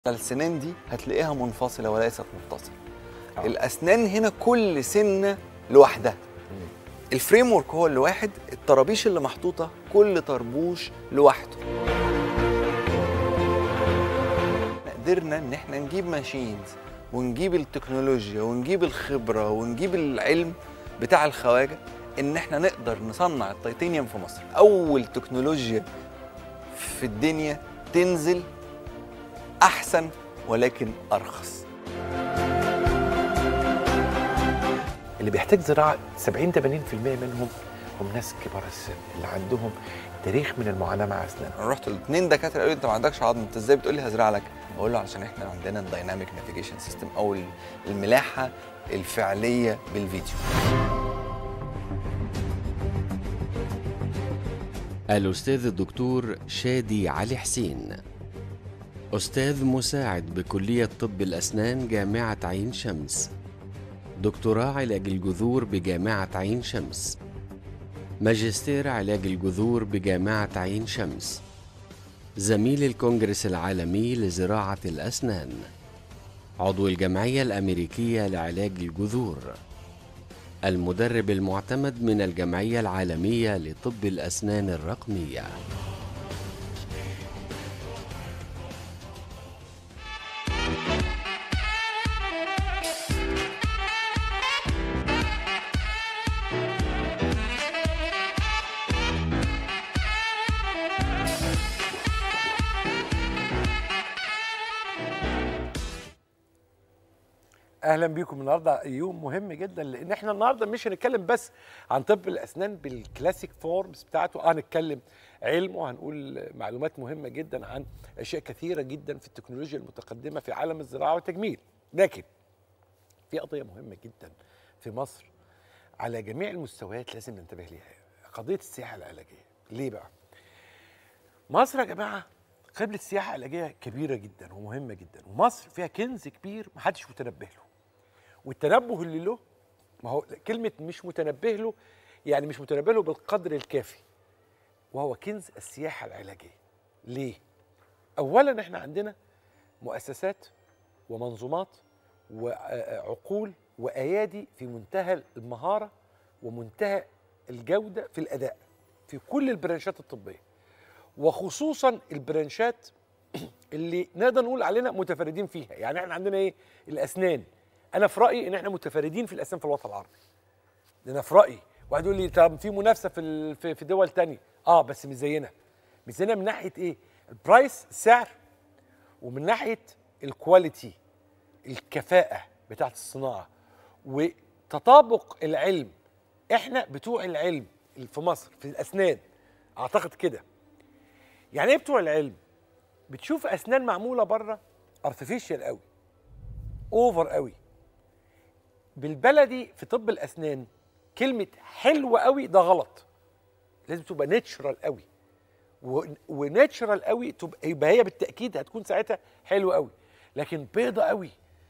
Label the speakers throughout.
Speaker 1: السنان دي هتلاقيها منفصله وليست متصله آه. الاسنان هنا كل سنه لوحدها الفريم ورك هو اللي واحد الطرابيش اللي محطوطه كل طربوش لوحده قدرنا ان احنا نجيب ماشينز ونجيب التكنولوجيا ونجيب الخبره ونجيب العلم بتاع الخواجه ان احنا نقدر نصنع التيتانيوم في مصر اول تكنولوجيا في الدنيا تنزل احسن ولكن ارخص
Speaker 2: اللي بيحتاج زراعه 70 80% منهم هم ناس كبار السن اللي عندهم تاريخ من المعاناه مع اسنانهم
Speaker 1: انا رحت لاثنين دكاتره قالوا لي انت ما عندكش عظم انت ازاي بتقول لي هزرع لك بقول له علشان احنا عندنا الدايناميك نافيجيشن سيستم او الملاحه الفعليه بالفيديو
Speaker 3: الأستاذ الدكتور شادي علي حسين أستاذ مساعد بكلية طب الأسنان جامعة عين شمس دكتوراه علاج الجذور بجامعة عين شمس ماجستير علاج الجذور بجامعة عين شمس زميل الكونجرس العالمي لزراعة الأسنان عضو الجمعية الأمريكية لعلاج الجذور المدرب المعتمد من الجمعية العالمية لطب الأسنان الرقمية
Speaker 2: اهلا بيكم النهارده يوم مهم جدا لان احنا النهارده مش هنتكلم بس عن طب الاسنان بالكلاسيك فورمز بتاعته اه هنتكلم علم وهنقول معلومات مهمه جدا عن اشياء كثيره جدا في التكنولوجيا المتقدمه في عالم الزراعه والتجميل لكن في قضيه مهمه جدا في مصر على جميع المستويات لازم ننتبه ليها قضيه السياحه العلاجيه ليه بقى مصر يا جماعه قبلة سياحة علاجية كبيرة جدا ومهمة جدا ومصر فيها كنز كبير محدش متنبه له والتنبه اللي له ما هو كلمة مش متنبه له يعني مش متنبه له بالقدر الكافي وهو كنز السياحة العلاجية ليه؟ أولا احنا عندنا مؤسسات ومنظومات وعقول وأيادي في منتهى المهارة ومنتهى الجودة في الأداء في كل البرانشات الطبية وخصوصا البرانشات اللي نقدر نقول علينا متفردين فيها يعني احنا عندنا ايه الاسنان انا في رايي ان احنا متفردين في الاسنان في الوطن العربي انا في رايي واحد يقول لي طب في منافسه في في دول تانية اه بس مش زينا مش زينا من ناحيه ايه البرايس السعر ومن ناحيه الكواليتي الكفاءه بتاعه الصناعه وتطابق العلم احنا بتوع العلم في مصر في الاسنان اعتقد كده يعني ايه بتوع العلم بتشوف اسنان معموله بره ارتفيشال قوي اوفر قوي بالبلدي في طب الاسنان كلمه حلوه قوي ده غلط لازم تبقى ناتشرال قوي وناتشرال قوي تبقى يبقى هي بالتاكيد هتكون ساعتها حلوه قوي لكن بيضه قوي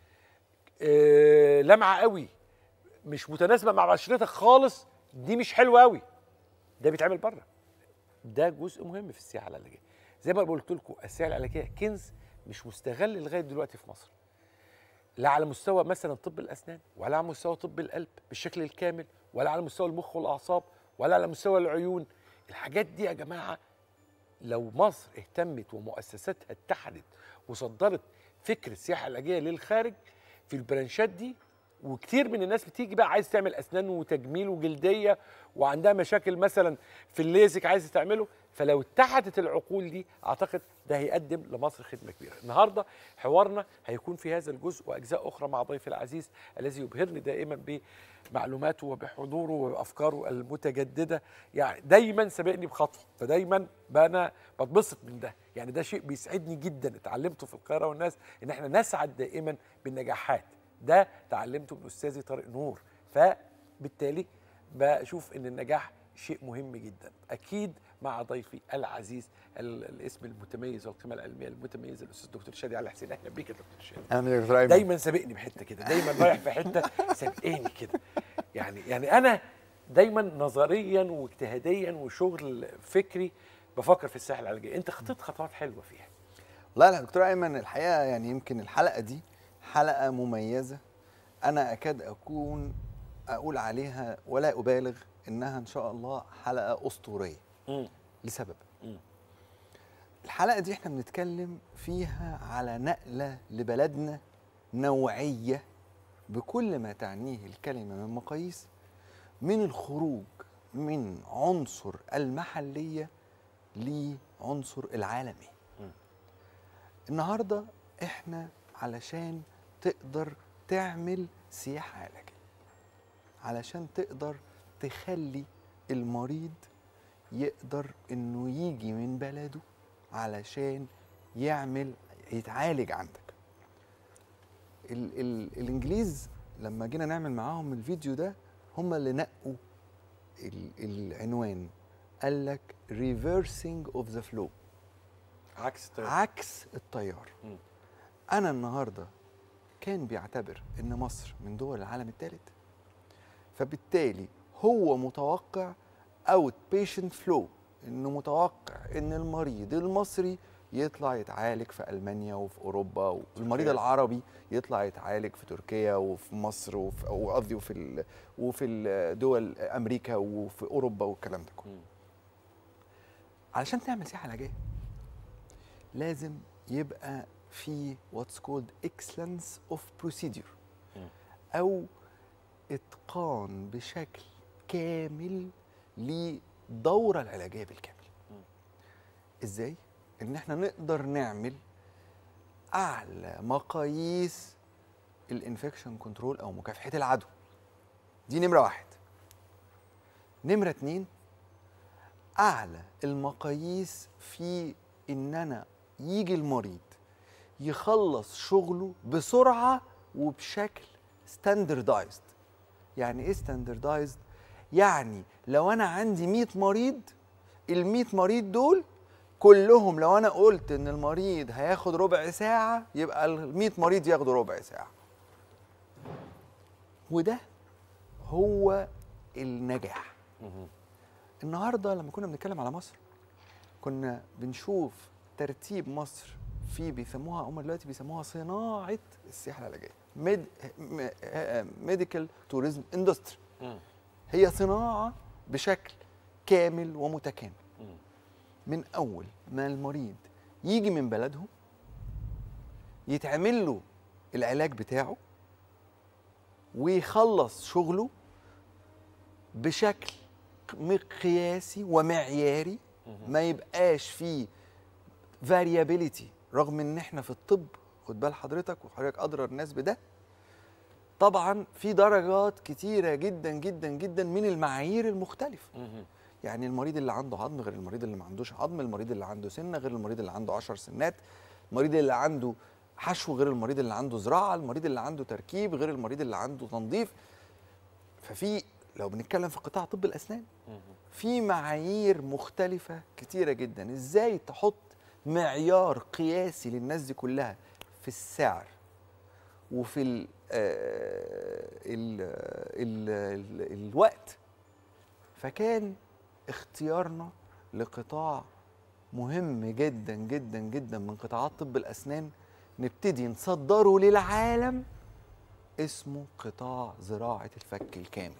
Speaker 2: آه لمعه قوي مش متناسبه مع بشرتك خالص دي مش حلوه قوي ده بيتعمل بره ده جزء مهم في السياحه العلاجيه زي ما قلت لكم السياحه العلاجيه كنز مش مستغل لغايه دلوقتي في مصر لا على مستوى مثلا طب الاسنان ولا على مستوى طب القلب بالشكل الكامل ولا على مستوى المخ والاعصاب ولا على مستوى العيون الحاجات دي يا جماعه لو مصر اهتمت ومؤسساتها اتحدت وصدرت فكر السياحه العلاجيه للخارج في البرانشات دي وكتير من الناس بتيجي بقى عايز تعمل اسنان وتجميل وجلديه وعندها مشاكل مثلا في الليزك عايز تعمله فلو اتحدت العقول دي اعتقد ده هيقدم لمصر خدمه كبيره. النهارده حوارنا هيكون في هذا الجزء واجزاء اخرى مع ضيفي العزيز الذي يبهرني دائما بمعلوماته وبحضوره وبافكاره المتجدده يعني دايما سابقني بخطوه فدايما انا بتبسط من ده يعني ده شيء بيسعدني جدا اتعلمته في القاهره والناس ان احنا نسعد دائما بالنجاحات ده تعلمته من استاذي طارق نور فبالتالي بشوف ان النجاح شيء مهم جدا اكيد مع ضيفي العزيز الاسم المتميز والقيمه العلميه المتميزه الاستاذ دكتور شادي علي حسين اهلا بيك يا دكتور شادي
Speaker 1: اهلا يا دكتور
Speaker 2: دايما سابقني بحته كده دايما رايح في حته سابقني كده يعني يعني انا دايما نظريا واجتهاديا وشغل فكري بفكر في الساحه العلاجيه انت خطيت خطوات حلوه فيها
Speaker 1: لا لا دكتور ايمن الحقيقه يعني يمكن الحلقه دي حلقه مميزه انا اكاد اكون اقول عليها ولا ابالغ انها ان شاء الله حلقه اسطوريه
Speaker 2: مم.
Speaker 1: لسبب
Speaker 2: مم.
Speaker 1: الحلقه دي احنا بنتكلم فيها على نقله لبلدنا نوعيه بكل ما تعنيه الكلمه من مقاييس من الخروج من عنصر المحليه لعنصر العالمي النهارده احنا علشان تقدر تعمل سياحه علاجيه علشان تقدر تخلي المريض يقدر انه يجي من بلده علشان يعمل يتعالج عندك ال ال الانجليز لما جينا نعمل معاهم الفيديو ده هم اللي نقوا ال العنوان قال لك reversing of the flow
Speaker 2: عكس التيار.
Speaker 1: عكس التيار
Speaker 2: مم.
Speaker 1: انا النهارده كان بيعتبر ان مصر من دول العالم الثالث فبالتالي هو متوقع اوت بيشنت فلو انه متوقع ان المريض المصري يطلع يتعالج في المانيا وفي اوروبا والمريض
Speaker 2: تركيا.
Speaker 1: العربي يطلع يتعالج في تركيا وفي مصر وفي أو قصدي وفي ال- وفي ال- دول امريكا وفي اوروبا والكلام ده كله
Speaker 2: مم.
Speaker 1: علشان تعمل سياحه علاجيه لازم يبقى في واتس كولد اكسلنس اوف بروسيدور
Speaker 2: مم.
Speaker 1: او اتقان بشكل كامل للدوره العلاجيه بالكامل
Speaker 2: مم.
Speaker 1: ازاي ان احنا نقدر نعمل اعلى مقاييس الانفكشن كنترول او مكافحه العدوى دي نمره واحد نمره اتنين اعلى المقاييس في ان انا يجي المريض يخلص شغله بسرعه وبشكل ستاندردايزد يعني ايه ستاندردايزد يعني لو انا عندي 100 مريض ال 100 مريض دول كلهم لو انا قلت ان المريض هياخد ربع ساعه يبقى ال 100 مريض ياخدوا ربع ساعه وده هو النجاح
Speaker 2: مم.
Speaker 1: النهارده لما كنا بنتكلم على مصر كنا بنشوف ترتيب مصر في بيسموها هم دلوقتي بيسموها صناعه السياحه العلاجيه ميد ميديكال توريزم اندستري
Speaker 2: مم.
Speaker 1: هي صناعه بشكل كامل ومتكامل
Speaker 2: مم.
Speaker 1: من اول ما المريض يجي من بلدهم يتعمل له العلاج بتاعه ويخلص شغله بشكل قياسي ومعياري ما يبقاش فيه فاريابيليتي رغم ان احنا في الطب خد بال حضرتك وحضرتك ادرى الناس بده طبعا في درجات كتيره جدا جدا جدا من المعايير المختلفه
Speaker 2: مم.
Speaker 1: يعني المريض اللي عنده عظم غير المريض اللي ما عندوش عظم المريض اللي عنده سنه غير المريض اللي عنده 10 سنات المريض اللي عنده حشو غير المريض اللي عنده زراعه المريض اللي عنده تركيب غير المريض اللي عنده تنظيف ففي لو بنتكلم في قطاع طب الاسنان
Speaker 2: مم.
Speaker 1: في معايير مختلفة كتيرة جدا ازاي تحط معيار قياسي للناس دي كلها في السعر وفي ال ال ال ال الوقت فكان اختيارنا لقطاع مهم جدا جدا جدا من قطاعات طب الأسنان نبتدي نصدره للعالم اسمه قطاع زراعة الفك الكامل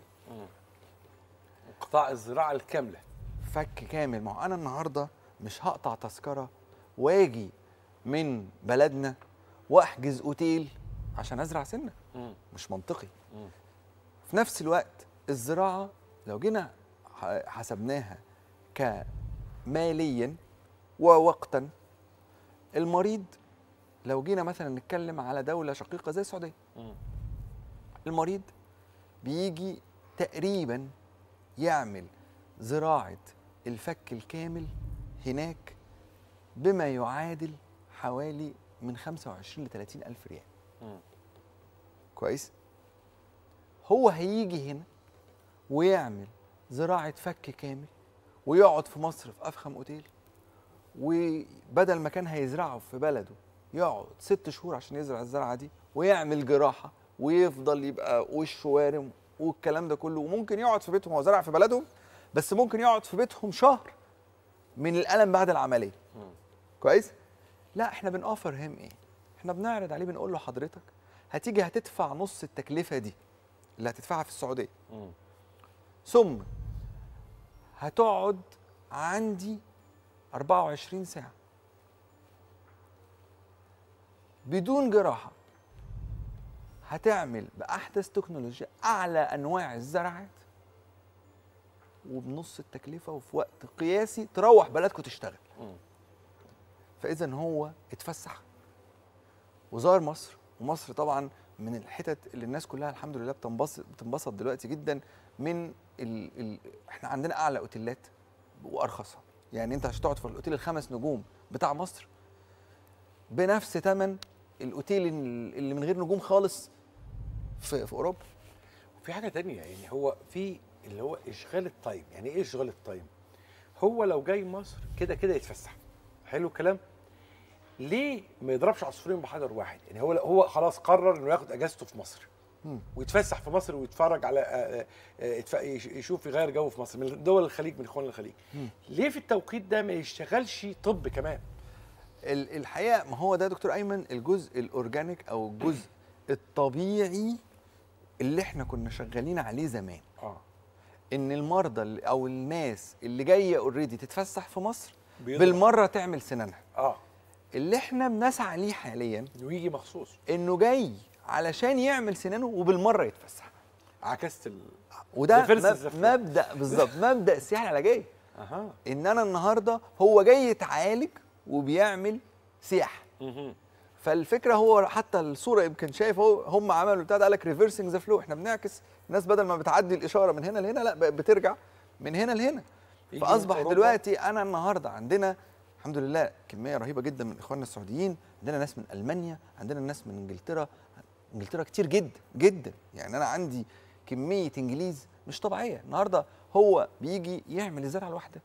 Speaker 2: قطاع الزراعه الكامله
Speaker 1: فك كامل ما هو انا النهارده مش هقطع تذكره واجي من بلدنا واحجز اوتيل عشان ازرع سنه
Speaker 2: مم.
Speaker 1: مش منطقي
Speaker 2: مم.
Speaker 1: في نفس الوقت الزراعه لو جينا ح- حسبناها كماليا ووقتا المريض لو جينا مثلا نتكلم على دوله شقيقه زي السعوديه
Speaker 2: مم.
Speaker 1: المريض بيجي تقريبا يعمل زراعة الفك الكامل هناك بما يعادل حوالي من 25 ل 30 ألف ريال
Speaker 2: مم.
Speaker 1: كويس هو هيجي هنا ويعمل زراعة فك كامل ويقعد في مصر في أفخم أوتيل وبدل ما كان هيزرعه في بلده يقعد ست شهور عشان يزرع الزرعة دي ويعمل جراحة ويفضل يبقى وشه وارم والكلام ده كله وممكن يقعد في بيتهم هو زرع في بلدهم بس ممكن يقعد في بيتهم شهر من الألم بعد العملية
Speaker 2: مم.
Speaker 1: كويس لا احنا بنوفر هيم ايه احنا بنعرض عليه بنقول له حضرتك هتيجي هتدفع نص التكلفه دي اللي هتدفعها في السعوديه
Speaker 2: مم.
Speaker 1: ثم هتقعد عندي 24 ساعة بدون جراحة هتعمل بأحدث تكنولوجيا أعلى أنواع الزراعات وبنص التكلفة وفي وقت قياسي تروح بلدكم تشتغل
Speaker 2: مم.
Speaker 1: فإذا هو اتفسح وزار مصر ومصر طبعا من الحتت اللي الناس كلها الحمد لله بتنبسط بتنبسط دلوقتي جدا من ال... ال... احنا عندنا اعلى اوتيلات وارخصها يعني انت عشان تقعد في الاوتيل الخمس نجوم بتاع مصر بنفس ثمن الاوتيل اللي من غير نجوم خالص في, في اوروبا
Speaker 2: وفي حاجه تانية يعني هو في اللي هو اشغال التايم يعني ايه اشغال التايم هو لو جاي مصر كده كده يتفسح حلو الكلام ليه ما يضربش عصفورين بحجر واحد يعني هو هو خلاص قرر انه ياخد اجازته في مصر
Speaker 1: مم.
Speaker 2: ويتفسح في مصر ويتفرج على آه، آه، يتف- يش- يشوف يغير جو في مصر من دول الخليج من اخوان الخليج
Speaker 1: مم.
Speaker 2: ليه في التوقيت ده ما يشتغلش طب كمان
Speaker 1: ال- الحقيقه ما هو ده يا دكتور ايمن الجزء الاورجانيك او الجزء الطبيعي اللي احنا كنا شغالين عليه زمان
Speaker 2: اه
Speaker 1: ان المرضى اللي- او الناس اللي جايه اوريدي تتفسح في مصر
Speaker 2: بيضرب.
Speaker 1: بالمره تعمل سنانها
Speaker 2: اه
Speaker 1: اللي احنا بنسعى ليه حاليا
Speaker 2: انه يجي مخصوص
Speaker 1: انه جاي علشان يعمل سنانه وبالمره يتفسح
Speaker 2: عكست ال
Speaker 1: وده
Speaker 2: ده فلس
Speaker 1: مب-
Speaker 2: الزفلة.
Speaker 1: مبدا بالظبط مبدا السياحه العلاجيه
Speaker 2: اها
Speaker 1: ان انا النهارده هو جاي يتعالج وبيعمل سياحه
Speaker 2: مهم.
Speaker 1: فالفكره هو حتى الصوره يمكن شايف هو هم عملوا بتاع ده قال لك ريفرسنج ذا فلو احنا بنعكس الناس بدل ما بتعدي الاشاره من هنا لهنا لا بقت بترجع من هنا لهنا
Speaker 2: يجي
Speaker 1: فاصبح
Speaker 2: من أوروبا.
Speaker 1: دلوقتي انا النهارده عندنا الحمد لله كميه رهيبه جدا من اخواننا السعوديين عندنا ناس من المانيا عندنا ناس من انجلترا انجلترا كتير جدا جدا يعني انا عندي كميه انجليز مش طبيعيه النهارده هو بيجي يعمل الزرعه الواحده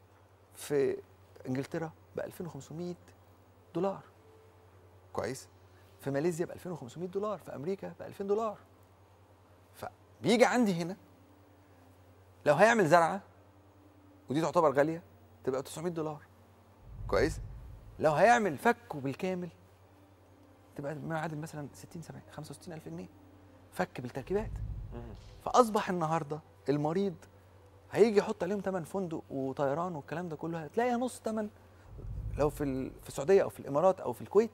Speaker 1: في انجلترا ب 2500 دولار كويس في ماليزيا ب 2500 دولار في امريكا ب 2000 دولار فبيجي عندي هنا لو هيعمل زرعه ودي تعتبر غاليه تبقى 900 دولار كويس لو هيعمل فكه بالكامل تبقى ما يعادل مثلا 60 70 65 الف جنيه فك بالتركيبات
Speaker 2: مهم.
Speaker 1: فاصبح النهارده المريض هيجي يحط عليهم ثمن فندق وطيران والكلام ده كله هتلاقي نص ثمن لو في ال- في السعوديه او في الامارات او في الكويت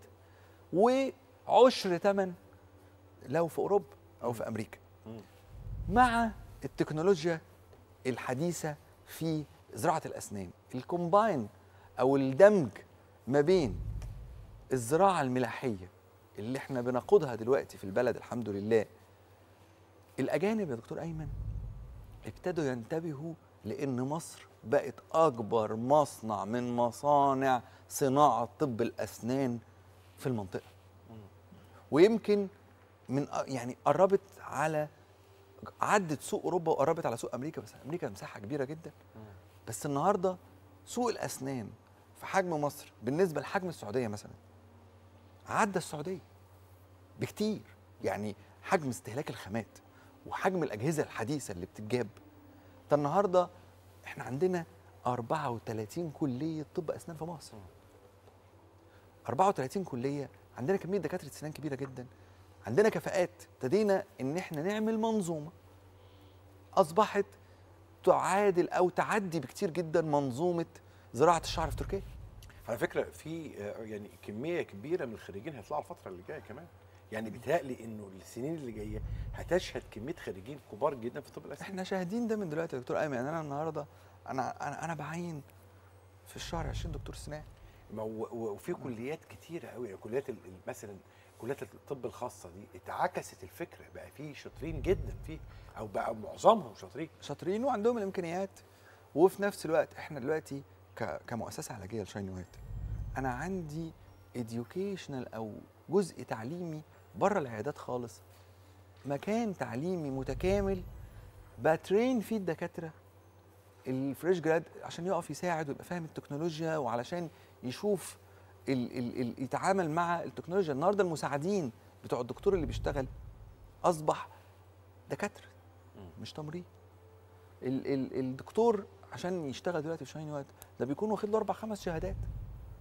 Speaker 1: وعشر ثمن لو في اوروبا او في امريكا
Speaker 2: مم.
Speaker 1: مع التكنولوجيا الحديثه في زراعه الاسنان الكومباين او الدمج ما بين الزراعه الملاحيه اللي احنا بنقودها دلوقتي في البلد الحمد لله الاجانب يا دكتور ايمن ابتدوا ينتبهوا لان مصر بقت اكبر مصنع من مصانع صناعه طب الاسنان في المنطقه ويمكن من يعني قربت على عدت سوق اوروبا وقربت على سوق امريكا بس امريكا مساحه كبيره جدا بس النهارده سوق الاسنان في حجم مصر بالنسبه لحجم السعوديه مثلا عدى السعوديه بكتير يعني حجم استهلاك الخامات وحجم الاجهزه الحديثه اللي بتتجاب ده النهارده احنا عندنا 34 كليه طب اسنان في مصر 34 كليه عندنا كميه دكاتره اسنان كبيره جدا عندنا كفاءات ابتدينا ان احنا نعمل منظومه اصبحت تعادل او تعدي بكتير جدا منظومه زراعه الشعر في تركيا
Speaker 2: على فكره في آه، يعني كميه كبيره من الخريجين هيطلعوا الفتره اللي جايه كمان يعني بيتهيألي انه السنين اللي جايه هتشهد كميه خريجين كبار جدا في طب الاسنان
Speaker 1: احنا شاهدين ده من دلوقتي يا دكتور ايمن يعني انا النهارده انا انا انا بعين في الشهر 20 دكتور سنان
Speaker 2: ما هو- و- وفي كليات كتيره قوي يعني كليات ال- ال- مثلا كليات الطب الخاصه دي اتعكست الفكره بقى في شاطرين جدا فيه او بقى معظمهم شاطرين
Speaker 1: شاطرين وعندهم الامكانيات وفي نفس الوقت احنا دلوقتي ك- كمؤسسه علاجيه لشاين وات انا عندي educational او جزء تعليمي بره العيادات خالص مكان تعليمي متكامل بترين فيه الدكاتره الفريش جراد عشان يقف يساعد ويبقى فاهم التكنولوجيا وعلشان يشوف ال ال ال يتعامل مع التكنولوجيا النهارده المساعدين بتوع الدكتور اللي بيشتغل اصبح دكاتره مش تمريض ال ال الدكتور عشان يشتغل دلوقتي في شاين وات ده بيكون واخد له اربع خمس شهادات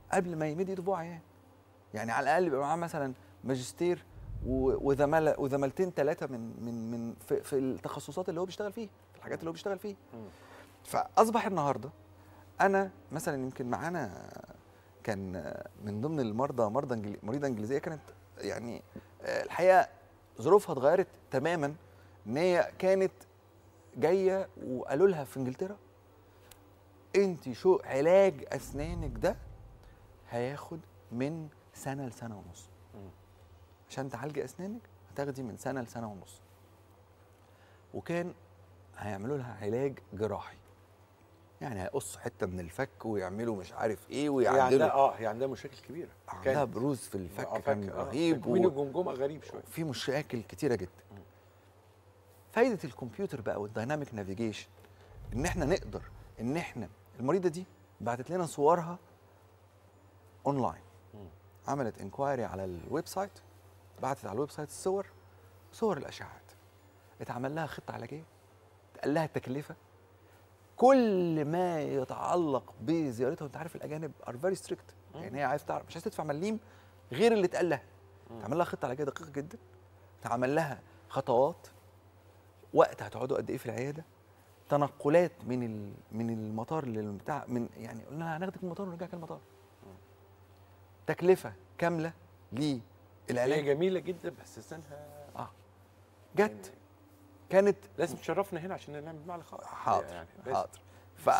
Speaker 1: قبل ما يمد ايده في بوع عيان يعني على الاقل يبقى معاه مثلا ماجستير و- وزماله وزمالتين ثلاثه من من من في, في التخصصات اللي هو بيشتغل فيها في الحاجات اللي هو بيشتغل فيها
Speaker 2: مم.
Speaker 1: فاصبح النهارده انا مثلا يمكن معانا كان من ضمن المرضى مرضى إنجلي- مريضه انجليزيه كانت يعني آه، الحقيقه ظروفها اتغيرت تماما ان هي كانت جايه وقالوا لها في انجلترا انت شو علاج اسنانك ده هياخد من سنه لسنه ونص
Speaker 2: مم.
Speaker 1: عشان تعالجي اسنانك هتاخدي من سنه لسنه ونص وكان هيعملوا لها علاج جراحي يعني هيقصوا حته من الفك ويعملوا مش عارف ايه
Speaker 2: هي عندها
Speaker 1: ويعدلوا
Speaker 2: اه هي عندها مشاكل كبيره
Speaker 1: عندها
Speaker 2: كانت-
Speaker 1: بروز في الفك
Speaker 2: آه،
Speaker 1: كان
Speaker 2: فك- آه،
Speaker 1: رهيب
Speaker 2: تكوين
Speaker 1: و...
Speaker 2: الجمجمه غريب شويه
Speaker 1: في مشاكل كتيره جدا فايده الكمبيوتر بقى والدايناميك نافيجيشن ان احنا نقدر ان احنا المريضه دي بعتت لنا صورها اونلاين
Speaker 2: مم.
Speaker 1: عملت انكوايري على الويب سايت بعتت على الويب سايت الصور صور الاشعاعات اتعمل لها خطه علاجيه اتقال لها التكلفه كل ما يتعلق بزيارتها وانت عارف الاجانب ار فيري ستريكت يعني هي عايز تعرف مش عايز تدفع مليم غير اللي اتقال لها اتعمل لها خطه علاجيه دقيقه جدا اتعمل لها خطوات وقت هتقعدوا قد ايه في العياده تنقلات من ال... من المطار للبتاع من يعني قلنا لها هناخدك من المطار ونرجعك المطار تكلفه كامله
Speaker 2: هي
Speaker 1: للعلاج
Speaker 2: جميله جدا بس اسنانها
Speaker 1: اه جت كانت
Speaker 2: لازم تشرفنا هنا عشان نعمل معها لقاء
Speaker 1: حاضر
Speaker 2: يعني بس.
Speaker 1: حاضر ف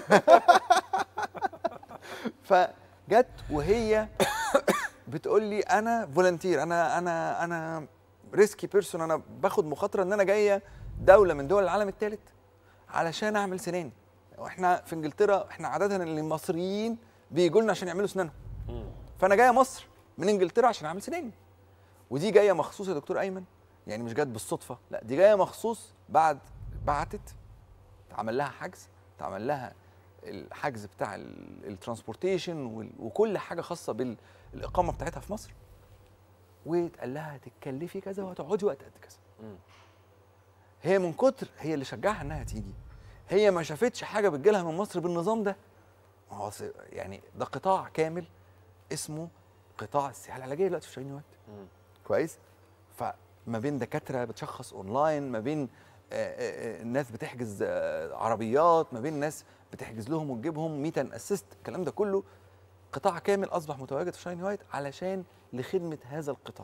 Speaker 1: فجت وهي بتقول لي انا فولنتير انا انا انا ريسكي بيرسون انا باخد مخاطره ان انا جايه دوله من دول العالم الثالث علشان اعمل سناني واحنا في انجلترا احنا عاده المصريين بيجوا لنا عشان يعملوا سنانهم
Speaker 2: مم.
Speaker 1: فانا جايه مصر من انجلترا عشان اعمل سناني ودي جايه مخصوص يا دكتور ايمن يعني مش جت بالصدفه لا دي جايه مخصوص بعد بعتت اتعمل لها حجز اتعمل لها الحجز بتاع ال- الترانسبورتيشن وال- وكل حاجه خاصه بالاقامه بتاعتها في مصر واتقال لها هتتكلفي كذا وهتقعدي وقت قد كذا
Speaker 2: مم.
Speaker 1: هي من كتر هي اللي شجعها انها تيجي هي ما شافتش حاجه بتجيلها من مصر بالنظام ده ما هو س- يعني ده قطاع كامل اسمه قطاع السياحه العلاجيه دلوقتي في شاهين وقت
Speaker 2: مم.
Speaker 1: كويس فما بين دكاتره بتشخص اونلاين ما بين آه، آه، آه، الناس بتحجز آه، عربيات ما بين ناس بتحجز لهم وتجيبهم ميتان اسيست الكلام ده كله قطاع كامل اصبح متواجد في شاين وايت علشان لخدمه هذا القطاع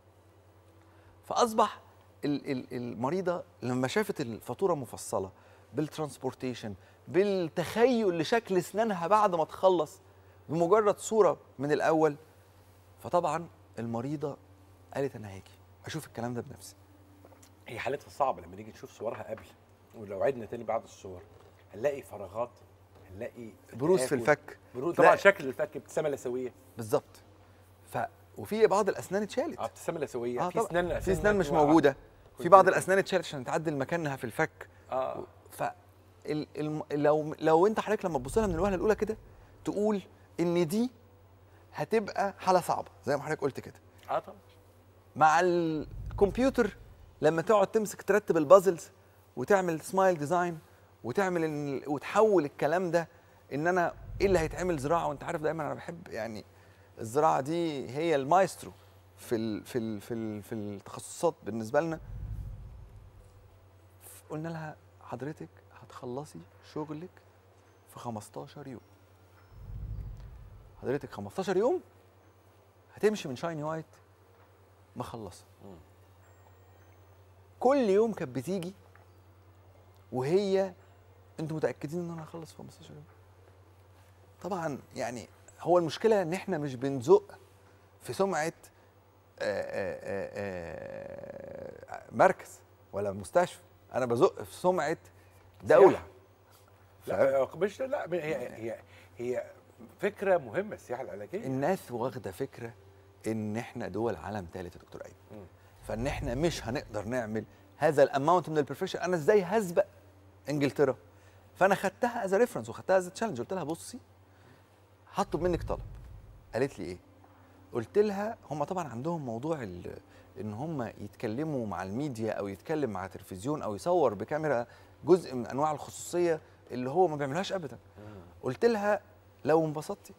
Speaker 1: فاصبح ال- ال- المريضه لما شافت الفاتوره مفصله بالترانسبورتيشن بالتخيل لشكل اسنانها بعد ما تخلص بمجرد صوره من الاول فطبعا المريضه قالت انا هاجي اشوف الكلام ده بنفسي
Speaker 2: هي حالتها صعبه لما نيجي نشوف صورها قبل ولو عدنا تاني بعد الصور هنلاقي فراغات هنلاقي
Speaker 1: بروز في
Speaker 2: فتحات
Speaker 1: الفك
Speaker 2: بروز
Speaker 1: لا.
Speaker 2: طبعا شكل الفك ابتسامه لسويه
Speaker 1: بالظبط ف وفي بعض الاسنان اتشالت
Speaker 2: اه ابتسامه لسويه
Speaker 1: آه
Speaker 2: في
Speaker 1: طبعاً.
Speaker 2: اسنان
Speaker 1: في اسنان مش
Speaker 2: واقعة.
Speaker 1: موجوده في
Speaker 2: كنت
Speaker 1: بعض
Speaker 2: لسه-
Speaker 1: الاسنان اتشالت عشان تعدل مكانها في الفك
Speaker 2: اه
Speaker 1: ف ال... الم... لو لو انت حضرتك لما تبص لها من الوهله الاولى كده تقول ان دي هتبقى حاله صعبه زي ما حضرتك قلت كده
Speaker 2: اه طبعا
Speaker 1: مع الكمبيوتر لما تقعد تمسك ترتب البازلز وتعمل سمايل ديزاين وتعمل إن وتحول الكلام ده ان انا ايه اللي هيتعمل زراعه وانت عارف دايما انا بحب يعني الزراعه دي هي المايسترو في ال في ال في ال في التخصصات بالنسبه لنا قلنا لها حضرتك هتخلصي شغلك في 15 يوم حضرتك 15 يوم هتمشي من شايني وايت مخلصه
Speaker 2: مم.
Speaker 1: كل يوم كانت بتيجي وهي انتوا متاكدين ان انا هخلص في 15 يوم طبعا يعني هو المشكله ان احنا مش بنزق في سمعه آه، آه، آه، آه، مركز ولا مستشفى انا بزق في سمعه دوله
Speaker 2: سياحة. لا آه، مش لا هي هي هي فكره مهمه السياحه العلاجيه
Speaker 1: الناس واخده فكره ان احنا دول عالم ثالث يا دكتور ايمن
Speaker 2: مم.
Speaker 1: فان احنا مش هنقدر نعمل هذا الاماونت من البروفيشن انا ازاي هسبق انجلترا فانا خدتها از ريفرنس وخدتها از تشالنج قلت لها بصي هطلب منك طلب قالت لي ايه قلت لها هم طبعا عندهم موضوع ال- ان هم يتكلموا مع الميديا او يتكلم مع تلفزيون او يصور بكاميرا جزء من انواع الخصوصيه اللي هو ما بيعملهاش ابدا قلت لها لو انبسطتي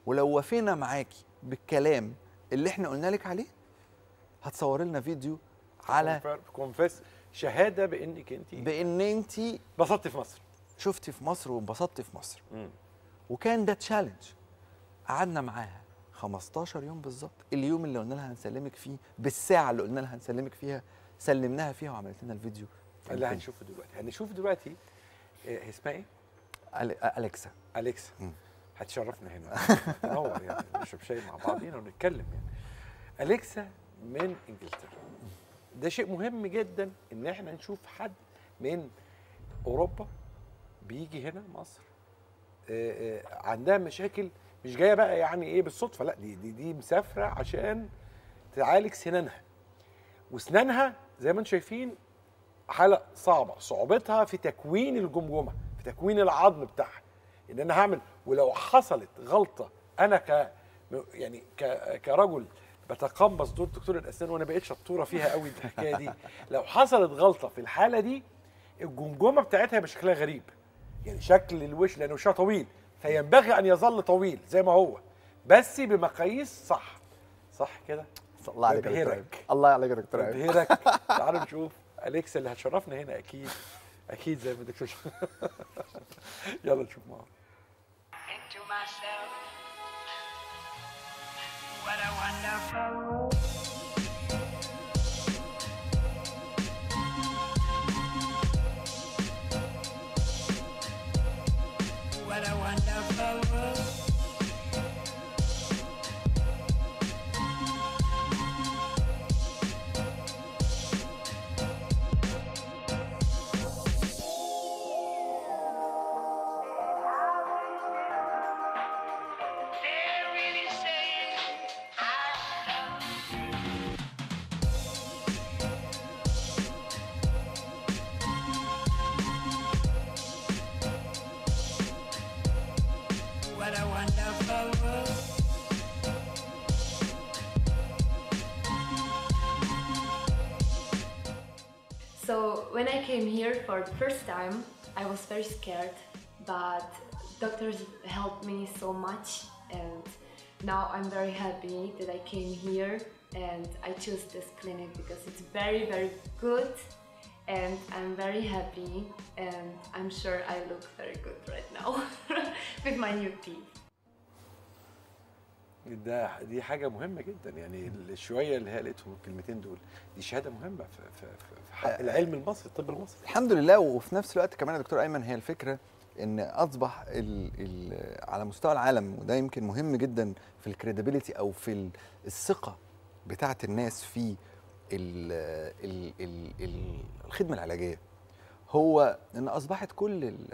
Speaker 1: ولو وافينا معاكي بالكلام اللي احنا قلنا لك عليه هتصور لنا فيديو على
Speaker 2: كونفيس شهاده بانك انت
Speaker 1: بان انت
Speaker 2: بسطتي في مصر
Speaker 1: شفتي في مصر وانبسطتي في مصر
Speaker 2: مم.
Speaker 1: وكان ده تشالنج قعدنا معاها 15 يوم بالظبط اليوم اللي قلنا لها هنسلمك فيه بالساعه اللي قلنا لها هنسلمك فيها سلمناها فيها وعملت لنا الفيديو
Speaker 2: اللي هنشوفه دلوقتي هنشوف دلوقتي آه، هي اسمها ايه؟
Speaker 1: أل- اليكسا
Speaker 2: اليكسا
Speaker 1: مم.
Speaker 2: هتشرفنا هنا تنور يعني نشرب شاي مع بعضينا ونتكلم يعني اليكسا من انجلترا ده شيء مهم جدا ان احنا نشوف حد من اوروبا بيجي هنا مصر آه، آه، عندها مشاكل مش جايه بقى يعني ايه بالصدفه لا دي دي, دي مسافره عشان تعالج سنانها وسنانها زي ما انتم شايفين حاله صعبه صعوبتها في تكوين الجمجمه في تكوين العظم بتاعها ان انا هعمل ولو حصلت غلطه انا ك يعني ك كرجل بتقمص دور دكتور الاسنان وانا بقيت شطوره فيها قوي الحكايه دي لو حصلت غلطه في الحاله دي الجمجمه بتاعتها يبقى شكلها غريب يعني شكل الوش لان وشها طويل فينبغي ان يظل طويل زي ما هو بس بمقاييس صح صح كده
Speaker 1: الله عليك يا دكتور
Speaker 2: ببهرك.
Speaker 1: أيمن. الله عليك يا دكتور أيمن.
Speaker 2: ببهرك تعالوا نشوف اليكسا اللي هتشرفنا هنا اكيد اكيد زي ما الدكتور يلا نشوف مع بعض
Speaker 4: into myself. What a wonderful world. What a wonderful world. They're really saying I love you. What a wonderful world.
Speaker 5: So when I came here for the first time, I was very scared, but doctors helped me so much and now I'm very happy that I came here and I chose this clinic because it's very very good and I'm very happy and I'm sure I look very good right now with my new teeth.
Speaker 2: ده دي حاجه مهمه جدا يعني الشويه اللي هي قالتهم الكلمتين دول دي شهاده مهمه في في في- في حق العلم المصري الطب المصري
Speaker 1: الحمد لله وفي نفس الوقت كمان يا دكتور ايمن هي الفكره ان اصبح ال ال على مستوى العالم وده يمكن مهم جدا في الكريديبيليتي او في ال- الثقه بتاعه الناس في ال ال ال ال الخدمه العلاجيه هو ان اصبحت كل ال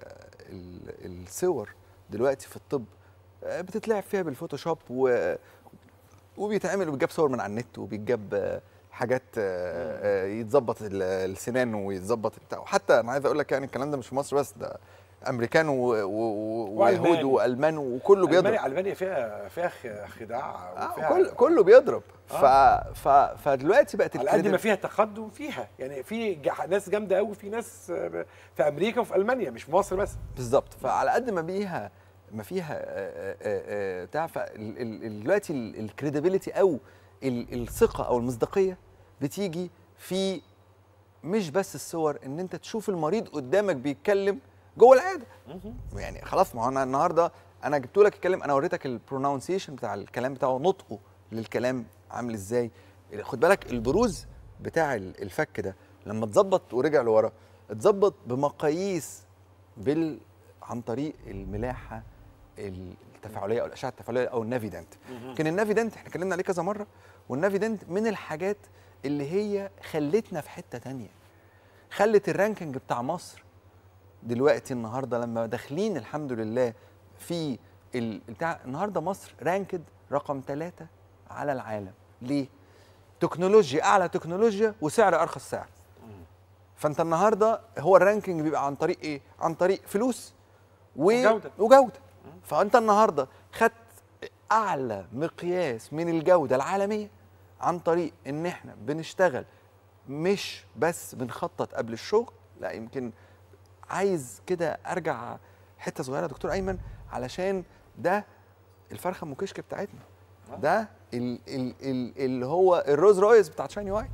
Speaker 1: ال الصور دلوقتي في الطب آه، بتتلعب فيها بالفوتوشوب و وبيتعمل وبيتجاب صور من على النت وبيتجاب آه، حاجات آه، آه، يتظبط ال- السنان ويتظبط بتاع وحتى انا عايز اقول لك يعني الكلام ده مش في مصر بس ده امريكان و- و- و- ويهود
Speaker 2: وألمان.
Speaker 1: والمان وكله
Speaker 2: المانيا
Speaker 1: بيضرب
Speaker 2: المانيا فيها فيها خ- خداع
Speaker 1: آه،
Speaker 2: وفيها
Speaker 1: كل كله بيضرب ف ف فدلوقتي بقت
Speaker 2: على قد ما
Speaker 1: الكريديب-
Speaker 2: فيها تقدم فيها يعني في جح- ناس جامده قوي في ناس آه، في امريكا وفي المانيا مش في مصر بس
Speaker 1: بالظبط فعلى قد ما بيها ما فيها آه، آه، آه، بتاع فال- ال- ال- دلوقتي الكريديبيليتي او ال- الثقه او المصداقيه بتيجي في مش بس الصور ان انت تشوف المريض قدامك بيتكلم جوه العياده يعني خلاص ما هو انا النهارده انا جبت لك الكلام انا وريتك البرونونسيشن بتاع الكلام بتاعه نطقه للكلام عامل ازاي خد بالك البروز بتاع ال- الفك ده لما اتظبط ورجع لورا اتظبط بمقاييس بال عن طريق الملاحه التفاعليه او الاشعه التفاعليه او النافيدنت يمكن النافيدنت احنا اتكلمنا عليه كذا مره والنافيدنت من الحاجات اللي هي خلتنا في حته تانية خلت الرانكينج بتاع مصر دلوقتي النهارده لما داخلين الحمد لله في ال- بتاع النهارده مصر رانكد رقم ثلاثة على العالم ليه؟ تكنولوجيا اعلى تكنولوجيا وسعر ارخص سعر فانت النهارده هو الرانكينج بيبقى عن طريق ايه؟ عن طريق فلوس و...
Speaker 2: وجودة.
Speaker 1: وجوده فانت النهارده خدت اعلى مقياس من الجوده العالميه عن طريق ان احنا بنشتغل مش بس بنخطط قبل الشغل لا يمكن عايز كده ارجع حته صغيره يا دكتور ايمن علشان ده الفرخه ام كشك بتاعتنا ده ال ال ال اللي هو الروز رويز بتاعت شايني وايت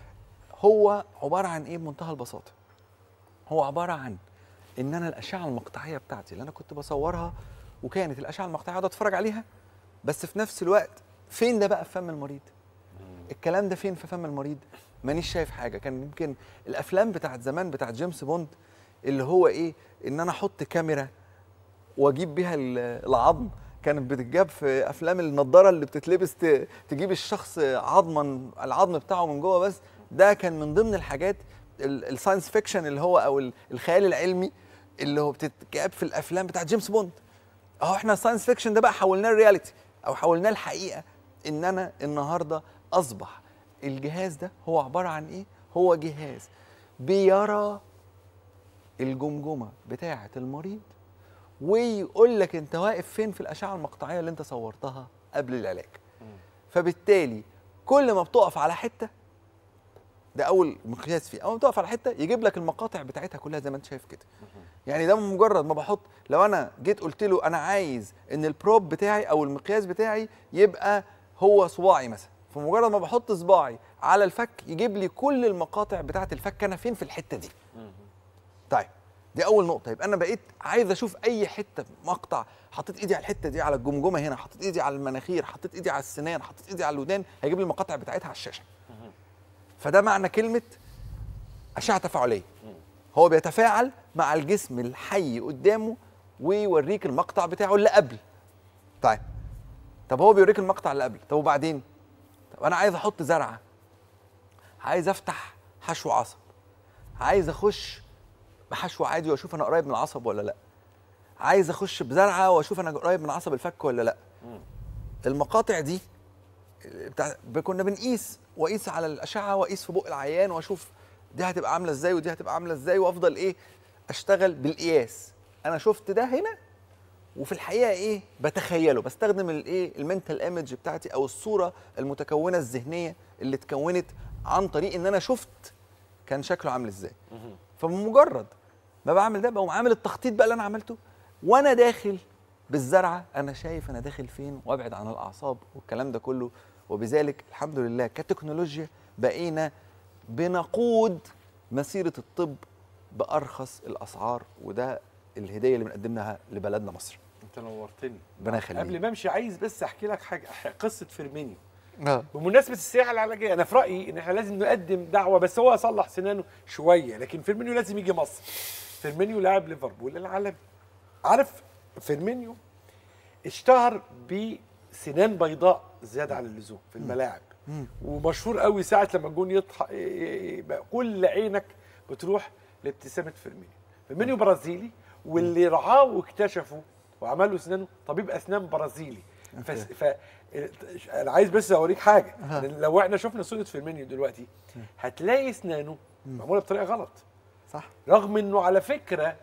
Speaker 1: هو عباره عن ايه بمنتهى البساطه هو عباره عن ان انا الاشعه المقطعيه بتاعتي اللي انا كنت بصورها وكانت الاشعه المقطعيه اقعد اتفرج عليها بس في نفس الوقت فين ده بقى في فم المريض الكلام ده فين في فم المريض مانيش شايف حاجه كان يمكن الافلام بتاعت زمان بتاعت جيمس بوند اللي هو ايه ان انا احط كاميرا واجيب بيها ال- العظم كانت بتتجاب في افلام النضاره اللي بتتلبس ت- تجيب الشخص عظما العظم بتاعه من جوه بس ده كان من ضمن الحاجات الساينس فيكشن اللي هو او ال- الخيال العلمي اللي هو بتتجاب في الافلام بتاعت جيمس بوند اهو احنا الساينس فيكشن ده بقى حولناه الرياليتي او حولناه الحقيقه ان انا النهارده اصبح الجهاز ده هو عباره عن ايه هو جهاز بيرى الجمجمه بتاعه المريض ويقول لك انت واقف فين في الاشعه المقطعيه اللي انت صورتها قبل العلاج فبالتالي كل ما بتقف على حته ده اول مقياس فيه اول ما بتقف على حته يجيب لك المقاطع بتاعتها كلها زي ما انت شايف كده يعني ده مجرد ما بحط لو انا جيت قلت له انا عايز ان البروب بتاعي او المقياس بتاعي يبقى هو صباعي مثلا فمجرد ما بحط صباعي على الفك يجيب لي كل المقاطع بتاعه الفك انا فين في الحته دي طيب دي اول نقطه يبقى انا بقيت عايز اشوف اي حته مقطع حطيت ايدي على الحته دي على الجمجمه هنا حطيت ايدي على المناخير حطيت ايدي على السنان حطيت ايدي على الودان هيجيب لي المقاطع بتاعتها على الشاشه فده معنى كلمه اشعه تفاعليه هو بيتفاعل مع الجسم الحي قدامه ويوريك المقطع بتاعه اللي قبل طيب طب هو بيوريك المقطع اللي قبل طب وبعدين طب انا عايز احط زرعه عايز افتح حشو عصب عايز اخش بحشو عادي واشوف انا قريب من العصب ولا لا عايز اخش بزرعه واشوف انا قريب من عصب الفك ولا لا المقاطع دي بتاع كنا بنقيس واقيس على الاشعه واقيس في بق العيان واشوف دي هتبقى عامله ازاي ودي هتبقى عامله ازاي وافضل ايه اشتغل بالقياس انا شفت ده هنا وفي الحقيقه ايه بتخيله بستخدم الايه المنتال ايمج بتاعتي او الصوره المتكونه الذهنيه اللي اتكونت عن طريق ان انا شفت كان شكله عامل ازاي فبمجرد ما بعمل ده بقوم عامل التخطيط بقى اللي انا عملته وانا داخل بالزرعه انا شايف انا داخل فين وابعد عن الاعصاب والكلام ده كله وبذلك الحمد لله كتكنولوجيا بقينا بنقود مسيره الطب بارخص الاسعار وده الهديه اللي بنقدمها لبلدنا مصر
Speaker 2: انت نورتني
Speaker 1: ربنا يخليك
Speaker 2: قبل ما امشي عايز بس احكي لك حاجه قصه فيرمينيو
Speaker 1: اه
Speaker 2: بمناسبه السياحه العلاجيه انا في رايي ان احنا لازم نقدم دعوه بس هو صلح سنانه شويه لكن فيرمينيو لازم يجي مصر فيرمينيو لاعب ليفربول العالمي عارف فيرمينيو اشتهر بسنان بيضاء زياده عن اللزوم في الملاعب ومشهور قوي ساعه لما الجون يضحك يبقى كل عينك بتروح لابتسامه فيرمينيو فيرمينيو برازيلي واللي رعاه واكتشفه وعمل له اسنانه طبيب اسنان برازيلي فس... ف... انا عايز بس اوريك حاجه يعني لو احنا شفنا صوره فيرمينيو دلوقتي هتلاقي اسنانه معموله بطريقه غلط
Speaker 1: صح
Speaker 2: رغم انه على فكره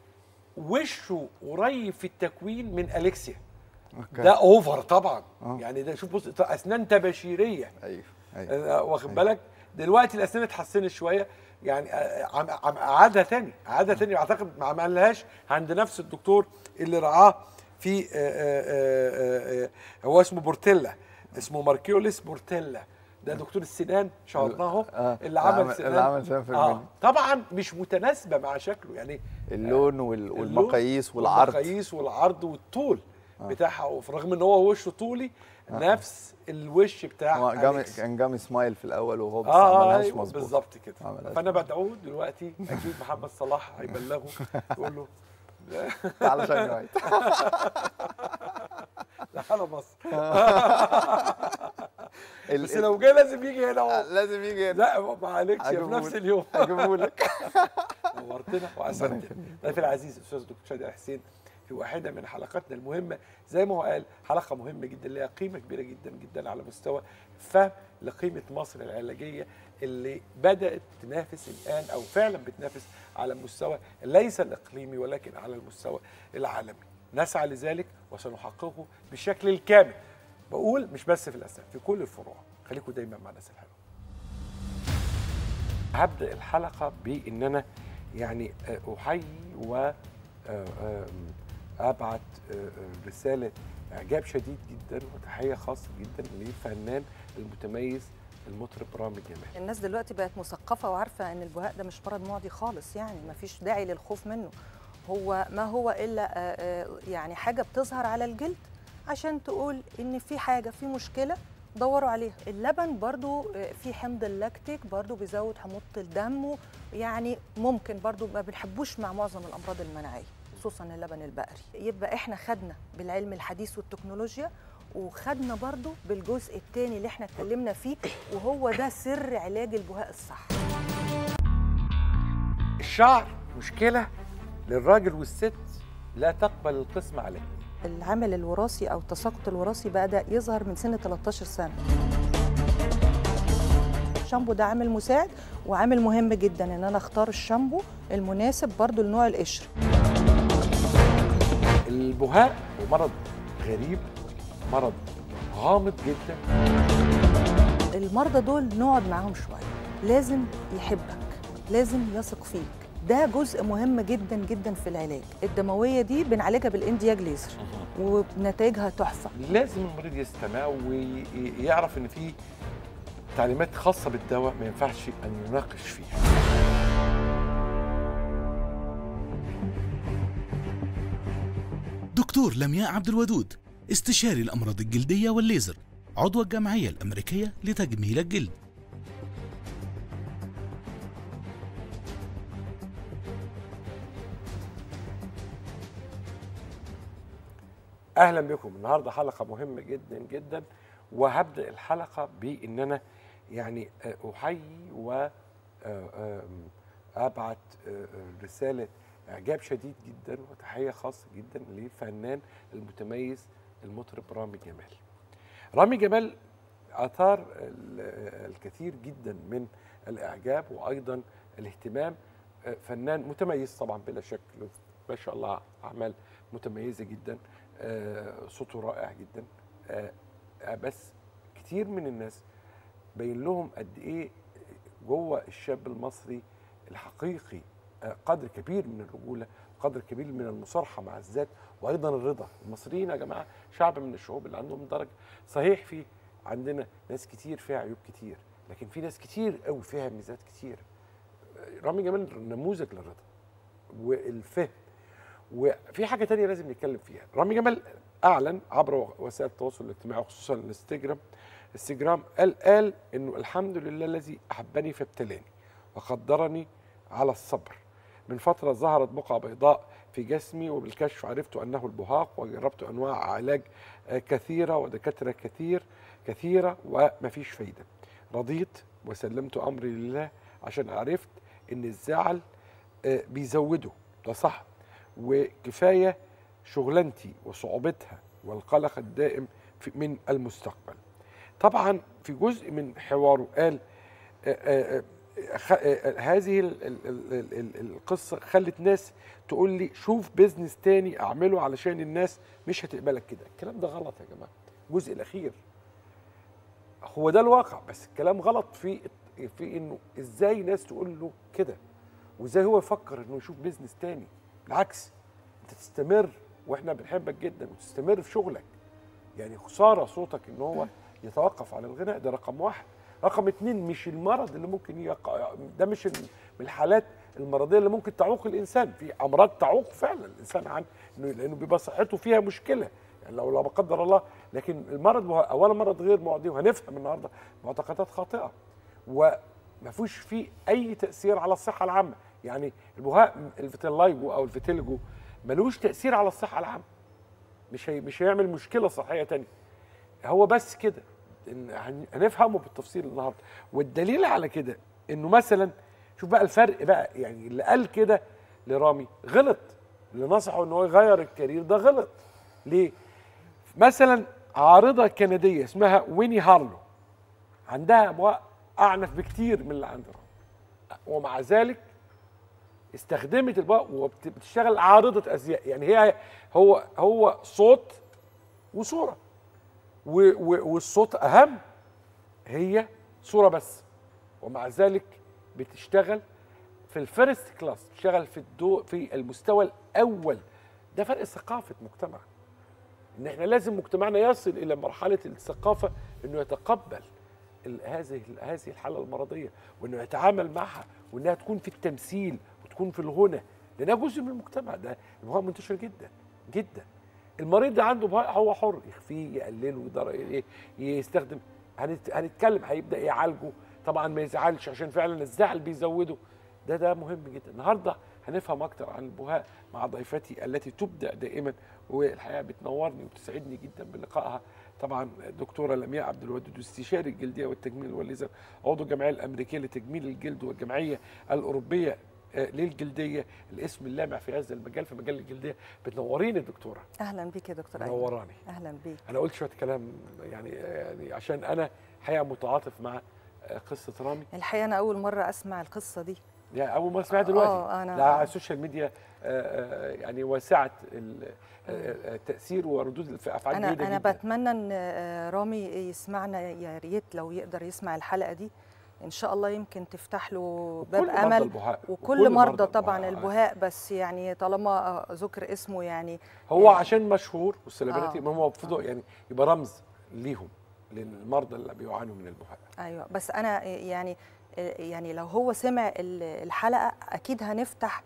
Speaker 2: وشه قريب في التكوين من اليكسيا
Speaker 1: اوكي
Speaker 2: ده اوفر طبعا
Speaker 1: آه.
Speaker 2: يعني ده شوف بص اسنان تباشيريه
Speaker 1: ايوه ايوه
Speaker 2: آه، واخد بالك دلوقتي الاسنان اتحسنت شويه يعني آه، عم عم قعدها تاني قعدها تاني اعتقد ما عملهاش عند نفس الدكتور اللي رعاه في آه، آه، آه، آه، هو اسمه بورتيلا اسمه ماركيوليس بورتيلا ده دكتور السنان شهرناه
Speaker 1: آه،
Speaker 2: اللي عمل
Speaker 1: اللي
Speaker 2: سنان
Speaker 1: عمل سنان فيرمينيو.
Speaker 2: طبعا مش متناسبه مع شكله يعني
Speaker 1: اللون وال-
Speaker 2: اللون
Speaker 1: والمقاييس والعرض
Speaker 2: والمقاييس والعرض والطول بتاعها رغم ان هو وشه طولي نفس الوش بتاع
Speaker 1: هو جامي
Speaker 2: أليكس.
Speaker 1: كان جامي سمايل في الاول وهو بس
Speaker 2: اه
Speaker 1: عملهاش
Speaker 2: أيوة
Speaker 1: مظبوط
Speaker 2: بالظبط كده
Speaker 1: عملهاش
Speaker 2: فانا بدعوه دلوقتي اكيد محمد صلاح هيبلغه يقول له
Speaker 1: تعالى شاين وايت
Speaker 2: تعالى مصر
Speaker 1: ال-
Speaker 2: بس لو جه لازم يجي هنا اهو
Speaker 1: لازم يجي هنا
Speaker 2: لا ما عليكش في
Speaker 1: هجيبهولك.
Speaker 2: نفس اليوم
Speaker 1: اجيبهولك
Speaker 2: نورتنا واسعدتنا ضيفي العزيز الاستاذ دكتور شادي حسين في واحده من حلقاتنا المهمه زي ما هو قال حلقه مهمه جدا لها قيمه كبيره جدا جدا على مستوى فهم لقيمه مصر العلاجيه اللي بدات تنافس الان او فعلا بتنافس على المستوى ليس الاقليمي ولكن على المستوى العالمي نسعى لذلك وسنحققه بالشكل الكامل بقول مش بس في الاسنان في كل الفروع خليكم دايما مع الناس الحلوه هبدا الحلقه بان انا يعني آه، احيي و آه، آم، ابعت آه، آه، رساله اعجاب شديد جدا وتحيه خاصه جدا للفنان المتميز المطرب رامي جمال
Speaker 6: الناس دلوقتي بقت مثقفه وعارفه ان البهاء ده مش مرض معدي خالص يعني ما فيش داعي للخوف منه هو ما هو الا آه، آه، يعني حاجه بتظهر على الجلد عشان تقول ان في حاجه في مشكله دوروا عليها اللبن برضو آه، في حمض اللاكتيك برضو بيزود حموضه الدم يعني ممكن برضو ما بنحبوش مع معظم الامراض المناعيه خصوصا اللبن البقري يبقى احنا خدنا بالعلم الحديث والتكنولوجيا وخدنا برضو بالجزء الثاني اللي احنا اتكلمنا فيه وهو ده سر علاج البهاء الصح
Speaker 2: الشعر مشكله للراجل والست لا تقبل القسم عليه
Speaker 6: العامل الوراثي او التساقط الوراثي بدا يظهر من سن 13 سنه الشامبو ده عامل مساعد وعامل مهم جدا ان انا اختار الشامبو المناسب برضو لنوع القشر
Speaker 2: البهاء هو مرض غريب مرض غامض جدا
Speaker 6: المرضى دول نقعد معاهم شويه لازم يحبك لازم يثق فيك ده جزء مهم جدا جدا في العلاج الدمويه دي بنعالجها بالاندياج ليزر ونتائجها تحفه
Speaker 2: لازم المريض يستمع ويعرف ان في تعليمات خاصه بالدواء ما ينفعش ان يناقش فيها
Speaker 7: دكتور لمياء عبد الودود استشاري الأمراض الجلدية والليزر عضو الجمعية الأمريكية لتجميل الجلد
Speaker 2: اهلا بكم النهارده حلقه مهمه جدا جدا وهبدا الحلقه بان انا يعني آه، احيي و آه، آم، ابعت آه، آه، رساله اعجاب شديد جدا وتحيه خاصه جدا للفنان المتميز المطرب رامي جمال. رامي جمال اثار ال- الكثير جدا من الاعجاب وايضا الاهتمام آه، فنان متميز طبعا بلا شك له ما شاء الله اعمال متميزه جدا آه، صوته رائع جدا آه، آه، بس كتير من الناس باين لهم قد ايه جوه الشاب المصري الحقيقي آه، قدر كبير من الرجوله قدر كبير من المصارحه مع الذات وايضا الرضا المصريين يا جماعه شعب من الشعوب اللي عندهم درجه صحيح في عندنا ناس كتير فيها عيوب كتير لكن في ناس كتير قوي فيها ميزات كتير آه، رامي جمال نموذج للرضا والفهم وفي حاجه تانية لازم نتكلم فيها رامي جمال اعلن عبر وسائل التواصل الاجتماعي وخصوصا الانستجرام انستجرام قال قال انه الحمد لله الذي احبني فابتلاني وقدرني على الصبر من فتره ظهرت بقعه بيضاء في جسمي وبالكشف عرفت انه البهاق وجربت انواع علاج آه، كثيره ودكاتره كثير كثيره ومفيش فايده رضيت وسلمت امري لله عشان عرفت ان الزعل آه، بيزوده ده صح وكفايه شغلانتي وصعوبتها والقلق الدائم في من المستقبل. طبعا في جزء من حواره قال آه، آه، آه، خ- آه، هذه ال- ال- ال- ال- ال- القصه خلت ناس تقول لي شوف بيزنس تاني اعمله علشان الناس مش هتقبلك كده، الكلام ده غلط يا جماعه. الجزء الاخير هو ده الواقع بس الكلام غلط في في انه ازاي ناس تقول له كده وازاي هو يفكر انه يشوف بيزنس تاني بالعكس انت تستمر واحنا بنحبك جدا وتستمر في شغلك يعني خساره صوتك ان هو يتوقف عن الغناء ده رقم واحد رقم اتنين مش المرض اللي ممكن يقع ده مش من الحالات المرضيه اللي ممكن تعوق الانسان في امراض تعوق فعلا الانسان عن انه لانه بيبقى صحته فيها مشكله يعني لو لا قدر الله لكن المرض هو اولا مرض غير معدي وهنفهم النهارده معتقدات خاطئه وما فيش فيه اي تاثير على الصحه العامه يعني البهاء الفيتيلايجو او الفيتيلجو ملوش تاثير على الصحه العامه مش هي مش هيعمل مشكله صحيه تانية هو بس كده إن هن- هنفهمه بالتفصيل النهارده والدليل على كده انه مثلا شوف بقى الفرق بقى يعني اللي قال كده لرامي غلط اللي نصحه ان هو يغير الكارير ده غلط ليه مثلا عارضه كنديه اسمها ويني هارلو عندها أبواق اعنف بكتير من اللي عند رامي ومع ذلك استخدمت الباء وبتشتغل عارضه ازياء يعني هي هو هو صوت وصوره و و والصوت اهم هي صوره بس ومع ذلك بتشتغل في الفيرست كلاس بتشتغل في الدو في المستوى الاول ده فرق ثقافه مجتمع ان احنا لازم مجتمعنا يصل الى مرحله الثقافه انه يتقبل ال- هذه هذه الحاله المرضيه وانه يتعامل معها وانها تكون في التمثيل وتكون في الغنى لانها جزء من المجتمع ده البهاء منتشر جدا جدا المريض ده عنده بهاء هو حر يخفيه يقلله يقدر ايه يستخدم هنت- هنتكلم هيبدا يعالجه طبعا ما يزعلش عشان فعلا الزعل بيزوده ده ده مهم جدا النهارده هنفهم اكتر عن البهاء مع ضيفتي التي تبدع دائما والحقيقه بتنورني وتسعدني جدا بلقائها طبعا دكتوره لمياء عبد الودود استشاري الجلديه والتجميل والليزر عضو الجمعيه الامريكيه لتجميل الجلد والجمعيه الاوروبيه آه، للجلديه الاسم اللامع في هذا المجال في مجال الجلديه بتنوريني دكتوره
Speaker 6: اهلا بيك يا دكتور ايمن
Speaker 2: منوراني
Speaker 6: اهلا بيك
Speaker 2: انا قلت شويه كلام يعني يعني عشان انا حقيقه متعاطف مع آه، قصه رامي
Speaker 6: الحقيقه انا اول مره اسمع القصه دي
Speaker 2: يعني اول مره اسمعها دلوقتي
Speaker 6: آه، أنا-
Speaker 2: لا على السوشيال ميديا آه، آه، يعني وسعت ال- آه، آه، التاثير وردود الافعال
Speaker 6: انا
Speaker 2: جيدة
Speaker 6: انا
Speaker 2: جدا.
Speaker 6: بتمنى ان آه، رامي يسمعنا يا ريت لو يقدر يسمع الحلقه دي ان شاء الله يمكن تفتح له باب
Speaker 2: وكل مرضى
Speaker 6: امل
Speaker 2: البهاء،
Speaker 6: وكل مرضى
Speaker 2: مرضى
Speaker 6: طبعا
Speaker 2: البهاء.
Speaker 6: البهاء بس يعني طالما آه، ذكر اسمه يعني
Speaker 2: هو
Speaker 6: آه،
Speaker 2: عشان مشهور والسليبرتي
Speaker 6: آه،
Speaker 2: ما هو المفروض يعني يبقى رمز ليهم للمرضى اللي بيعانوا من البهاء
Speaker 6: ايوه بس انا يعني يعني لو هو سمع ال- الحلقه اكيد هنفتح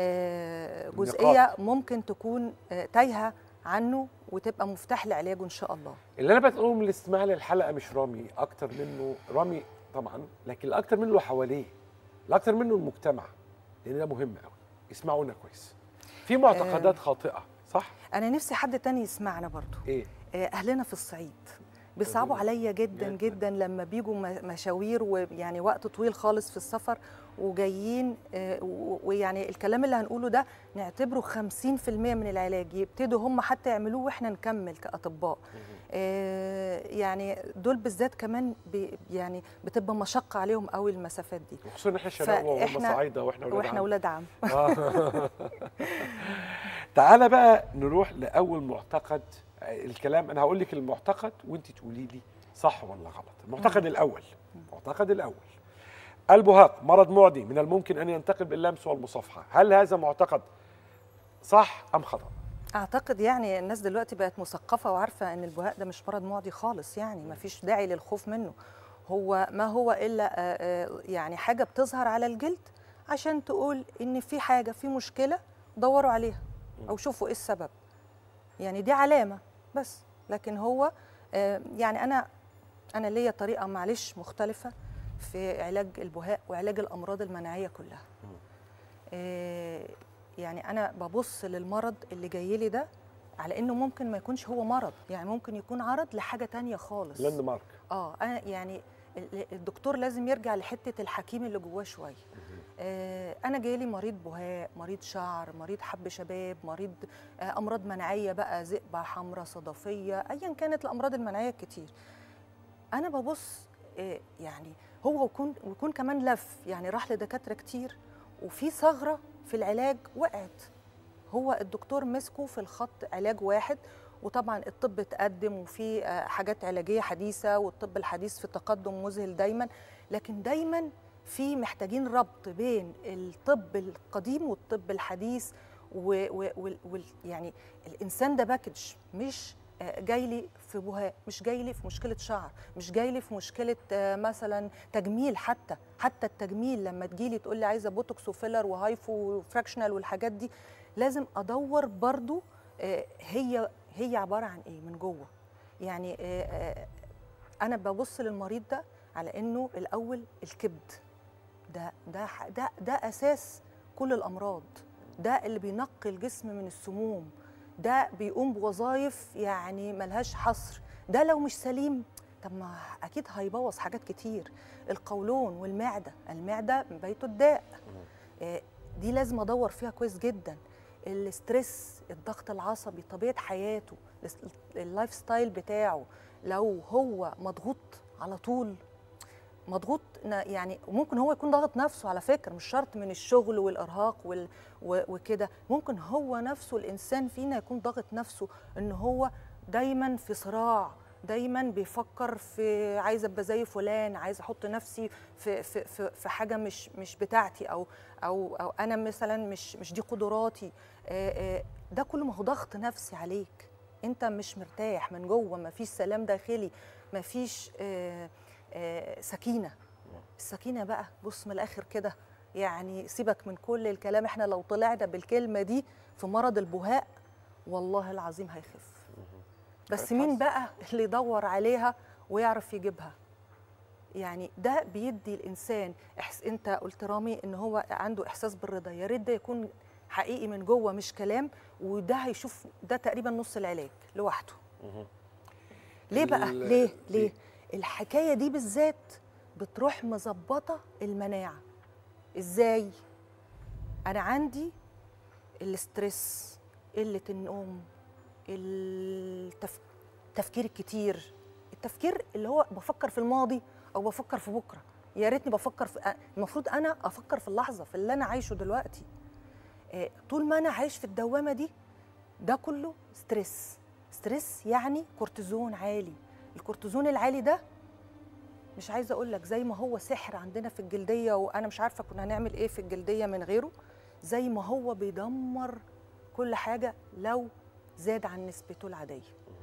Speaker 6: آه، جزئيه ممكن تكون آه، تايهه عنه وتبقى مفتاح لعلاجه ان شاء الله
Speaker 2: اللي انا بقوله من الاستماع للحلقه مش رامي اكتر منه رامي طبعا لكن الاكتر منه اللي حواليه الاكتر منه المجتمع لان ده مهم قوي يسمعونا كويس في معتقدات خاطئه صح
Speaker 6: انا نفسي حد تاني يسمعنا برضو
Speaker 2: ايه
Speaker 6: آه، اهلنا في الصعيد بيصعبوا عليا جدا
Speaker 2: جداً.
Speaker 6: جدا لما بيجوا م- مشاوير ويعني وقت طويل خالص في السفر وجايين آه، و- ويعني الكلام اللي هنقوله ده نعتبره 50% من العلاج يبتدوا هم حتى يعملوه واحنا نكمل كاطباء آه، يعني دول بالذات كمان بي يعني بتبقى مشقه عليهم قوي المسافات دي
Speaker 2: وخصوصا ان احنا شباب وهم
Speaker 6: فإحنا-
Speaker 2: صعايده واحنا ولاد
Speaker 6: واحنا
Speaker 2: عم.
Speaker 6: ولاد عم
Speaker 2: آه. تعالى بقى نروح لاول معتقد الكلام انا هقول لك المعتقد وانت تقولي لي صح ولا غلط المعتقد الاول المعتقد الاول البهاق مرض معدي من الممكن ان ينتقل باللمس والمصافحه هل هذا معتقد صح ام خطا
Speaker 6: اعتقد يعني الناس دلوقتي بقت مثقفه وعارفه ان البهاء ده مش مرض معدي خالص يعني ما فيش داعي للخوف منه هو ما هو الا آه، آه، يعني حاجه بتظهر على الجلد عشان تقول ان في حاجه في مشكله دوروا عليها او شوفوا ايه السبب يعني دي علامه بس لكن هو آه، يعني انا انا ليا طريقه معلش مختلفه في علاج البهاء وعلاج الامراض المناعيه كلها آه، يعني انا ببص للمرض اللي جاي لي ده على انه ممكن ما يكونش هو مرض يعني ممكن يكون عرض لحاجه تانية خالص
Speaker 2: لاند مارك
Speaker 6: اه انا يعني ال- الدكتور لازم يرجع لحته الحكيم اللي جواه شويه آه انا جايلي مريض بهاء مريض شعر مريض حب شباب مريض آه امراض مناعيه بقى ذئبه حمراء صدفيه ايا كانت الامراض المناعيه الكتير انا ببص آه يعني هو ويكون ويكون كمان لف يعني راح لدكاتره كتير وفي ثغره في العلاج وقعت هو الدكتور مسكه في الخط علاج واحد وطبعا الطب اتقدم وفي آه، حاجات علاجيه حديثه والطب الحديث في تقدم مذهل دايما لكن دايما في محتاجين ربط بين الطب القديم والطب الحديث و و وال- وال يعني الانسان ده باكج مش آه، جاي لي في بهاء مش جاي لي في مشكله شعر مش جاي لي في مشكله آه، مثلا تجميل حتى حتى التجميل لما تجيلي تقول لي عايزه بوتوكس وفيلر وهايفو وفراكشنال والحاجات دي لازم ادور برضو آه، هي هي عباره عن ايه من جوه يعني آه، آه، انا ببص للمريض ده على انه الاول الكبد ده ده ح- ده ده اساس كل الامراض ده اللي بينقي الجسم من السموم ده بيقوم بوظائف يعني ملهاش حصر ده لو مش سليم طب ما اكيد هيبوظ حاجات كتير القولون والمعده المعده بيت الداء آه، دي لازم ادور فيها كويس جدا الاسترس الضغط العصبي طبيعه حياته الس- اللايف ستايل بتاعه لو هو مضغوط على طول مضغوط ن- يعني ممكن هو يكون ضاغط نفسه على فكره مش شرط من الشغل والارهاق وال و- وكده ممكن هو نفسه الانسان فينا يكون ضاغط نفسه ان هو دايما في صراع دايما بيفكر في عايز ابقى زي فلان عايز احط نفسي في في في, في حاجه مش مش بتاعتي او او او انا مثلا مش مش دي قدراتي آه، آه، ده كله ما هو ضغط نفسي عليك انت مش مرتاح من جوه مفيش سلام داخلي مفيش آه آه سكينه السكينه بقى بص من الاخر كده يعني سيبك من كل الكلام احنا لو طلعنا بالكلمه دي في مرض البهاء والله العظيم هيخف بس مين بقى اللي يدور عليها ويعرف يجيبها يعني ده بيدي الانسان إحس... انت قلت رامي ان هو عنده احساس بالرضا يا ريت ده يكون حقيقي من جوه مش كلام وده هيشوف ده تقريبا نص العلاج لوحده ليه بقى
Speaker 2: ال-
Speaker 6: ليه
Speaker 2: ليه؟
Speaker 6: ليه الحكايه دي بالذات بتروح مظبطه المناعه ازاي انا عندي الاسترس قله النوم التف... التفكير الكتير التفكير اللي هو بفكر في الماضي او بفكر في بكره يا ريتني بفكر في المفروض انا افكر في اللحظه في اللي انا عايشه دلوقتي آه، طول ما انا عايش في الدوامه دي ده كله ستريس ستريس يعني كورتيزون عالي الكورتيزون العالي ده مش عايزه اقول لك زي ما هو سحر عندنا في الجلديه وانا مش عارفه كنا هنعمل ايه في الجلديه من غيره زي ما هو بيدمر كل حاجه لو زاد عن نسبته العاديه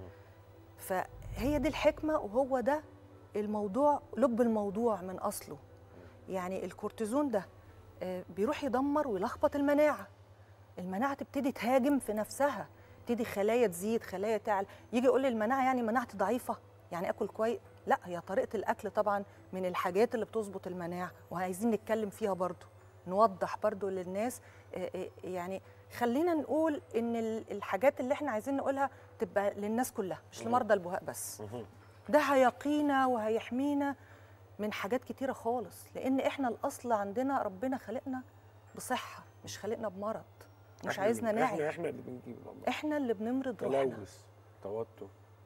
Speaker 6: فهي دي الحكمه وهو ده الموضوع لب الموضوع من اصله يعني الكورتيزون ده آه، بيروح يدمر ويلخبط المناعه المناعه تبتدي تهاجم في نفسها تبتدي خلايا تزيد خلايا تعلى يجي يقول لي المناعه يعني مناعتي ضعيفه يعني اكل كويس لا هي طريقه الاكل طبعا من الحاجات اللي بتظبط المناعه وعايزين نتكلم فيها برضو نوضح برضو للناس آه، آه، يعني خلينا نقول ان ال- الحاجات اللي احنا عايزين نقولها تبقى للناس كلها مش لمرضى البهاء بس ده هيقينا وهيحمينا من حاجات كتيره خالص لان احنا الاصل عندنا ربنا خلقنا بصحه مش خلقنا بمرض مش
Speaker 2: إحنا
Speaker 6: عايزنا
Speaker 2: اللي- احنا
Speaker 6: نعي
Speaker 2: احنا اللي بنجيب الامراض
Speaker 6: احنا اللي بنمرض روحنا
Speaker 2: تلوث توتر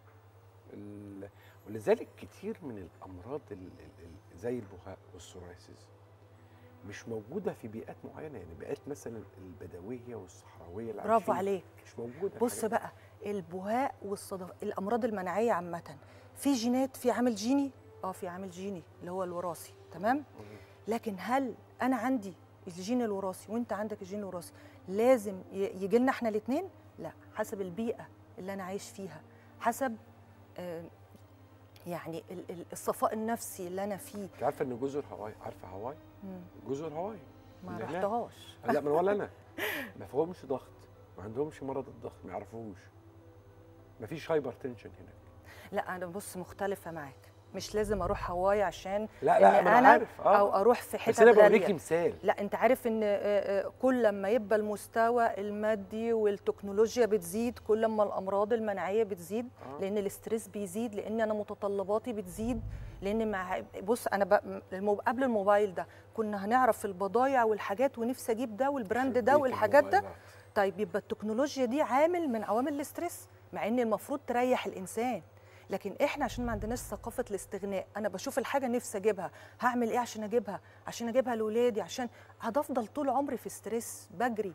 Speaker 2: ال... ولذلك كتير من الامراض ال... ال... ال... زي البهاء والسورايسيس مش موجوده في بيئات معينه يعني بيئات مثلا البدويه والصحراويه اللي
Speaker 6: برافو
Speaker 2: عايشين
Speaker 6: عليك
Speaker 2: مش موجوده
Speaker 6: بص
Speaker 2: الحاجات دي.
Speaker 6: بقى البهاء والصدف الامراض المناعيه عامه في جينات في عامل جيني اه في عامل جيني اللي هو الوراثي تمام لكن هل انا عندي الجين الوراثي وانت عندك الجين الوراثي لازم يجي لنا احنا الاثنين لا حسب البيئه اللي انا عايش فيها حسب آه، يعني ال- ال- الصفاء النفسي اللي انا فيه
Speaker 2: انت عارفه ان جزر هاواي عارفه هاواي
Speaker 6: مم.
Speaker 2: جزر هاواي
Speaker 6: ما
Speaker 2: اللي هناك.
Speaker 6: رحتهاش
Speaker 2: لا من ولا انا ما فيهمش ضغط ما عندهمش مرض الضغط ما يعرفوش ما فيش هايبر تنشن هناك
Speaker 6: لا انا بص مختلفه معاك مش لازم اروح هواي عشان
Speaker 2: لا لا
Speaker 6: إن
Speaker 2: ما انا
Speaker 6: انا
Speaker 2: عارف اه
Speaker 6: او اروح في
Speaker 2: بس
Speaker 6: حتت
Speaker 2: انا
Speaker 6: غاليه
Speaker 2: بوريكي مثال
Speaker 6: لا انت عارف ان آه، آه، كل لما يبقى المستوى المادي والتكنولوجيا بتزيد كل لما الامراض المناعيه بتزيد
Speaker 2: آه.
Speaker 6: لان الاسترس بيزيد لان انا متطلباتي بتزيد لان مع بص انا ب... المو... قبل الموبايل ده كنا هنعرف البضايع والحاجات ونفسي اجيب ده والبراند ده
Speaker 2: بيت
Speaker 6: والحاجات ده
Speaker 2: الموبايلات.
Speaker 6: طيب يبقى التكنولوجيا دي عامل من عوامل الاسترس مع ان المفروض تريح الانسان لكن احنا عشان ما عندناش ثقافه الاستغناء انا بشوف الحاجه نفسي اجيبها هعمل ايه عشان اجيبها عشان اجيبها لاولادي عشان هتفضل طول عمري في ستريس بجري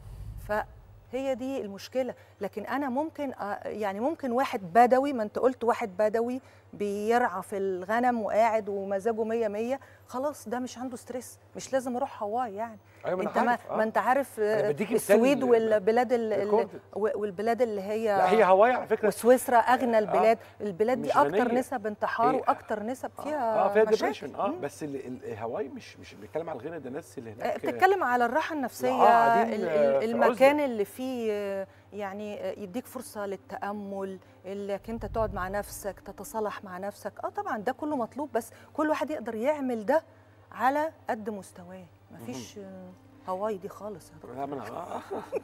Speaker 6: فهي دي المشكله لكن انا ممكن أ- يعني ممكن واحد بدوي ما انت قلت واحد بدوي بيرعى في الغنم وقاعد ومزاجه مية مية خلاص ده مش عنده ستريس مش لازم اروح هواي يعني
Speaker 2: ايوه ما
Speaker 6: انت
Speaker 2: انا
Speaker 6: ما,
Speaker 2: عارف
Speaker 6: ما انت عارف
Speaker 2: أنا
Speaker 6: آه،
Speaker 2: بديكي مثال
Speaker 6: السويد
Speaker 2: ل-
Speaker 6: والبلاد ال- ال-
Speaker 2: recorded.
Speaker 6: والبلاد اللي هي
Speaker 2: لا هي هواي على فكره
Speaker 6: وسويسرا اغنى البلاد البلاد دي
Speaker 2: مش
Speaker 6: اكتر
Speaker 2: غنية.
Speaker 6: نسب انتحار
Speaker 2: هي-
Speaker 6: واكتر نسب فيها
Speaker 2: اه فيها
Speaker 6: مشاكل.
Speaker 2: ديبريشن اه
Speaker 6: مم.
Speaker 2: بس ال- ال- هواي مش مش بنتكلم على الغنى ده الناس اللي
Speaker 6: آه،
Speaker 2: هناك
Speaker 6: بتتكلم على الراحه النفسيه
Speaker 2: آه، قاعدين،
Speaker 6: ال-
Speaker 2: آه،
Speaker 6: ال-
Speaker 2: في
Speaker 6: المكان
Speaker 2: عزلة.
Speaker 6: اللي فيه آه، يعني آه، يديك فرصه للتامل انك انت تقعد مع نفسك تتصالح مع نفسك اه طبعا ده كله مطلوب بس كل واحد يقدر يعمل ده على قد مستواه مفيش آه، هواي دي خالص يا دكتور.
Speaker 2: لا، ما أنا- آه.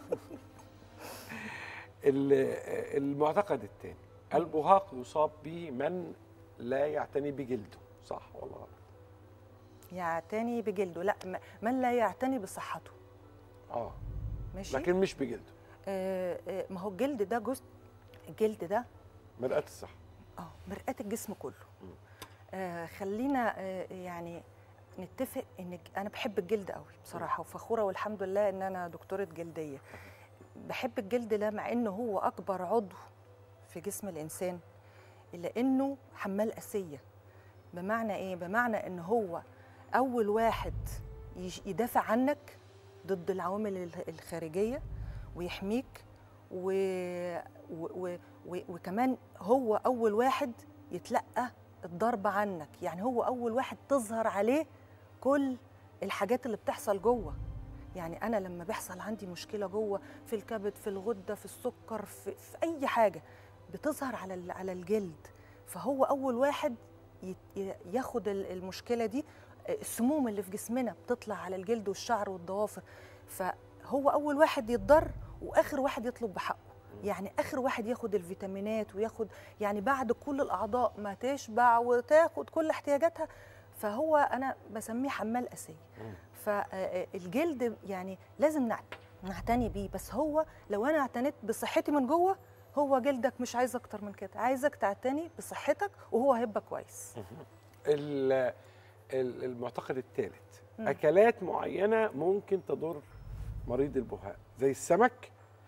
Speaker 2: ال- المعتقد الثاني البهاق يصاب به من لا يعتني بجلده صح ولا غلط؟
Speaker 6: يعتني بجلده لا م- من لا يعتني بصحته
Speaker 2: اه
Speaker 6: ماشي
Speaker 2: لكن مش بجلده
Speaker 6: آه آه ما هو الجلد ده جزء الجلد ده
Speaker 2: مرآة الصحة
Speaker 6: اه مرآة الجسم كله آه خلينا آه يعني نتفق ان انا بحب الجلد قوي بصراحه وفخوره والحمد لله ان انا دكتوره جلديه بحب الجلد ده مع انه هو اكبر عضو في جسم الانسان الا انه حمال اسيه بمعنى ايه بمعنى ان هو اول واحد يش- يدافع عنك ضد العوامل ال- الخارجيه ويحميك و... و... و... و- وكمان هو اول واحد يتلقى الضرب عنك يعني هو اول واحد تظهر عليه كل الحاجات اللي بتحصل جوه يعني انا لما بيحصل عندي مشكله جوه في الكبد في الغده في السكر في, في اي حاجه بتظهر على ال- على الجلد فهو اول واحد يت- ي- ياخد ال- المشكله دي السموم اللي في جسمنا بتطلع على الجلد والشعر والضوافر فهو اول واحد يتضر واخر واحد يطلب بحقه يعني اخر واحد ياخد الفيتامينات وياخد يعني بعد كل الاعضاء ما تشبع وتاخد كل احتياجاتها فهو انا بسميه حمال اسيه فالجلد يعني لازم نعت- نعتني بيه بس هو لو انا اعتنيت بصحتي من جوه هو جلدك مش عايز اكتر من كده عايزك تعتني بصحتك وهو هيبقى كويس
Speaker 2: ال- ال- المعتقد الثالث
Speaker 6: مم.
Speaker 2: اكلات معينه ممكن تضر مريض البهاء زي السمك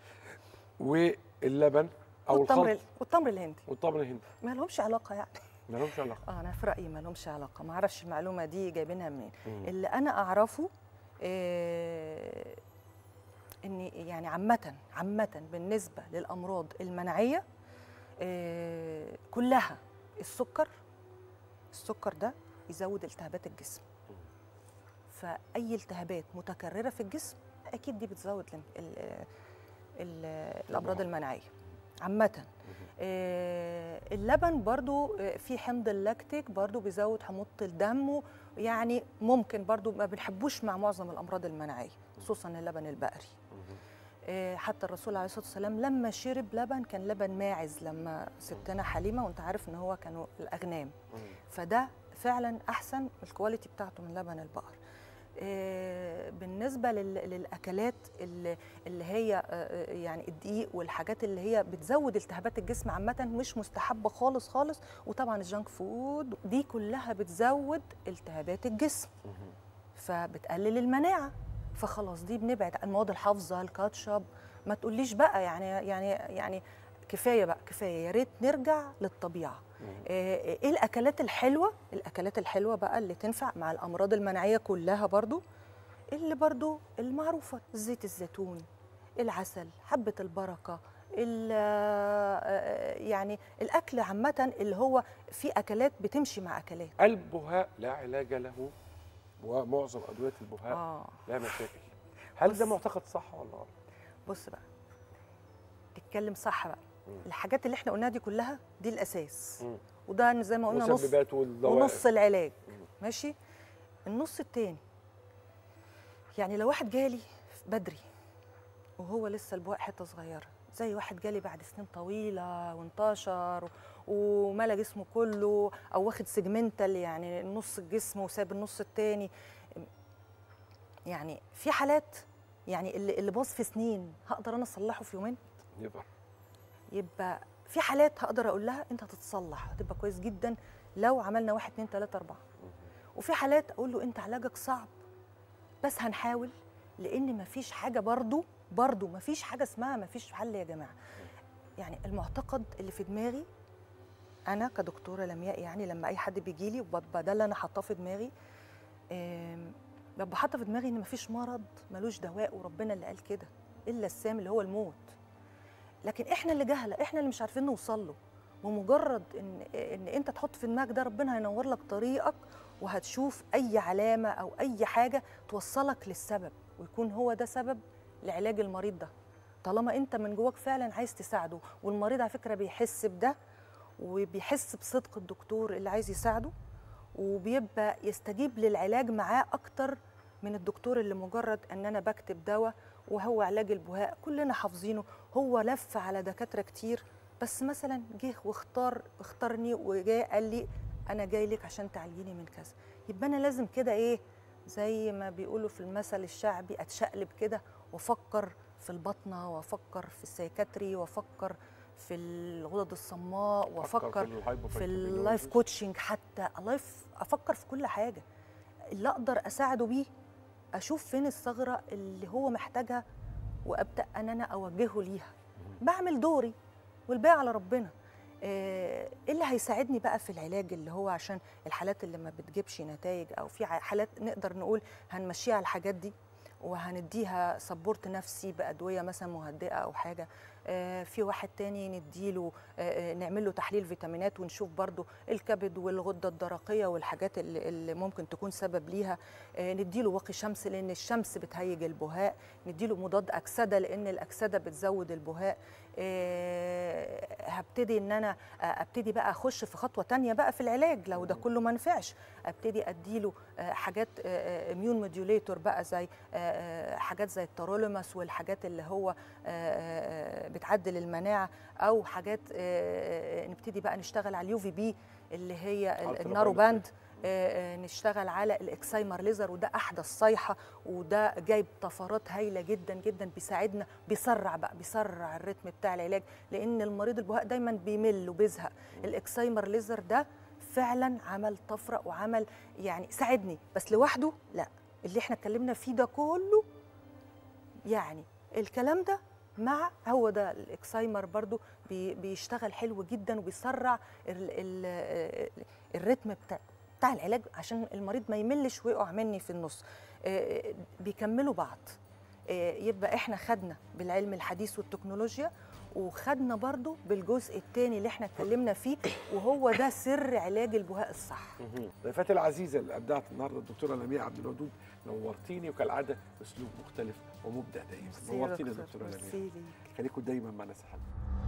Speaker 2: واللبن او
Speaker 6: والتمر
Speaker 2: الخلط
Speaker 6: والتمر الهندي
Speaker 2: والطبل الهندي
Speaker 6: ما لهمش علاقه يعني
Speaker 2: ما لهمش علاقه
Speaker 6: اه انا في رايي ما لهمش علاقه ما اعرفش المعلومه دي جايبينها منين
Speaker 2: مم.
Speaker 6: اللي انا اعرفه آه ان يعني عامه عامه بالنسبه للامراض المناعيه آه كلها السكر السكر ده يزود التهابات الجسم فاي التهابات متكرره في الجسم اكيد دي بتزود ال- ال- ال- الامراض المناعيه عامه آه، اللبن برضو آه، في حمض اللاكتيك برضو بيزود حموضه الدم يعني ممكن برضو ما بنحبوش مع معظم الامراض المناعيه خصوصا اللبن البقري آه، حتى الرسول عليه الصلاه والسلام لما شرب لبن كان لبن ماعز لما ستنا حليمه وانت عارف ان هو كانوا الاغنام فده فعلا احسن الكواليتي بتاعته من لبن البقر آه، بالنسبه لل- للاكلات اللي اللي هي آه، آه، يعني الدقيق والحاجات اللي هي بتزود التهابات الجسم عامه مش مستحبه خالص خالص وطبعا الجانك فود دي كلها بتزود التهابات الجسم فبتقلل المناعه فخلاص دي بنبعد المواد الحافظه الكاتشب ما تقوليش بقى يعني يعني يعني كفايه بقى كفايه يا ريت نرجع للطبيعه آه، ايه الاكلات الحلوه الاكلات الحلوه بقى اللي تنفع مع الامراض المناعيه كلها برضو اللي برضو المعروفه زيت الزيتون العسل حبه البركه ال- آه، يعني الاكل عامه اللي هو في اكلات بتمشي مع اكلات
Speaker 2: البهاء لا علاج له ومعظم ادويه البهاء
Speaker 6: اه
Speaker 2: لها مشاكل هل ده
Speaker 6: بص.
Speaker 2: معتقد صح ولا غلط؟
Speaker 6: بص بقى تتكلم صح بقى الحاجات اللي احنا قلناها دي كلها دي الاساس
Speaker 2: مم.
Speaker 6: وده زي ما قلنا نص
Speaker 2: المسببات والدوائر
Speaker 6: ونص العلاج ماشي النص التاني يعني لو واحد جالي بدري وهو لسه البواق حته صغيره زي واحد جالي بعد سنين طويله وانتشر وملا جسمه كله او واخد سيجمنتال يعني نص الجسم وساب النص التاني يعني في حالات يعني اللي اللي باظ في سنين هقدر انا اصلحه في يومين
Speaker 2: يبقى
Speaker 6: يبقى في حالات هقدر اقول لها انت هتتصلح هتبقى كويس جدا لو عملنا واحد اتنين تلاته اربعه وفي حالات اقول له انت علاجك صعب بس هنحاول لان مفيش حاجه برضو برضو مفيش حاجه اسمها مفيش حل يا جماعه يعني المعتقد اللي في دماغي انا كدكتوره لمياء يعني لما اي حد بيجي لي وببقى ده اللي انا حاطاه في دماغي آم، ببقى حاطه في دماغي ان مفيش مرض ملوش دواء وربنا اللي قال كده الا السام اللي هو الموت لكن احنا اللي جهله احنا اللي مش عارفين نوصل له ومجرد ان ان انت تحط في دماغك ده ربنا هينور لك طريقك وهتشوف اي علامه او اي حاجه توصلك للسبب ويكون هو ده سبب لعلاج المريض ده طالما انت من جواك فعلا عايز تساعده والمريض على فكره بيحس بده وبيحس بصدق الدكتور اللي عايز يساعده وبيبقى يستجيب للعلاج معاه اكتر من الدكتور اللي مجرد ان انا بكتب دواء وهو علاج البهاء كلنا حافظينه هو لف على دكاتره كتير بس مثلا جه واختار اختارني وجاي قال لي انا جاي لك عشان تعالجيني من كذا يبقى انا لازم كده ايه زي ما بيقولوا في المثل الشعبي اتشقلب كده وافكر في البطنه وافكر في السيكاتري وافكر في الغدد الصماء وافكر في اللايف كوتشنج حتى اللايف افكر في كل حاجه اللي اقدر اساعده بيه اشوف فين الثغره اللي هو محتاجها وابدا ان انا اوجهه ليها بعمل دوري والباقي على ربنا آه، ايه اللي هيساعدني بقى في العلاج اللي هو عشان الحالات اللي ما بتجيبش نتائج او في ع- حالات نقدر نقول هنمشيها على الحاجات دي وهنديها سبورت نفسي بادويه مثلا مهدئه او حاجه آه، في واحد تاني نديله آه، آه، نعمل له تحليل فيتامينات ونشوف برضو الكبد والغده الدرقيه والحاجات اللي, اللي ممكن تكون سبب ليها آه، نديله واقي شمس لان الشمس بتهيج البهاء نديله مضاد اكسده لان الاكسده بتزود البهاء آه، هبتدي ان انا آه، ابتدي بقى اخش في خطوه تانية بقى في العلاج لو ده كله ما نفعش ابتدي اديله آه، حاجات اميون موديوليتور بقى زي آه، آه، حاجات زي التارولوماس والحاجات اللي هو آه، آه، بتعدل المناعه او حاجات آه، نبتدي بقى نشتغل على اليو في بي اللي هي
Speaker 2: Ultraviolet.
Speaker 6: النارو باند آه، آه، نشتغل على الاكسايمر ليزر وده احدث صيحه وده جايب طفرات هايله جدا جدا بيساعدنا بيسرع بقى بيسرع الريتم بتاع العلاج لان المريض البهاء دايما بيمل وبيزهق الاكسايمر ليزر ده فعلا عمل طفره وعمل يعني ساعدني بس لوحده لا اللي احنا اتكلمنا فيه ده كله يعني الكلام ده مع هو ده الاكسايمر برضو بي بيشتغل حلو جدا وبيسرع ال ال الريتم بتاع بتاع العلاج عشان المريض ما يملش ويقع مني في النص آه، بيكملوا بعض آه، يبقى احنا خدنا بالعلم الحديث والتكنولوجيا وخدنا برضو بالجزء الثاني اللي احنا اتكلمنا فيه وهو ده سر علاج البهاء الصح
Speaker 2: ضيفتي العزيزه اللي ابدعت النهارده الدكتوره لمياء عبد الودود نورتيني وكالعاده اسلوب مختلف ومبدع دايما نورتيني يا دكتوره لمياء
Speaker 6: ميرسي ليك.
Speaker 2: خليكم دايما معنا سحب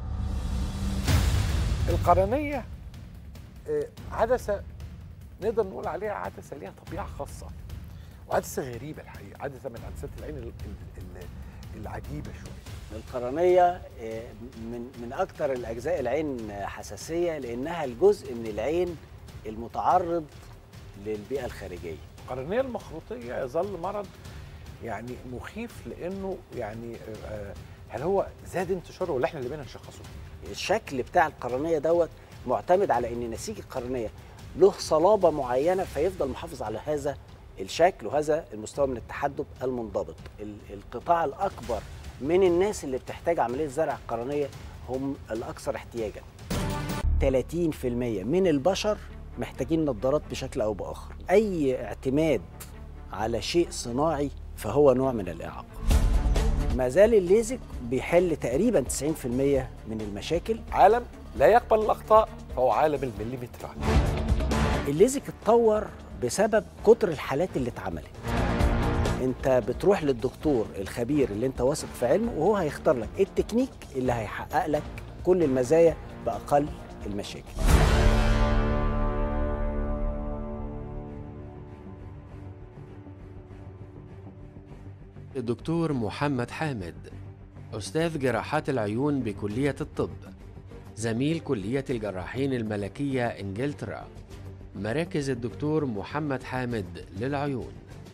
Speaker 2: القرنيه آه، عدسه نقدر نقول عليها عدسه ليها طبيعه خاصه وعدسه غريبه الحقيقه عدسه من عدسات العين ال- ال- ال- العجيبه شويه
Speaker 8: القرنية آه، من من أكتر الأجزاء العين حساسية لأنها الجزء من العين المتعرض للبيئة الخارجية
Speaker 2: القرنيه المخروطيه يظل مرض يعني مخيف لانه يعني آه، هل هو زاد انتشاره ولا احنا اللي بينا نشخصه؟
Speaker 8: الشكل بتاع القرنية دوت معتمد على أن نسيج القرنية له صلابة معينة فيفضل محافظ على هذا الشكل وهذا المستوى من التحدب المنضبط ال- القطاع الأكبر من الناس اللي بتحتاج عملية زرع القرنية هم الأكثر احتياجا 30% من البشر محتاجين نظارات بشكل أو بآخر أي اعتماد على شيء صناعي فهو نوع من الإعاقة ما زال الليزك بيحل تقريبا 90% من المشاكل
Speaker 2: عالم لا يقبل الاخطاء فهو عالم المليمترات
Speaker 8: الليزك اتطور بسبب كتر الحالات اللي اتعملت انت بتروح للدكتور الخبير اللي انت واثق في علمه وهو هيختار لك إيه التكنيك اللي هيحقق لك كل المزايا باقل المشاكل
Speaker 3: الدكتور محمد حامد أستاذ جراحات العيون بكلية الطب زميل كلية الجراحين الملكية إنجلترا مراكز الدكتور محمد حامد للعيون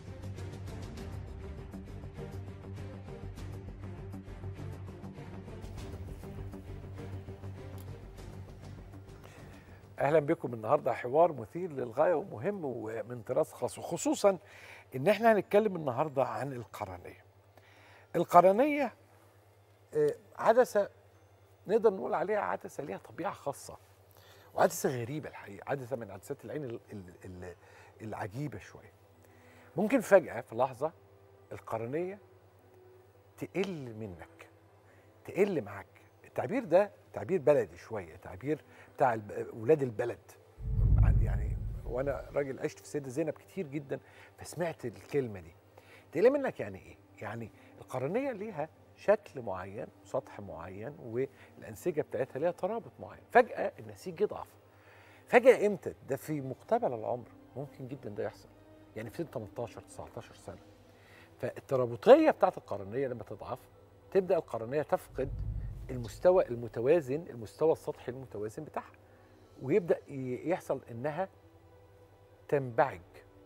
Speaker 2: اهلا بكم النهارده حوار مثير للغايه ومهم ومن طراز خاص وخصوصا ان احنا هنتكلم النهارده عن القرنيه. القرنيه آه، عدسه نقدر نقول عليها عدسه ليها طبيعه خاصه وعدسه غريبه الحقيقه عدسه من عدسات العين ال- ال- ال- العجيبه شويه. ممكن فجاه في لحظه القرنيه تقل منك تقل معاك التعبير ده تعبير بلدي شويه تعبير بتاع الب- ولاد البلد عن- يعني وانا راجل عشت في سيده زينب كتير جدا فسمعت الكلمه دي تقل منك يعني ايه يعني القرنيه ليها شكل معين سطح معين والانسجه بتاعتها ليها ترابط معين فجاه النسيج يضعف فجاه امتى ده في مقتبل العمر ممكن جدا ده يحصل يعني في سن 18 19 سنه فالترابطيه بتاعت القرنيه لما تضعف تبدا القرنيه تفقد المستوى المتوازن المستوى السطحي المتوازن بتاعها ويبدا ي- يحصل انها تنبعج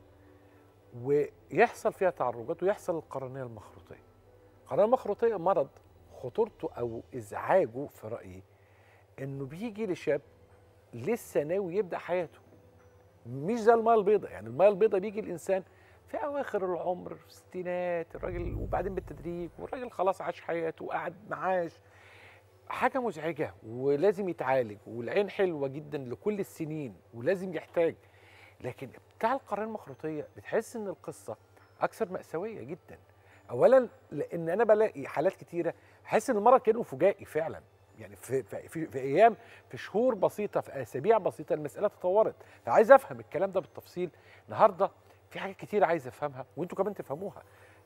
Speaker 2: ويحصل فيها تعرجات ويحصل القرنيه المخروطيه القرنيه المخروطيه مرض خطورته او ازعاجه في رايي انه بيجي لشاب لسه ناوي يبدا حياته مش زي الميه البيضاء يعني الميه البيضاء بيجي الانسان في اواخر العمر في الستينات الراجل وبعدين بالتدريج والراجل خلاص عاش حياته وقعد معاش حاجه مزعجه ولازم يتعالج والعين حلوه جدا لكل السنين ولازم يحتاج لكن بتاع القرنيه المخروطيه بتحس ان القصه اكثر ماساويه جدا اولا لان انا بلاقي حالات كتيره احس ان المرض كانه فجائي فعلا يعني في في, في, في ايام في شهور بسيطه في اسابيع بسيطه المساله تطورت فعايز افهم الكلام ده بالتفصيل النهارده في حاجات كتير عايز افهمها وانتوا كمان تفهموها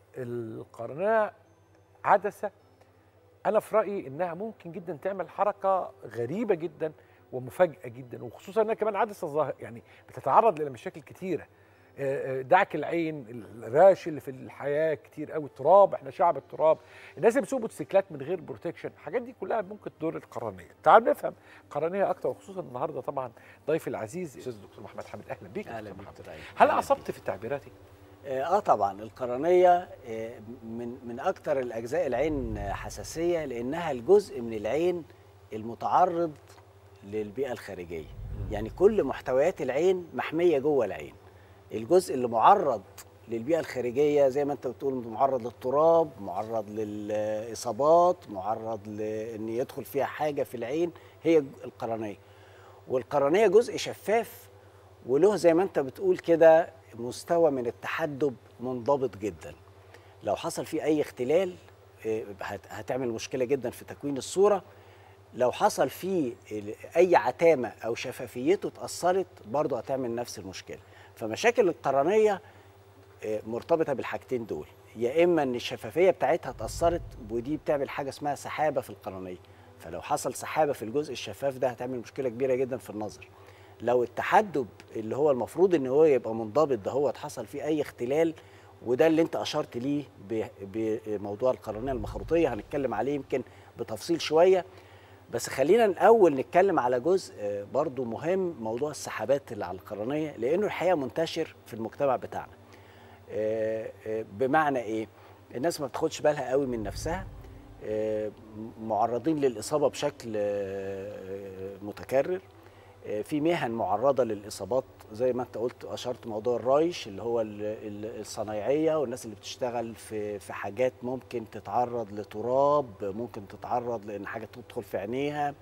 Speaker 2: القرنيه عدسه انا في رايي انها ممكن جدا تعمل حركه غريبه جدا ومفاجاه جدا وخصوصا انها كمان عدسه ظاهر يعني بتتعرض لمشاكل كتيره آه، آه، دعك العين الرعش اللي في الحياه كتير قوي التراب احنا شعب التراب الناس اللي بيسوقوا موتوسيكلات من غير بروتكشن الحاجات دي كلها ممكن تضر القرنيه تعال نفهم القرنيه اكتر وخصوصا النهارده طبعا ضيفي العزيز الاستاذ الدكتور محمد حامد اهلا بيك يا
Speaker 8: اهلا
Speaker 2: دكتور
Speaker 8: بيك
Speaker 2: محمد.
Speaker 8: دكتور أيمن.
Speaker 2: هل
Speaker 8: أهلا
Speaker 2: اصبت في تعبيراتي
Speaker 8: اه طبعا القرنيه آه، من من اكتر الاجزاء العين حساسيه لانها الجزء من العين المتعرض للبيئه الخارجيه يعني كل محتويات العين محميه جوه العين الجزء اللي معرض للبيئه الخارجيه زي ما انت بتقول معرض للتراب معرض للاصابات معرض لان يدخل فيها حاجه في العين هي القرنيه والقرنيه جزء شفاف وله زي ما انت بتقول كده مستوى من التحدب منضبط جدا لو حصل فيه اي اختلال آه، هت- هتعمل مشكله جدا في تكوين الصوره لو حصل فيه ال- اي عتامه او شفافيته اتاثرت برضه هتعمل نفس المشكله فمشاكل القرنيه آه، مرتبطه بالحاجتين دول يا اما ان الشفافيه بتاعتها اتاثرت ودي بتعمل حاجه اسمها سحابه في القرنيه فلو حصل سحابه في الجزء الشفاف ده هتعمل مشكله كبيره جدا في النظر لو التحدب اللي هو المفروض ان هو يبقى منضبط ده هو حصل فيه اي اختلال وده اللي انت اشرت ليه ب- بموضوع القرنيه المخروطيه هنتكلم عليه يمكن بتفصيل شويه بس خلينا الاول نتكلم على جزء آه، برضو مهم موضوع السحابات اللي على القرنيه لانه الحقيقه منتشر في المجتمع بتاعنا آه، آه، بمعنى ايه الناس ما بتاخدش بالها قوي من نفسها آه، معرضين للاصابه بشكل آه، متكرر آه، في مهن معرضه للاصابات زي ما انت قلت اشرت موضوع الرايش اللي هو ال- ال- الصنايعيه والناس اللي بتشتغل في في حاجات ممكن تتعرض لتراب ممكن تتعرض لان حاجه تدخل في عينيها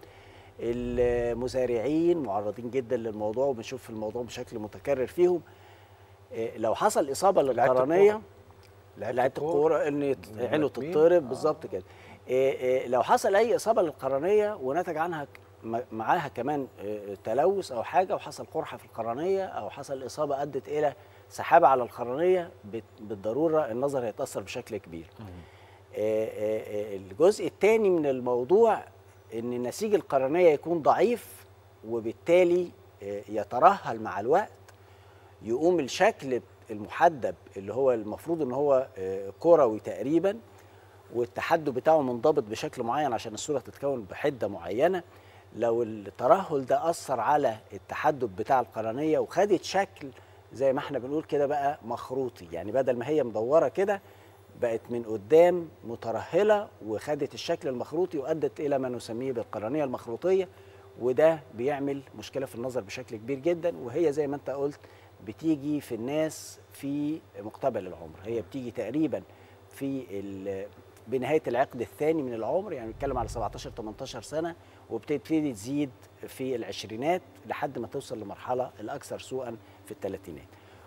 Speaker 8: المزارعين معرضين جدا للموضوع وبنشوف الموضوع بشكل متكرر فيهم آه، لو حصل اصابه
Speaker 2: لعيبة
Speaker 8: للقرنيه
Speaker 2: الكورة. لعيبة
Speaker 8: لعيبه الكوره ان يت- عينه
Speaker 2: الملاكمين.
Speaker 8: تضطرب بالظبط كده إيه إيه لو حصل اي اصابه للقرنيه ونتج عنها ك- م- معاها كمان إيه، تلوث او حاجه وحصل قرحه في القرنيه او حصل اصابه ادت الى سحابه على القرنيه بت- بالضروره النظر هيتاثر بشكل كبير إيه إيه إيه الجزء الثاني من الموضوع ان نسيج القرنيه يكون ضعيف وبالتالي إيه، يترهل مع الوقت يقوم الشكل المحدب اللي هو المفروض ان هو آه، كروي تقريبا والتحدب بتاعه منضبط بشكل معين عشان الصوره تتكون بحده معينه لو الترهل ده اثر على التحدب بتاع القرنيه وخدت شكل زي ما احنا بنقول كده بقى مخروطي يعني بدل ما هي مدوره كده بقت من قدام مترهله وخدت الشكل المخروطي وادت الى ما نسميه بالقرنيه المخروطيه وده بيعمل مشكله في النظر بشكل كبير جدا وهي زي ما انت قلت بتيجي في الناس في مقتبل العمر هي بتيجي تقريبا في ال- بنهايه العقد الثاني من العمر يعني بنتكلم على 17 18 سنه وبتبتدي تزيد في العشرينات لحد ما توصل لمرحله الاكثر سوءا في الثلاثينات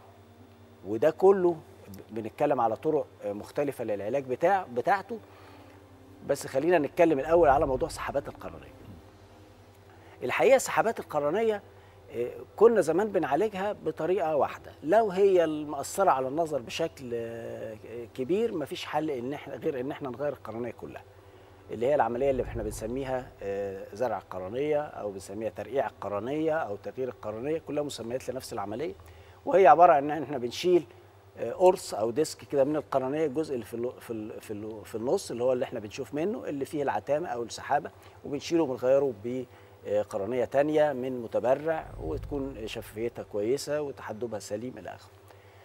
Speaker 8: وده كله ب- بنتكلم على طرق مختلفه للعلاج بتاع بتاعته بس خلينا نتكلم الاول على موضوع سحابات القرنيه الحقيقه سحابات القرنيه آه، كنا زمان بنعالجها بطريقه واحده لو هي المأثره على النظر بشكل آه، كبير مفيش حل ان احنا غير ان احنا نغير القرنيه كلها اللي هي العمليه اللي احنا بنسميها آه، زرع القرنيه او بنسميها ترقيع القرنيه او تغيير القرنيه كلها مسميات لنفس العمليه وهي عباره عن ان احنا بنشيل آه، قرص او ديسك كده من القرنيه الجزء اللي في الو- في ال- في ال- في النص اللي هو اللي احنا بنشوف منه اللي فيه العتامه او السحابه وبنشيله وبنغيره بقرنيه تانية من متبرع وتكون شفافيتها كويسه وتحدبها سليم الى اخره.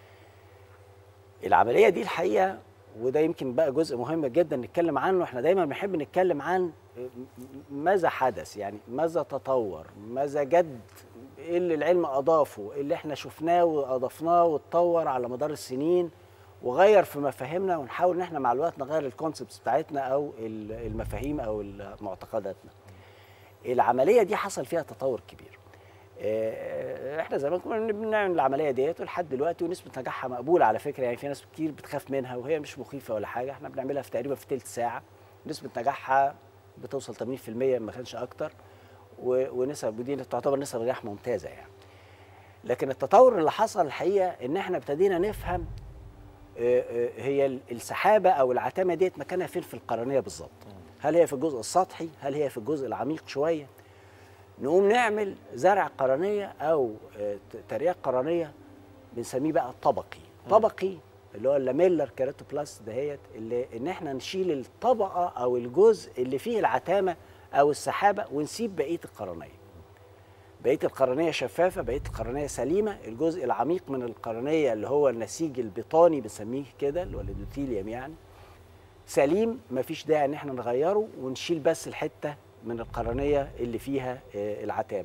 Speaker 8: العمليه دي الحقيقه وده يمكن بقى جزء مهم جدا نتكلم عنه احنا دايما بنحب نتكلم عن ماذا حدث يعني ماذا تطور ماذا جد ايه اللي العلم اضافه إيه اللي احنا شفناه واضفناه واتطور على مدار السنين وغير في مفاهيمنا ونحاول ان احنا مع الوقت نغير الكونسبتس بتاعتنا او ال- المفاهيم او معتقداتنا العمليه دي حصل فيها تطور كبير آه، احنا زمان كنا بنعمل العمليه ديت ولحد دلوقتي ونسبه نجاحها مقبوله على فكره يعني في ناس كتير بتخاف منها وهي مش مخيفه ولا حاجه احنا بنعملها في تقريبا في ثلث ساعه نسبه نجاحها بتوصل 80% ما كانش اكتر و- ونسب ودي تعتبر نسب نجاح ممتازه يعني لكن التطور اللي حصل الحقيقه ان احنا ابتدينا نفهم آه، آه، هي ال- السحابه او العتامه ديت مكانها فين في القرنيه بالظبط هل هي في الجزء السطحي هل هي في الجزء العميق شويه نقوم نعمل زرع قرنيه او آه، ت- ترقية قرنيه بنسميه بقى طبقي طبقي اللي هو اللاميلر كيراتوبلاست دهيت اللي ان احنا نشيل الطبقه او الجزء اللي فيه العتامه او السحابه ونسيب بقيه القرنيه بقيه القرنيه شفافه بقيه القرنيه سليمه الجزء العميق من القرنيه اللي هو النسيج البطاني بنسميه كده اللي هو الاندوثيليوم يعني سليم مفيش داعي ان احنا نغيره ونشيل بس الحته من القرنيه اللي فيها آه، العتامه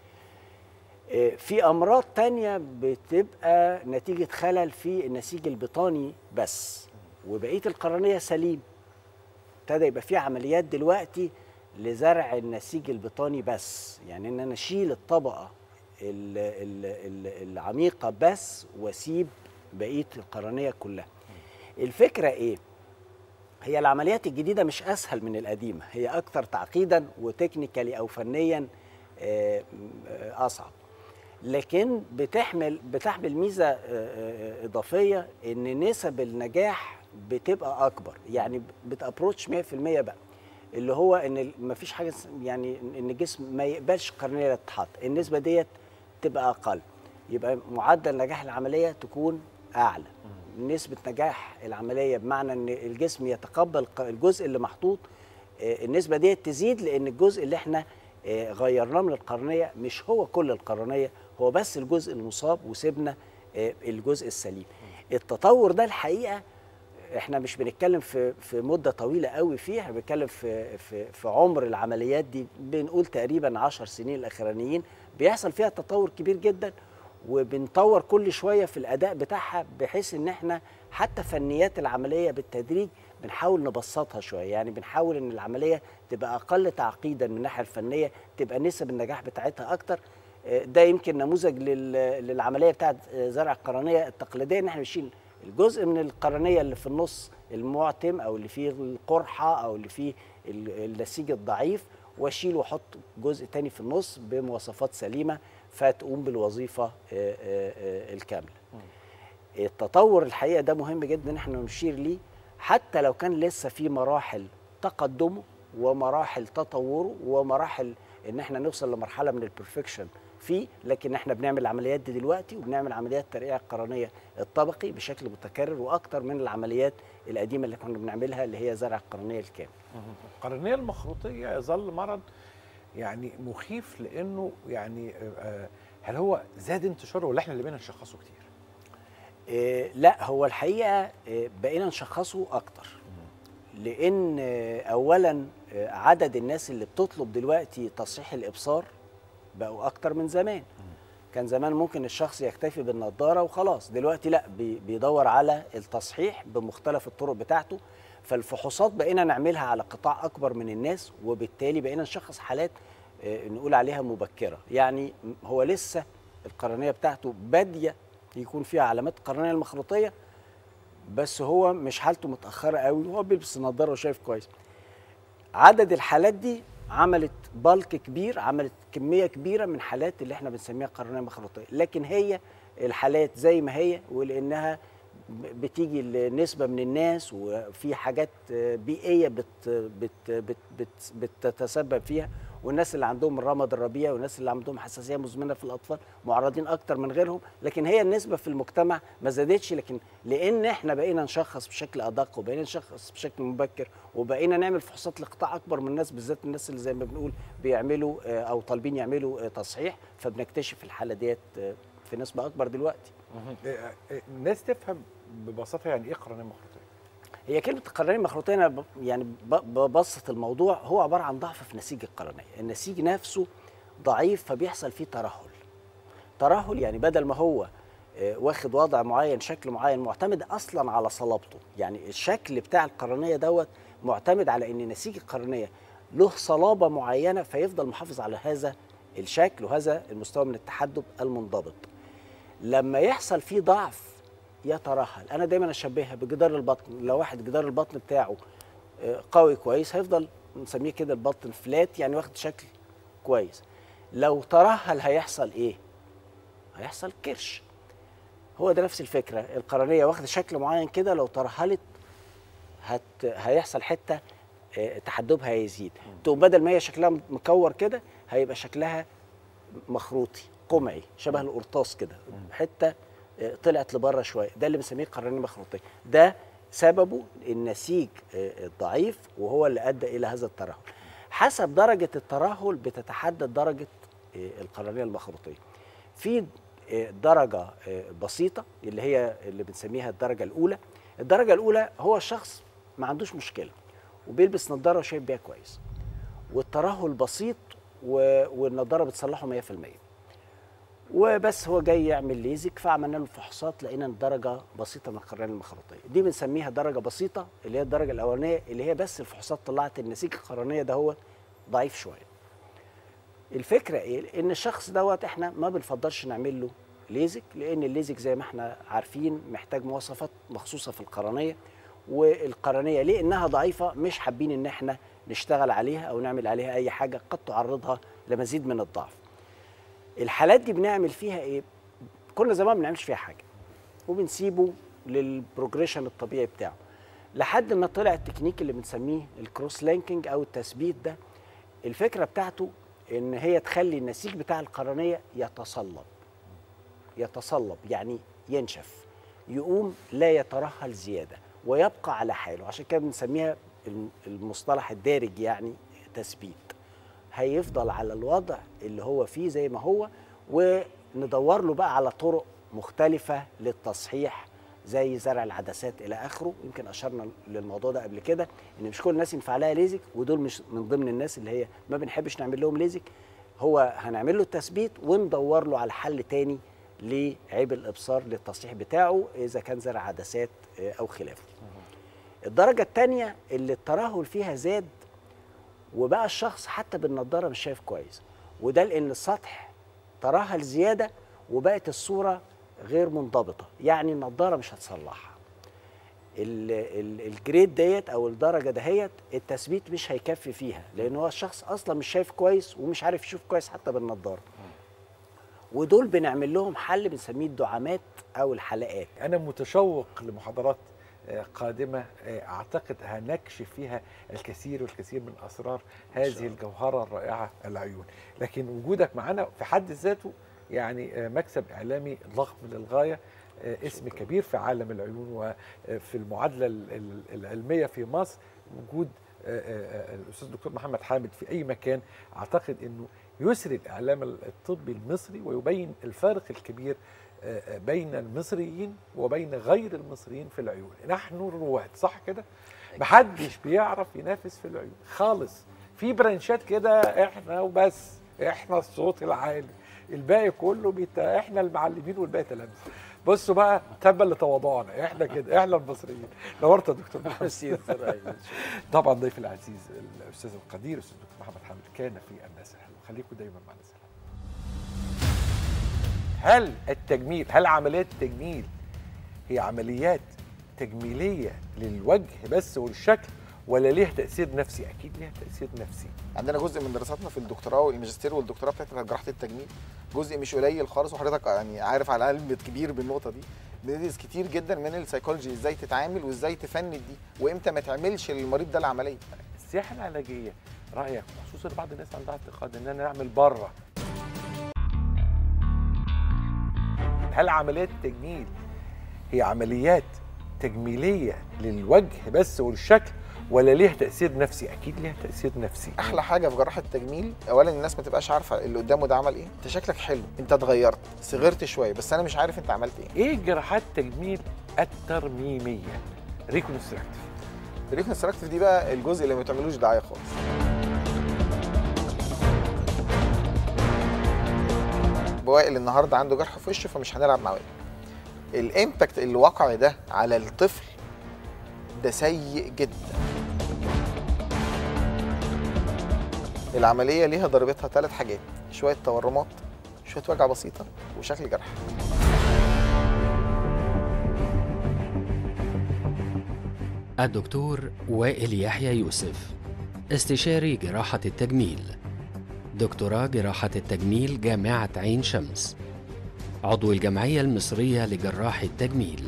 Speaker 8: آه، في امراض تانية بتبقى نتيجه خلل في النسيج البطاني بس وبقيه القرنيه سليم ابتدى يبقى في عمليات دلوقتي لزرع النسيج البطاني بس يعني ان انا اشيل الطبقه ال- ال- ال- العميقه بس واسيب بقيه القرنيه كلها الفكره ايه هي العمليات الجديده مش اسهل من القديمه هي اكثر تعقيدا وتكنيكالي او فنيا آه، آه، اصعب لكن بتحمل بتحمل ميزه آه، آه، اضافيه ان نسب النجاح بتبقى اكبر يعني بتابروتش 100% بقى اللي هو ان مفيش حاجه اس- يعني ان الجسم ما يقبلش القرنيه اللي تتحط النسبه ديت تبقى اقل يبقى معدل نجاح العمليه تكون اعلى نسبه نجاح العمليه بمعنى ان الجسم يتقبل ق- الجزء اللي محطوط آه، النسبه ديت تزيد لان الجزء اللي احنا آه، غيرناه من القرنيه مش هو كل القرنيه هو بس الجزء المصاب وسيبنا آه، الجزء السليم التطور ده الحقيقه احنا مش بنتكلم في في مده طويله قوي فيه احنا بنتكلم في في في عمر العمليات دي بنقول تقريبا 10 سنين الاخرانيين بيحصل فيها تطور كبير جدا وبنطور كل شويه في الاداء بتاعها بحيث ان احنا حتى فنيات العمليه بالتدريج بنحاول نبسطها شويه يعني بنحاول ان العمليه تبقى اقل تعقيدا من الناحيه الفنيه تبقى نسب النجاح بتاعتها اكتر آه، ده يمكن نموذج لل- للعمليه بتاعت آه، زرع القرنيه التقليديه ان احنا بنشيل الجزء من القرنيه اللي في النص المعتم او اللي فيه القرحه او اللي فيه ال- النسيج الضعيف واشيل واحط جزء تاني في النص بمواصفات سليمه فتقوم بالوظيفه آه، آه، آه، الكامله. التطور الحقيقه ده مهم جدا ان احنا نشير ليه حتى لو كان لسه في مراحل تقدمه ومراحل تطوره ومراحل ان احنا نوصل لمرحله من البرفكشن فيه لكن احنا بنعمل العمليات دي دلوقتي وبنعمل عمليات ترقيع القرنيه الطبقي بشكل متكرر واكتر من العمليات القديمه اللي كنا بنعملها اللي هي زرع القرنيه الكامل.
Speaker 2: القرنيه المخروطيه يظل مرض يعني مخيف لانه يعني آه، هل هو زاد انتشاره ولا احنا اللي بقينا نشخصه كتير؟
Speaker 8: إيه لا هو الحقيقه إيه بقينا نشخصه اكتر لان آه، اولا آه، عدد الناس اللي بتطلب دلوقتي تصحيح الابصار بقوا اكتر من زمان كان زمان ممكن الشخص يكتفي بالنضاره وخلاص دلوقتي لا بي- بيدور على التصحيح بمختلف الطرق بتاعته فالفحوصات بقينا نعملها على قطاع اكبر من الناس وبالتالي بقينا نشخص حالات آه، نقول عليها مبكره يعني م- هو لسه القرنيه بتاعته باديه يكون فيها علامات القرنيه المخروطيه بس هو مش حالته متاخره قوي هو بيلبس نظاره وشايف كويس عدد الحالات دي عملت بالك كبير عملت كميه كبيره من حالات اللي احنا بنسميها قرنيه مخروطيه لكن هي الحالات زي ما هي ولانها ب- بتيجي لنسبه من الناس وفي حاجات آه، بيئيه بت بت بت بت بتتسبب فيها والناس اللي عندهم الرمد الربيع والناس اللي عندهم حساسيه مزمنه في الاطفال معرضين اكتر من غيرهم لكن هي النسبه في المجتمع ما زادتش لكن لان احنا بقينا نشخص بشكل ادق وبقينا نشخص بشكل مبكر وبقينا نعمل فحوصات لقطاع اكبر من الناس بالذات الناس اللي زي ما بنقول بيعملوا آه، او طالبين يعملوا آه، تصحيح فبنكتشف الحاله ديت آه، في نسبه اكبر دلوقتي
Speaker 2: آه، آه، الناس تفهم ببساطه يعني ايه قرنيه مخروطيه؟
Speaker 8: هي كلمة القرنية المخروطية أنا ب- يعني ب- ببسط الموضوع هو عبارة عن ضعف في نسيج القرنية، النسيج نفسه ضعيف فبيحصل فيه ترهل. ترهل يعني بدل ما هو آه، واخد وضع معين شكل معين معتمد اصلا على صلابته يعني الشكل بتاع القرنيه دوت معتمد على ان نسيج القرنيه له صلابه معينه فيفضل محافظ على هذا الشكل وهذا المستوى من التحدب المنضبط لما يحصل فيه ضعف يترهل انا دايما اشبهها بجدار البطن لو واحد جدار البطن بتاعه آه، قوي كويس هيفضل نسميه كده البطن فلات يعني واخد شكل كويس لو ترهل هيحصل ايه هيحصل كرش هو ده نفس الفكره القرنيه واخده شكل معين كده لو ترهلت هت... هيحصل حته آه، تحدبها هيزيد تقوم بدل ما هي شكلها مكور كده هيبقى شكلها مخروطي قمعي شبه القرطاس كده حته آه، طلعت لبره شويه ده اللي بنسميه قرنيه مخروطيه ده سببه النسيج آه، الضعيف وهو اللي ادى الى هذا الترهل حسب درجه الترهل بتتحدد درجه آه، القرنيه المخروطيه في آه، درجه آه، بسيطه اللي هي اللي بنسميها الدرجه الاولى الدرجه الاولى هو الشخص ما عندوش مشكله وبيلبس نظاره وشايف بيها كويس والترهل بسيط و... والنضاره بتصلحه 100% وبس هو جاي يعمل ليزك فعملنا له فحوصات لقينا درجه بسيطه من القرنيه المخروطيه دي بنسميها درجه بسيطه اللي هي الدرجه الاولانيه اللي هي بس الفحوصات طلعت النسيج القرنيه ده هو ضعيف شويه الفكره ايه ان الشخص دوت احنا ما بنفضلش نعمل له ليزك لان الليزك زي ما احنا عارفين محتاج مواصفات مخصوصه في القرنيه والقرنيه لانها ضعيفه مش حابين ان احنا نشتغل عليها او نعمل عليها اي حاجه قد تعرضها لمزيد من الضعف الحالات دي بنعمل فيها ايه كنا زمان ما بنعملش فيها حاجه وبنسيبه للبروجريشن الطبيعي بتاعه لحد ما طلع التكنيك اللي بنسميه الكروس لينكينج او التثبيت ده الفكره بتاعته ان هي تخلي النسيج بتاع القرنيه يتصلب يتصلب يعني ينشف يقوم لا يترهل زياده ويبقى على حاله عشان كده بنسميها الم- المصطلح الدارج يعني تثبيت هيفضل على الوضع اللي هو فيه زي ما هو وندور له بقى على طرق مختلفة للتصحيح زي زرع العدسات إلى آخره يمكن أشرنا للموضوع ده قبل كده إن مش كل الناس ينفع لها ليزك ودول مش من ضمن الناس اللي هي ما بنحبش نعمل لهم ليزك هو هنعمل له التثبيت وندور له على حل تاني لعيب الإبصار للتصحيح بتاعه إذا كان زرع عدسات آه، أو خلافه الدرجة التانية اللي الترهل فيها زاد وبقى الشخص حتى بالنضاره مش شايف كويس وده لان السطح ترهل زياده وبقت الصوره غير منضبطه يعني النضاره مش هتصلحها ال- ال- الجريد ديت او الدرجه دهيت التثبيت مش هيكفي فيها لان هو الشخص اصلا مش شايف كويس ومش عارف يشوف كويس حتى بالنضاره ودول بنعمل لهم حل بنسميه الدعامات او الحلقات
Speaker 2: انا متشوق لمحاضرات آه، قادمه آه، اعتقد هنكشف فيها الكثير والكثير من اسرار هذه الجوهره الرائعه العيون لكن وجودك معنا في حد ذاته يعني آه، مكسب اعلامي ضخم للغايه آه، اسم كبير في عالم العيون وفي المعادله ال- ال- العلميه في مصر وجود آه، آه، آه، الاستاذ الدكتور محمد حامد في اي مكان اعتقد انه يسري الاعلام الطبي المصري ويبين الفارق الكبير آه، آه، بين المصريين وبين غير المصريين في العيون نحن الرواد صح كده محدش بيعرف ينافس في العيون خالص في برانشات كده احنا وبس احنا الصوت العالي الباقي كله بيت... احنا المعلمين والباقي تلامذه بصوا بقى تبا لتواضعنا احنا كده احنا المصريين نورت يا دكتور محمد طبعا ضيفي العزيز الاستاذ القدير الاستاذ دكتور محمد حامد كان في الناس الحلوه خليكم دايما مع الناس الحلوه هل التجميل هل عمليات التجميل هي عمليات تجميليه للوجه بس والشكل ولا ليها تاثير نفسي اكيد ليها تاثير نفسي
Speaker 9: عندنا جزء من دراساتنا في الدكتوراه والماجستير والدكتوراه بتاعتنا في جراحه التجميل جزء مش قليل خالص وحضرتك يعني عارف على علم كبير بالنقطه دي بندرس كتير جدا من السيكولوجي ازاي تتعامل وازاي تفند دي وامتى ما تعملش للمريض ده العمليه
Speaker 2: السياحه العلاجيه رايك خصوصا بعض الناس عندها اعتقاد ان انا نعمل بره هل عمليات التجميل هي عمليات تجميليه للوجه بس والشكل ولا ليها تاثير نفسي اكيد ليها تاثير نفسي
Speaker 9: احلى حاجه في جراحه التجميل اولا الناس ما تبقاش عارفه اللي قدامه ده عمل ايه انت شكلك حلو انت اتغيرت صغرت شويه بس انا مش عارف انت عملت ايه
Speaker 2: ايه جراحات التجميل الترميميه ريكونستراكتيف
Speaker 9: الريكونستراكتيف دي بقى الجزء اللي ما بتعملوش دعايه خالص وائل النهارده عنده جرح في وشه فمش هنلعب مع وائل الامباكت الواقعي ده على الطفل ده سيء جدا العمليه ليها ضريبتها ثلاث حاجات شويه تورمات شويه وجع بسيطه وشكل جرح
Speaker 3: الدكتور وائل يحيى يوسف استشاري جراحة التجميل دكتوراه جراحة التجميل جامعة عين شمس عضو الجمعية المصرية لجراح التجميل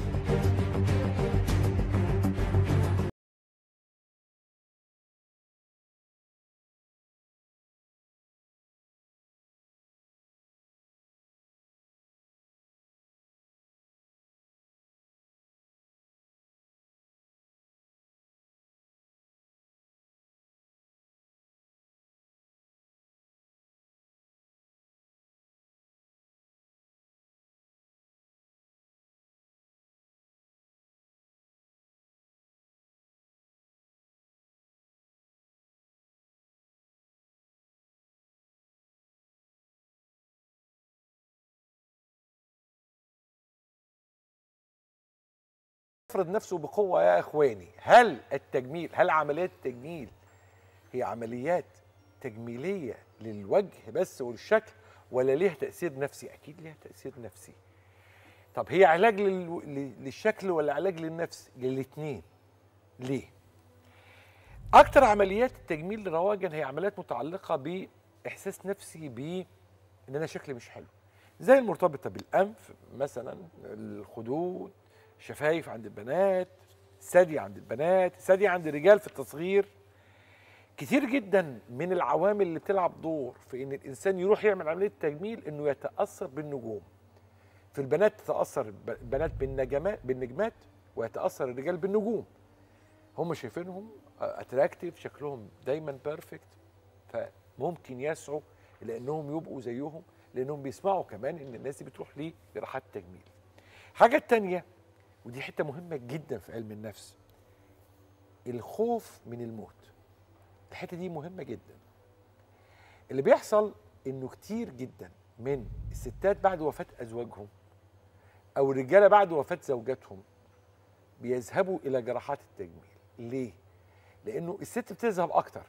Speaker 2: يفرض نفسه بقوة يا إخواني هل التجميل هل عمليات التجميل هي عمليات تجميلية للوجه بس والشكل ولا ليها تأثير نفسي أكيد ليها تأثير نفسي طب هي علاج لل... ل- للشكل ولا علاج للنفس للاتنين ليه أكتر عمليات التجميل رواجا هي عمليات متعلقة بإحساس نفسي ب إن أنا شكلي مش حلو زي المرتبطة بالأنف مثلا الخدود شفايف عند البنات ثدي عند البنات ثدي عند الرجال في التصغير كتير جدا من العوامل اللي بتلعب دور في ان الانسان يروح يعمل عمليه تجميل انه يتاثر بالنجوم في البنات تتاثر الب- البنات بالنجمات بالنجمات ويتاثر الرجال بالنجوم هم شايفينهم اتراكتيف شكلهم دايما بيرفكت فممكن يسعوا الى انهم يبقوا زيهم لانهم بيسمعوا كمان ان الناس دي بتروح لجراحات تجميل حاجه التانية ودي حته مهمه جدا في علم النفس الخوف من الموت الحته دي مهمه جدا اللي بيحصل انه كتير جدا من الستات بعد وفاه ازواجهم او الرجاله بعد وفاه زوجاتهم بيذهبوا الى جراحات التجميل ليه لانه الست بتذهب اكتر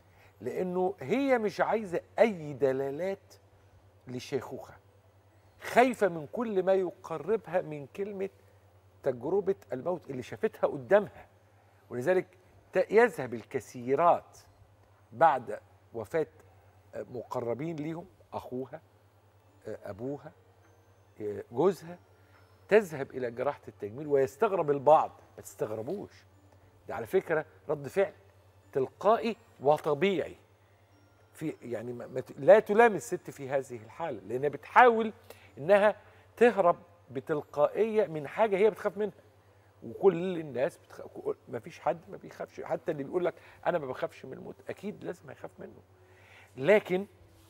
Speaker 2: لانه هي مش عايزه اي دلالات للشيخوخه خايفه من كل ما يقربها من كلمه تجربه الموت اللي شافتها قدامها ولذلك ت- يذهب الكثيرات بعد وفاه آه، مقربين ليهم اخوها آه، ابوها آه، جوزها تذهب الى جراحه التجميل ويستغرب البعض ما تستغربوش ده على فكره رد فعل تلقائي وطبيعي في يعني ما ما ت- لا تلام الست في هذه الحاله لانها بتحاول انها تهرب بتلقائيه من حاجه هي بتخاف منها وكل الناس بتخ... ما فيش حد ما بيخافش حتى اللي بيقول لك انا ما بخافش من الموت اكيد لازم هيخاف منه لكن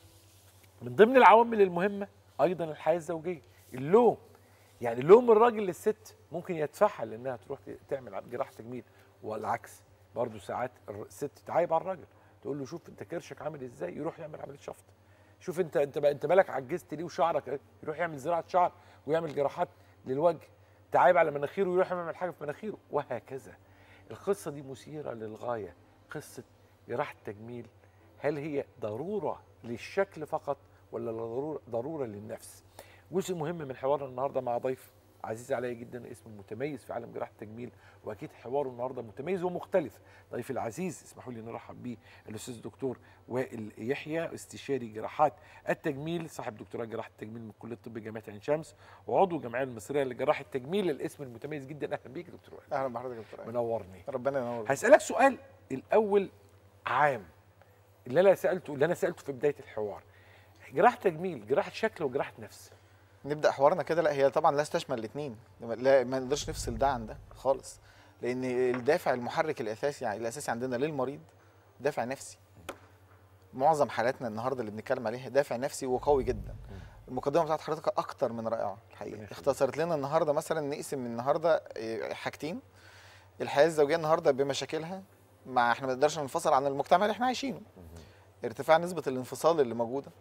Speaker 2: من ضمن العوامل المهمه ايضا الحياه الزوجيه اللوم يعني لوم الراجل للست ممكن يدفعها لانها تروح ت- تعمل عم- جراحه تجميل والعكس برضه ساعات الر- الست تعايب على الراجل تقول له شوف انت كرشك عامل ازاي يروح يعمل عمليه شفط شوف انت انت بقى انت مالك عجزت ليه وشعرك إيه؟ يروح يعمل زراعه شعر ويعمل جراحات للوجه تعايب على مناخيره ويروح يعمل حاجه في مناخيره وهكذا القصه دي مثيره للغايه قصه جراحه تجميل هل هي ضروره للشكل فقط ولا ضروره ضروره للنفس جزء مهم من حوارنا النهارده مع ضيف عزيز عليا جدا اسمه متميز في عالم جراحه التجميل واكيد حواره النهارده متميز ومختلف ضيفي العزيز اسمحوا لي نرحب بيه الاستاذ الدكتور وائل يحيى استشاري جراحات التجميل صاحب دكتوراه جراحه التجميل من كليه الطب جامعه عين شمس وعضو الجمعيه المصريه لجراحه التجميل الاسم المتميز جدا اهلا بيك يا دكتور وائل
Speaker 9: اهلا بحضرتك يا دكتور أيمن.
Speaker 2: منورني
Speaker 9: ربنا ينور
Speaker 2: هسألك سؤال الأول عام اللي أنا سألته اللي أنا سألته في بداية الحوار جراحة تجميل جراحة شكل وجراحة نفس
Speaker 9: نبدا حوارنا كده لا هي طبعا لا تشمل الاثنين لا ما نقدرش نفصل ده عن ده خالص لان الدافع المحرك الاساسي يعني الاساسي عندنا للمريض دافع نفسي معظم حالاتنا النهارده اللي بنتكلم عليها دافع نفسي وقوي جدا المقدمه بتاعت حضرتك اكتر من رائعه الحقيقه اختصرت لنا النهارده مثلا نقسم النهارده إيه، حاجتين الحياه الزوجيه النهارده بمشاكلها مع احنا ما نقدرش ننفصل عن المجتمع اللي احنا عايشينه ارتفاع نسبه الانفصال اللي موجوده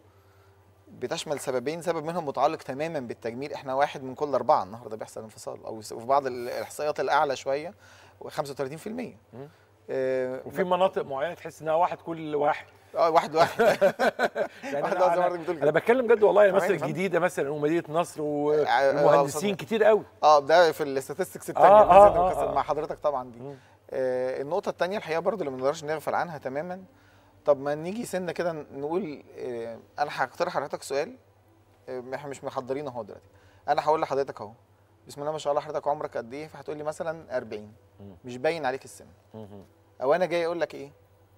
Speaker 9: بتشمل سببين سبب منهم متعلق تماما بالتجميل احنا واحد من كل اربعه النهارده بيحصل انفصال او في بعض الاحصائيات الاعلى شويه 35%
Speaker 2: مم.
Speaker 9: آه،
Speaker 2: وفي مناطق معينة تحس إنها واحد كل واحد
Speaker 9: اه واحد واحد
Speaker 2: يعني
Speaker 9: واحد
Speaker 2: انا,
Speaker 9: واحد زي ما
Speaker 2: أنا,
Speaker 9: حضرتك بتقول
Speaker 2: أنا
Speaker 9: كده.
Speaker 2: بتكلم جد والله
Speaker 9: تمام
Speaker 2: مصر
Speaker 9: يا فندم.
Speaker 2: الجديده مثلا ومدينه نصر
Speaker 9: آه،
Speaker 2: والمهندسين
Speaker 9: آه،
Speaker 2: كتير قوي
Speaker 9: اه ده في الاستاتستكس الثانيه
Speaker 2: آه، آه،
Speaker 9: آه
Speaker 2: آه، آه.
Speaker 9: مع حضرتك طبعا دي
Speaker 2: مم.
Speaker 9: آه النقطه الثانيه الحقيقه برضو اللي ما نقدرش نغفل عنها تماما طب ما نيجي سنه كده نقول آه انا هقترح على حضرتك سؤال آه، احنا مش محضرينه اهو دلوقتي انا هقول لحضرتك اهو بسم الله ما شاء الله حضرتك عمرك قد ايه فهتقول لي مثلا 40
Speaker 2: مم.
Speaker 9: مش باين عليك السن
Speaker 2: مهم.
Speaker 9: او انا جاي اقول لك ايه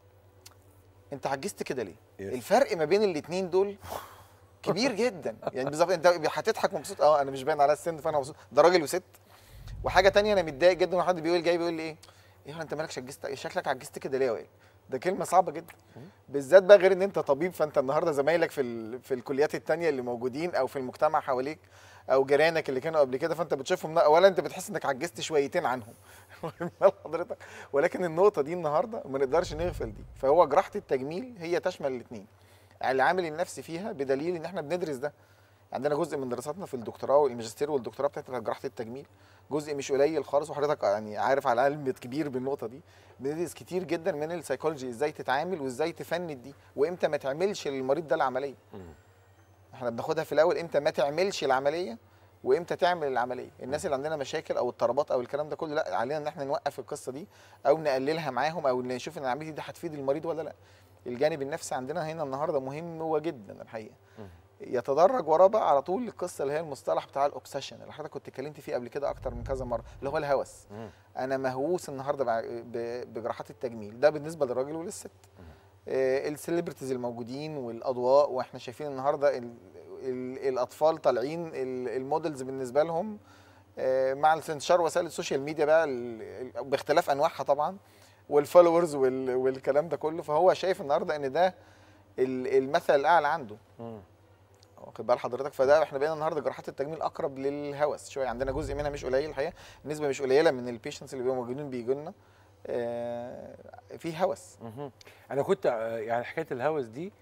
Speaker 9: انت عجزت كده ليه
Speaker 2: يس.
Speaker 9: الفرق ما بين الاثنين دول كبير جدا يعني بالظبط انت هتضحك مبسوط اه انا مش باين على السن فانا مبسوط ده راجل وست وحاجه تانية انا متضايق جدا وحد بيقول جاي بيقول لي ايه ايه انت مالك عجزت شكلك عجزت كده ليه يا وائل ده كلمه صعبه جدا بالذات بقى غير ان انت طبيب فانت النهارده زمايلك في ال... في الكليات التانية اللي موجودين او في المجتمع حواليك او جيرانك اللي كانوا قبل كده فانت بتشوفهم اولا انت بتحس انك عجزت شويتين عنهم واخد بال حضرتك ولكن النقطه دي النهارده ما نقدرش نغفل دي فهو جراحه التجميل هي تشمل الاثنين العامل النفسي فيها بدليل ان احنا بندرس ده عندنا جزء من دراساتنا في الدكتوراه والماجستير والدكتوراه بتاعت جراحه التجميل جزء مش قليل خالص وحضرتك يعني عارف على علم كبير بالنقطه دي بندرس كتير جدا من السيكولوجي ازاي تتعامل وازاي تفند دي وامتى ما تعملش للمريض ده العمليه احنا بناخدها في الاول امتى ما تعملش العمليه وامتى تعمل العمليه الناس اللي عندنا مشاكل او اضطرابات او الكلام ده كله لا علينا ان احنا نوقف القصه دي او نقللها معاهم او نشوف ان العمليه دي هتفيد المريض ولا لا الجانب النفسي عندنا هنا النهارده مهم وجدا الحقيقه يتدرج وراه بقى على طول القصه اللي هي المصطلح بتاع الاوبسيشن اللي حضرتك كنت اتكلمت فيه قبل كده اكتر من كذا مره اللي هو الهوس انا مهووس النهارده بع- ب- بجراحات التجميل ده بالنسبه للراجل وللست آه، السليبرتيز الموجودين والاضواء واحنا شايفين النهارده ال ال الاطفال طالعين ال- المودلز بالنسبه لهم آه، مع انتشار وسائل السوشيال ميديا بقى ال- ال- باختلاف انواعها طبعا والفولورز وال- والكلام ده كله فهو شايف النهارده ان ده ال- المثل الاعلى عنده واخد بال حضرتك فده احنا بقينا النهارده جراحات التجميل اقرب للهوس شويه عندنا جزء منها مش قليل الحقيقه نسبه مش قليله من البيشنتس اللي بيبقوا موجودين بيجوا لنا آه، في هوس
Speaker 2: مهم. انا كنت آه، يعني حكايه الهوس دي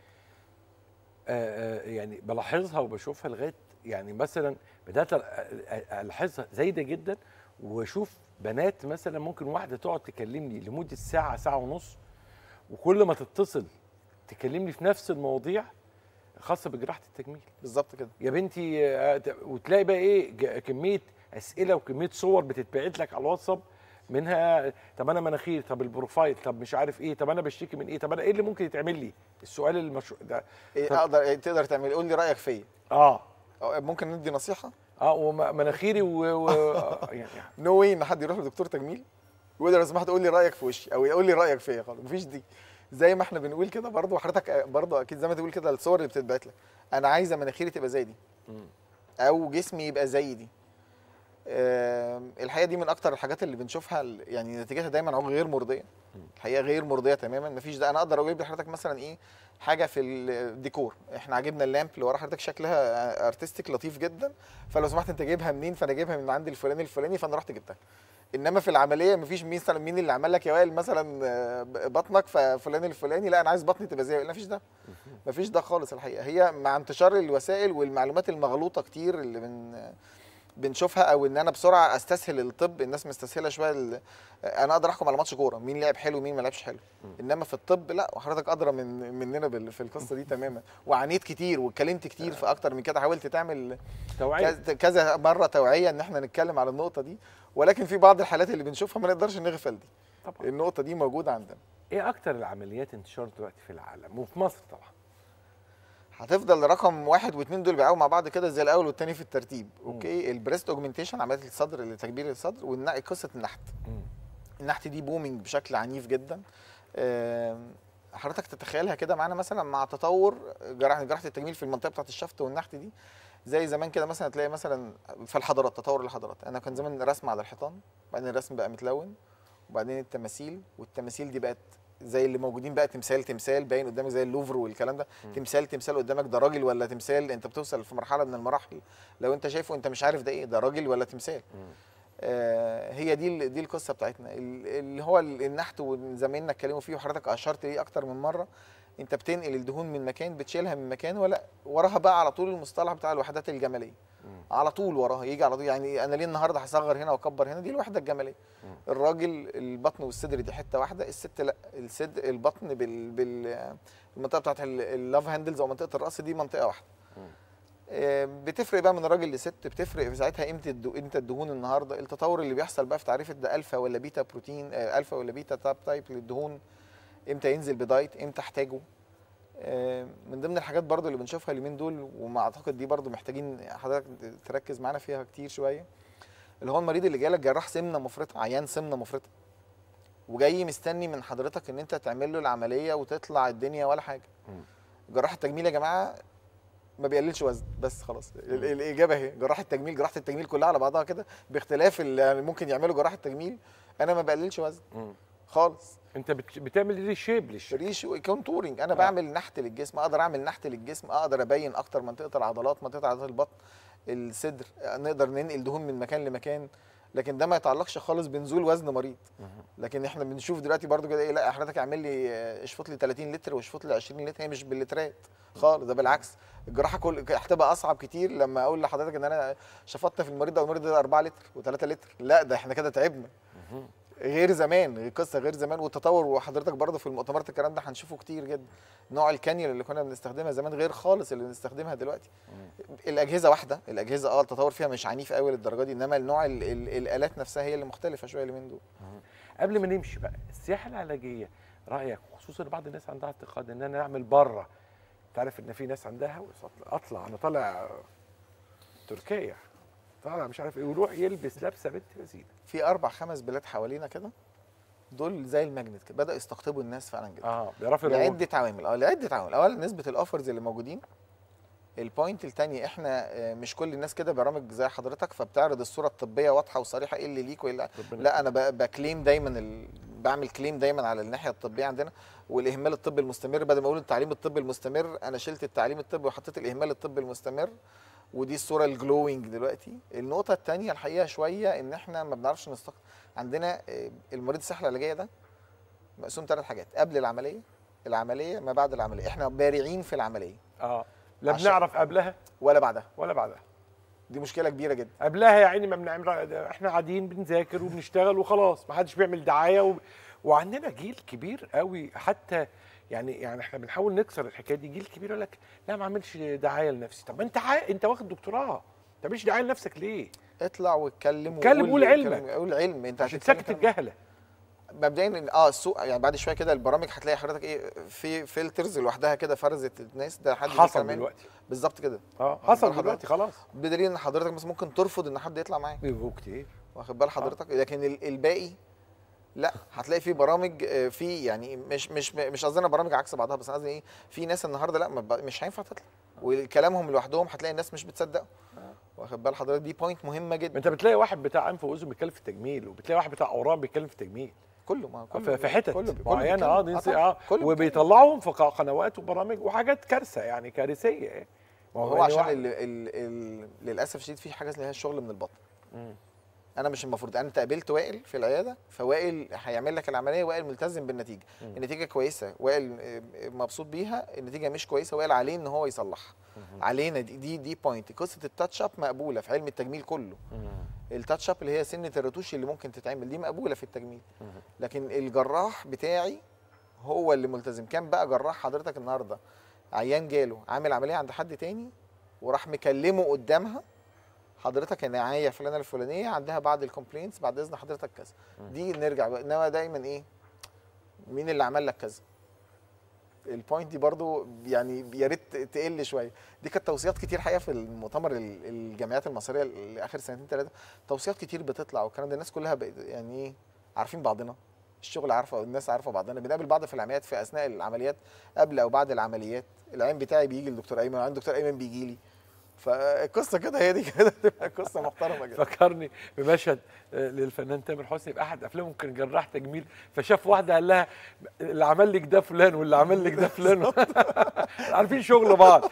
Speaker 2: آه، آه، يعني بلاحظها وبشوفها لغايه يعني مثلا بدات أ- أ- الاحظها زايده جدا واشوف بنات مثلا ممكن واحده تقعد تكلمني لمده ساعه ساعه ونص وكل ما تتصل تكلمني في نفس المواضيع خاصه بجراحه التجميل
Speaker 9: بالظبط كده
Speaker 2: يا بنتي آه، ت- وتلاقي بقى ايه ج- كميه اسئله وكميه صور بتتبعت لك على الواتساب منها طب انا مناخير طب البروفايل طب مش عارف ايه طب انا بشتكي من ايه طب انا ايه اللي ممكن يتعمل لي السؤال المشروع ده
Speaker 9: إيه
Speaker 2: طب-
Speaker 9: اقدر إيه تقدر تعمل قول لي رايك فيا
Speaker 2: اه
Speaker 9: أو ممكن ندي نصيحه
Speaker 2: اه ومناخيري و, و... آه، يعني
Speaker 9: نو واي ان حد يروح لدكتور تجميل ويقول لي لو سمحت قول لي رايك في وشي او يقول لي رايك فيا خالص مفيش دي زي ما احنا بنقول كده برضه حضرتك برضه اكيد زي ما تقول كده الصور اللي بتتبعت لك انا عايزه مناخيري تبقى زي دي او جسمي يبقى زي دي آم، الحقيقه دي من اكتر الحاجات اللي بنشوفها ال- يعني نتيجتها دايما عقل غير مرضيه الحقيقه غير مرضيه تماما مفيش ده انا اقدر اجيب لحضرتك مثلا ايه حاجه في الديكور احنا عجبنا اللامب اللي ورا حضرتك شكلها ارتستيك لطيف جدا فلو سمحت انت جايبها منين فانا جايبها من عند الفلاني الفلاني فانا رحت جبتها انما في العمليه مفيش مين مثلا مين اللي عمل لك يا وائل مثلا آه، بطنك ففلان الفلاني لا انا عايز بطني تبقى زي لا مفيش ده مفيش ده خالص الحقيقه هي مع انتشار الوسائل والمعلومات المغلوطه كتير اللي بن بنشوفها او ان انا بسرعه استسهل الطب الناس مستسهله شويه ال- انا اقدر احكم على ماتش كوره مين لعب حلو ومين ما لعبش حلو انما في الطب لا وحضرتك ادرى من مننا بال- في القصه دي تماما وعانيت كتير واتكلمت كتير في اكتر من كده حاولت تعمل
Speaker 2: توعيه
Speaker 9: كذا- كذا مره توعيه ان احنا نتكلم على النقطه دي ولكن في بعض الحالات اللي بنشوفها ما نقدرش نغفل دي
Speaker 2: طبعا
Speaker 9: النقطه دي موجوده عندنا
Speaker 2: ايه اكتر العمليات انتشار دلوقتي في العالم وفي مصر طبعا
Speaker 9: هتفضل رقم واحد واثنين دول بيلعبوا مع بعض كده زي الاول والتاني في الترتيب اوكي البريست اوجمنتيشن عمليه الصدر لتكبير الصدر وقصه النحت
Speaker 2: مم.
Speaker 9: النحت دي بومينج بشكل عنيف جدا آم، حضرتك تتخيلها كده معانا مثلا مع تطور جراحه جراحه التجميل في المنطقه بتاعه الشفط والنحت دي زي زمان كده مثلا تلاقي مثلا في الحضارات تطور الحضارات انا كان زمان رسم على الحيطان بعدين الرسم بقى متلون وبعدين التماثيل والتماثيل دي بقت زي اللي موجودين بقى تمثال تمثال باين قدامك زي اللوفر والكلام ده تمثال تمثال قدامك ده راجل ولا تمثال انت بتوصل في مرحله من المراحل لو انت شايفه انت مش عارف ده ايه ده راجل ولا تمثال آه هي دي ال- دي القصه بتاعتنا ال- اللي هو ال- النحت وزمايلنا اتكلموا فيه وحضرتك اشرت ليه اكتر من مره انت بتنقل الدهون من مكان بتشيلها من مكان ولا وراها بقى على طول المصطلح بتاع الوحدات الجماليه على طول وراها يجي على طول يعني انا ليه النهارده هصغر هنا واكبر هنا دي الوحده الجماليه الراجل البطن والصدر دي حته واحده الست لا الصد البطن بال بال المنطقه بتاعت ال- اللاف هاندلز او منطقه الراس دي منطقه واحده آه، بتفرق بقى من راجل لست بتفرق في ساعتها قيمه الدو... قيمه الدهون النهارده التطور اللي بيحصل بقى في تعريف ده الفا ولا بيتا بروتين آه، الفا ولا بيتا تاب تايب للدهون امتى ينزل بدايت امتى احتاجه آه، من ضمن الحاجات برضو اللي بنشوفها اليومين دول وما اعتقد دي برضو محتاجين حضرتك تركز معانا فيها كتير شويه اللي هو المريض اللي جالك جراح سمنه مفرطه عيان سمنه مفرطه وجاي مستني من حضرتك ان انت تعمل له العمليه وتطلع الدنيا ولا حاجه جراح التجميل يا جماعه ما بيقللش وزن بس خلاص ال- الاجابه اهي جراح التجميل جراحه التجميل كلها على بعضها كده باختلاف اللي يعني ممكن يعملوا جراح التجميل انا ما بقللش وزن خالص
Speaker 2: انت بت- بتعمل ري شيب للشكل
Speaker 9: ريش كونتورنج انا بعمل نحت للجسم اقدر اعمل نحت للجسم اقدر ابين اكتر منطقه العضلات منطقه عضلات البطن الصدر نقدر ننقل دهون من مكان لمكان لكن ده ما يتعلقش خالص بنزول وزن مريض لكن احنا بنشوف دلوقتي برضو كده ايه لا حضرتك اعمل لي آه، اشفط لي 30 لتر واشفط لي 20 لتر هي مش باللترات خالص ده بالعكس الجراحه كل هتبقى اصعب كتير لما اقول لحضرتك ان انا شفطت في المريض ده والمريض ده 4 لتر و3 لتر لا ده احنا كده تعبنا غير زمان غير قصه غير زمان والتطور وحضرتك برضه في المؤتمرات الكلام ده هنشوفه كتير جدا نوع الكانيولا اللي كنا بنستخدمها زمان غير خالص اللي بنستخدمها دلوقتي الاجهزه واحده الاجهزه اه التطور فيها مش عنيف قوي للدرجه دي انما النوع ال ال الالات نفسها هي اللي مختلفه شويه اليومين دول
Speaker 2: قبل ما نمشي بقى السياحه العلاجيه رايك خصوصا بعض الناس عندها اعتقاد ان انا اعمل بره تعرف ان في ناس عندها هوس أطلع- اطلع انا طالع تركيا طالع مش عارف ايه ويروح يلبس لابسه بنت لذيذه
Speaker 9: في اربع خمس بلاد حوالينا كده دول زي الماجنت كده بدأوا يستقطبوا الناس فعلا جدا
Speaker 2: اه بيعرفوا يروجوا.
Speaker 9: لعده عوامل اه لعده عوامل اولا نسبه الاوفرز اللي موجودين البوينت الثاني احنا آه، مش كل الناس كده برامج زي حضرتك فبتعرض الصوره الطبيه واضحه وصريحه ايه اللي ليك وايه اللي
Speaker 2: ربنا
Speaker 9: لا انا ب- بكليم دايما ال... بعمل كليم دايما على الناحيه الطبيه عندنا والاهمال الطبي المستمر بدل ما اقول التعليم الطبي المستمر انا شلت التعليم الطبي وحطيت الاهمال الطبي المستمر ودي الصوره الجلوينج دلوقتي النقطه الثانيه الحقيقه شويه ان احنا ما بنعرفش نستق عندنا آه، المريض الصحه العلاجيه ده مقسوم ثلاث حاجات قبل العمليه العمليه ما بعد العمليه احنا بارعين في العمليه
Speaker 2: اه لا
Speaker 9: عشان-
Speaker 2: بنعرف قبلها
Speaker 9: ولا بعدها
Speaker 2: ولا بعدها
Speaker 9: دي مشكله كبيره جدا
Speaker 2: قبلها يا عيني ما بنعمل احنا قاعدين بنذاكر وبنشتغل وخلاص ما حدش بيعمل دعايه و... وعندنا جيل كبير قوي حتى يعني يعني احنا بنحاول نكسر الحكايه دي جيل كبير يقول لك لا ما اعملش دعايه لنفسي طب ما انت ع... انت واخد دكتوراه ما تعملش دعايه لنفسك ليه؟
Speaker 9: اطلع واتكلم
Speaker 2: اتكلم
Speaker 9: وقول-
Speaker 2: وقول علمك.
Speaker 9: اتكلم- قول علم انت
Speaker 2: عشان
Speaker 9: هتتكلم
Speaker 2: تسكت
Speaker 9: كلام.
Speaker 2: الجهله
Speaker 9: مبدئيا اه السوق يعني بعد شويه كده البرامج هتلاقي حضرتك ايه في فلترز لوحدها كده فرزت الناس ده حد
Speaker 2: حصل
Speaker 9: بيكلم.
Speaker 2: دلوقتي
Speaker 9: بالظبط كده
Speaker 2: اه حصل
Speaker 9: حضرتك-
Speaker 2: دلوقتي خلاص
Speaker 9: بدليل ان حضرتك مثلا ممكن ترفض ان حد يطلع معاك
Speaker 2: بيبقوا كتير
Speaker 9: واخد بال حضرتك لكن ال- الباقي لا هتلاقي في برامج آه، في يعني مش مش مش قصدنا برامج عكس بعضها بس أنا قصدي ايه في ناس النهارده لا ما ب- مش هينفع تطلع وكلامهم لوحدهم هتلاقي الناس مش بتصدقه واخد بال حضرتك دي بوينت مهمه جدا
Speaker 2: انت بتلاقي واحد بتاع انف واذن بيتكلم في التجميل وبتلاقي واحد بتاع اورام بيتكلم في التجميل
Speaker 9: كله ما كله
Speaker 2: في في حتت
Speaker 9: كله كله
Speaker 2: معينه اه
Speaker 9: بيتكلم.
Speaker 2: دي
Speaker 9: طبعاً.
Speaker 2: اه
Speaker 9: كله بيتكلم.
Speaker 2: وبيطلعهم في ق- قنوات وبرامج وحاجات كارثه يعني كارثيه يعني ما
Speaker 9: هو
Speaker 2: يعني
Speaker 9: عشان
Speaker 2: واحد-
Speaker 9: ال ال ال للاسف الشديد في حاجه اللي هي الشغل من البطن
Speaker 2: مم.
Speaker 9: انا مش المفروض انا قابلت وائل في العياده فوائل هيعمل لك العمليه وائل ملتزم بالنتيجه
Speaker 2: مم.
Speaker 9: النتيجه كويسه وائل آه، مبسوط بيها النتيجه مش كويسه وائل عليه ان هو يصلحها علينا دي دي, دي بوينت قصه التاتش اب مقبوله في علم التجميل كله التاتش اب اللي هي سنه الرتوش اللي ممكن تتعمل دي مقبوله في التجميل لكن الجراح بتاعي هو اللي ملتزم كان بقى جراح حضرتك النهارده عيان جاله عامل عمليه عند حد تاني وراح مكلمه قدامها حضرتك النهايه فلانه الفلانيه عندها بعض الكومبلينتس بعد اذن حضرتك كذا دي نرجع بقى انما دايما ايه مين اللي عمل لك كذا البوينت دي برضو يعني يا ريت تقل شويه دي كانت توصيات كتير حقيقه في المؤتمر ال- الجامعات المصريه لاخر سنتين ثلاثه توصيات كتير بتطلع والكلام ده الناس كلها بقت يعني ايه عارفين بعضنا الشغل عارفه الناس عارفه بعضنا بنقابل بعض في العمليات في اثناء العمليات قبل او بعد العمليات العين بتاعي بيجي للدكتور ايمن العين دكتور ايمن بيجي لي فالقصه كده هي دي كده تبقى قصه محترمه جدا
Speaker 2: فكرني بمشهد آه، للفنان تامر حسني في احد افلامه كان جراح تجميل فشاف واحده قال لها اللي عمل لك ده فلان واللي عمل لك ده فلان عارفين شغل بعض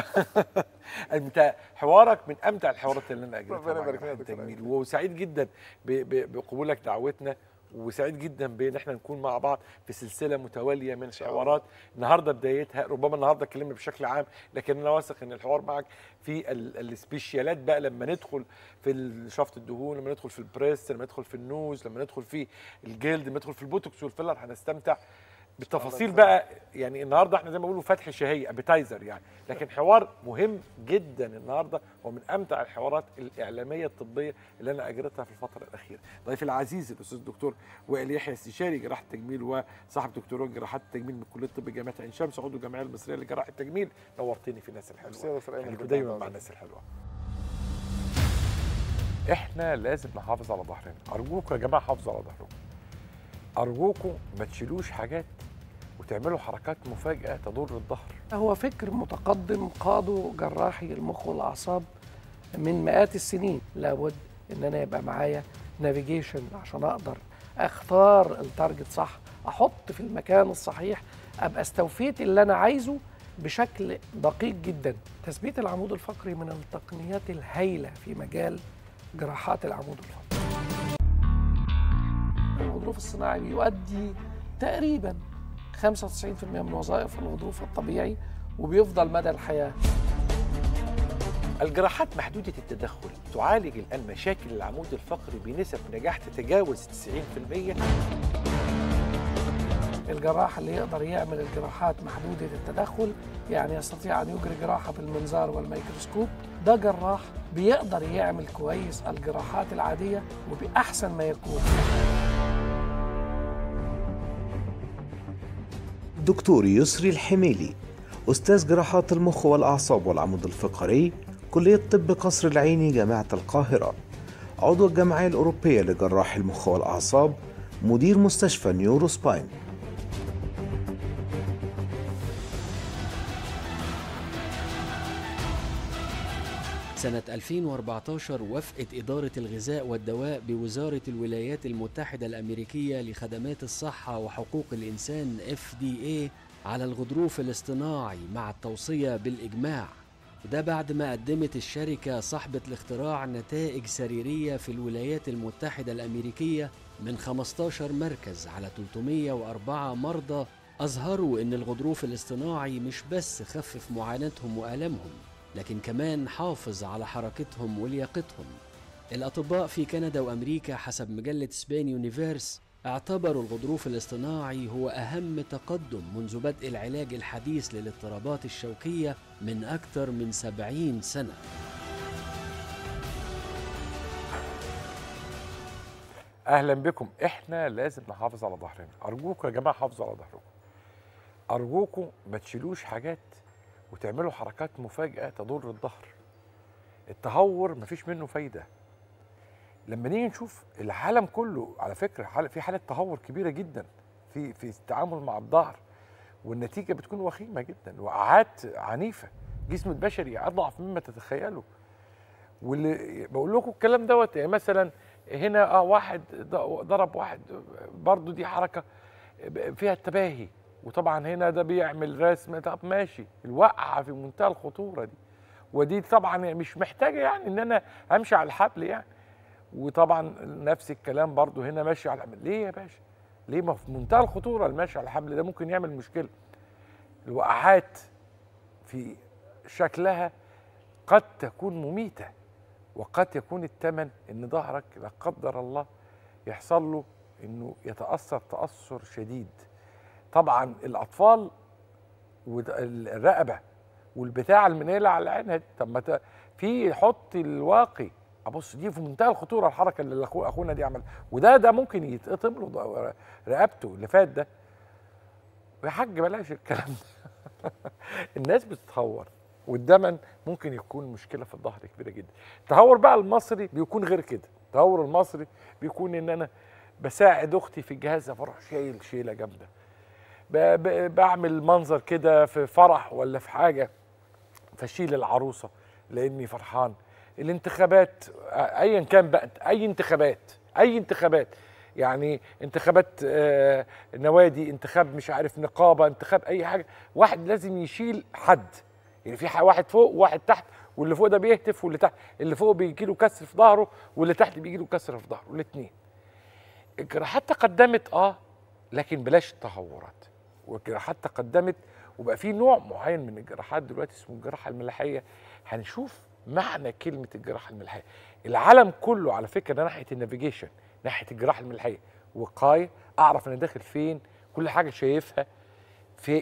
Speaker 2: انت حوارك من امتع الحوارات اللي انا اجريتها
Speaker 9: ربنا
Speaker 2: مع
Speaker 9: يبارك
Speaker 2: جراح
Speaker 9: فيك يا دكتور
Speaker 2: التجميل وسعيد جدا ب- ب- بقبولك دعوتنا وسعيد جدا بان احنا نكون مع بعض في سلسله متواليه من الحوارات النهارده بدايتها ربما النهارده اتكلمنا بشكل عام لكن انا واثق ان الحوار معك في ال- السبيشيالات بقى لما ندخل في شفط الدهون لما ندخل في البريست لما ندخل في النوز لما ندخل في الجلد لما ندخل في البوتوكس والفيلر هنستمتع بالتفاصيل بقى يعني النهارده احنا زي ما بيقولوا فتح شهيه ابيتايزر يعني لكن حوار مهم جدا النهارده ومن امتع الحوارات الاعلاميه الطبيه اللي انا اجريتها في الفتره الاخيره. ضيفي العزيز الاستاذ الدكتور وائل يحيى استشاري جراحه التجميل وصاحب دكتوراه جراحات التجميل من كليه الطب جامعه عين شمس عضو الجمعيه المصريه لجراحه التجميل نورتني في الناس
Speaker 9: ميرسي يا
Speaker 2: الحلوه.
Speaker 9: دكتور أيمن
Speaker 2: خليكم
Speaker 9: جداً
Speaker 2: دايما
Speaker 9: على
Speaker 2: مع
Speaker 9: الوقت.
Speaker 2: الناس الحلوه. احنا لازم نحافظ على ظهرنا، ارجوكم يا جماعه حافظوا على ظهركم. ارجوكم ما تشيلوش حاجات وتعملوا حركات مفاجئه تضر الظهر.
Speaker 10: هو فكر متقدم قاده جراحي المخ والاعصاب من مئات السنين لابد ان انا يبقى معايا نافيجيشن عشان اقدر اختار التارجت صح احط في المكان الصحيح ابقى استوفيت اللي انا عايزه بشكل دقيق جدا تثبيت العمود الفقري من التقنيات الهائله في مجال جراحات العمود الفقري الغضروف الصناعي بيؤدي تقريبا 95% من وظائف الغضروف الطبيعي وبيفضل مدى الحياه
Speaker 2: الجراحات محدودة التدخل تعالج الآن مشاكل العمود الفقري بنسب نجاح تتجاوز 90%
Speaker 10: الجراح اللي يقدر يعمل الجراحات محدودة التدخل يعني يستطيع أن يجري جراحة بالمنظار والميكروسكوب ده جراح بيقدر يعمل كويس الجراحات العادية وبأحسن ما يكون
Speaker 11: دكتور يسري الحميلي أستاذ جراحات المخ والأعصاب والعمود الفقري كلية طب قصر العيني جامعة القاهرة عضو الجمعية الأوروبية لجراح المخ والأعصاب مدير مستشفى نيورو سباين
Speaker 3: سنة 2014 وافقت إدارة الغذاء والدواء بوزارة الولايات المتحدة الأمريكية لخدمات الصحة وحقوق الإنسان FDA على الغضروف الاصطناعي مع التوصية بالإجماع ده بعد ما قدمت الشركة صاحبة الاختراع نتائج سريرية في الولايات المتحدة الأمريكية من 15 مركز على 304 مرضى أظهروا إن الغضروف الاصطناعي مش بس خفف معاناتهم وآلامهم لكن كمان حافظ على حركتهم ولياقتهم الأطباء في كندا وأمريكا حسب مجلة سبين يونيفيرس اعتبروا الغضروف الاصطناعي هو أهم تقدم منذ بدء العلاج الحديث للاضطرابات الشوكية من أكثر من سبعين سنة
Speaker 2: اهلا بكم احنا لازم نحافظ على ظهرنا ارجوكم يا جماعه حافظوا على ظهركم ارجوكم ما تشيلوش حاجات وتعملوا حركات مفاجئه تضر الظهر التهور مفيش منه فايده لما نيجي نشوف العالم كله على فكره حال- في حاله تهور كبيره جدا في في التعامل مع الظهر والنتيجه بتكون وخيمه جدا وقعات عنيفه جسم البشري اضعف مما تتخيلوا واللي بقول لكم الكلام دوت يعني مثلا هنا اه واحد ض- ضرب واحد برضو دي حركه فيها التباهي وطبعا هنا ده بيعمل رسم طب ماشي الوقعه في منتهى الخطوره دي ودي طبعا مش محتاجه يعني ان انا امشي على الحبل يعني وطبعا نفس الكلام برضو هنا ماشي على الحبل ليه يا باشا ليه ما في منتهى الخطوره المشي على الحبل ده ممكن يعمل مشكله الوقعات في شكلها قد تكون مميته وقد يكون الثمن ان ظهرك لا قدر الله يحصل له انه يتاثر تاثر شديد طبعا الاطفال والرقبه والبتاع المنيله على عينها دي طب ما ت- في حط الواقي ابص دي في منتهى الخطوره الحركه اللي أخو- اخونا دي عملها وده ده ممكن يتقطم له ض- رقبته اللي فات ده يا حاج بلاش الكلام ده الناس بتتهور والدمن ممكن يكون مشكله في الظهر كبيره جدا التهور بقى المصري بيكون غير كده التهور المصري بيكون ان انا بساعد اختي في الجهاز فاروح شايل شيله جامده ب- ب- بعمل منظر كده في فرح ولا في حاجه فاشيل العروسه لاني فرحان الانتخابات آه، ايا كان بقى اي انتخابات اي انتخابات يعني انتخابات آه، نوادي انتخاب مش عارف نقابه انتخاب اي حاجه واحد لازم يشيل حد يعني في ح- واحد فوق وواحد تحت واللي فوق ده بيهتف واللي تحت اللي فوق بيجي له كسر في ظهره واللي تحت بيجي له كسر في ظهره الاثنين الجراحات تقدمت اه لكن بلاش التهورات والجراحات تقدمت وبقى في نوع معين من الجراحات دلوقتي اسمه الجراحه الملاحيه هنشوف معنى كلمه الجراحه الملاحيه العالم كله على فكره ناحيه النافيجيشن ناحيه الجراحه الملاحيه وقايه اعرف انا داخل فين كل حاجه شايفها في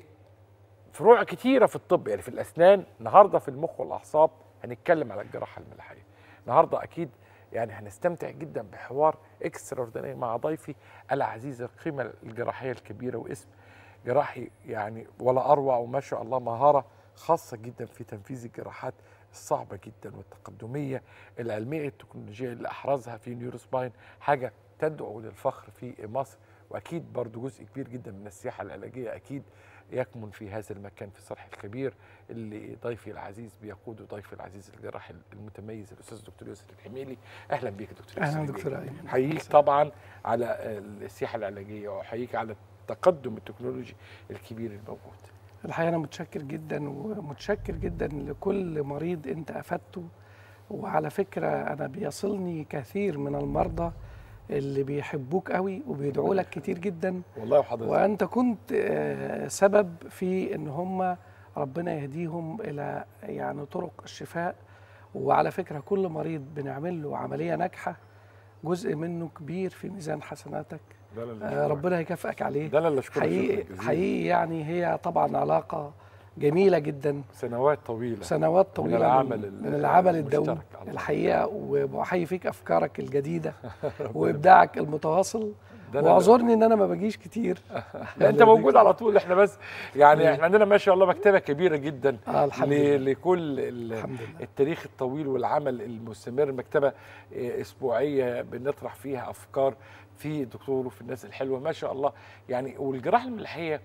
Speaker 2: فروع كتيره في الطب يعني في الاسنان النهارده في المخ والاعصاب هنتكلم على الجراحه الملاحيه النهارده اكيد يعني هنستمتع جدا بحوار اكسترا مع ضيفي العزيز القيمه الجراحيه الكبيره واسم جراحي يعني ولا اروع وما شاء الله مهاره خاصه جدا في تنفيذ الجراحات الصعبه جدا والتقدميه العلميه التكنولوجيه اللي احرزها في نيوروسباين حاجه تدعو للفخر في مصر واكيد برضو جزء كبير جدا من السياحه العلاجيه اكيد يكمن في هذا المكان في الصرح الكبير اللي ضيفي العزيز بيقوده ضيفي العزيز الجراح المتميز الاستاذ الدكتور يوسف الحميلي اهلا بيك يا دكتور يوسف
Speaker 10: اهلا دكتور ايمن
Speaker 2: احييك طبعا على السياحه العلاجيه واحييك على التقدم التكنولوجي الكبير الموجود
Speaker 10: الحقيقه انا متشكر جدا ومتشكر جدا لكل مريض انت افدته وعلى فكره انا بيصلني كثير من المرضى اللي بيحبوك قوي وبيدعوا لك كتير جدا
Speaker 2: والله وحضرتك
Speaker 10: وانت كنت آه، سبب في ان هم ربنا يهديهم الى يعني طرق الشفاء وعلى فكره كل مريض بنعمل له عمليه ناجحه جزء منه كبير في ميزان حسناتك
Speaker 2: ده أنا اللي
Speaker 10: آه،
Speaker 2: أشكرك.
Speaker 10: ربنا يكافئك عليه
Speaker 2: ده أنا اللي أشكرك شكراً
Speaker 10: حقيقي
Speaker 2: جزيلاً.
Speaker 10: حقيقي يعني هي طبعا علاقه جميله جدا
Speaker 2: سنوات طويله
Speaker 10: سنوات
Speaker 2: من
Speaker 10: طويله
Speaker 2: العمل
Speaker 10: من,
Speaker 2: ال-
Speaker 10: من العمل
Speaker 2: المشترك.
Speaker 10: الدؤوب
Speaker 2: الله
Speaker 10: الحقيقه وبحيي فيك افكارك الجديده وابداعك المتواصل
Speaker 2: ده أنا-
Speaker 10: واعذرني ان انا ما بجيش كتير
Speaker 2: لا انت موجود على طول احنا بس يعني
Speaker 10: إيه.
Speaker 2: احنا عندنا ما شاء الله مكتبه كبيره جدا
Speaker 10: آه الحمد
Speaker 2: ل-
Speaker 10: لله.
Speaker 2: لكل ال-
Speaker 10: الحمد لله.
Speaker 2: التاريخ الطويل والعمل المستمر مكتبه إيه، اسبوعيه بنطرح فيها افكار في الدكتور وفي الناس الحلوه ما شاء الله يعني والجراحه الملحيه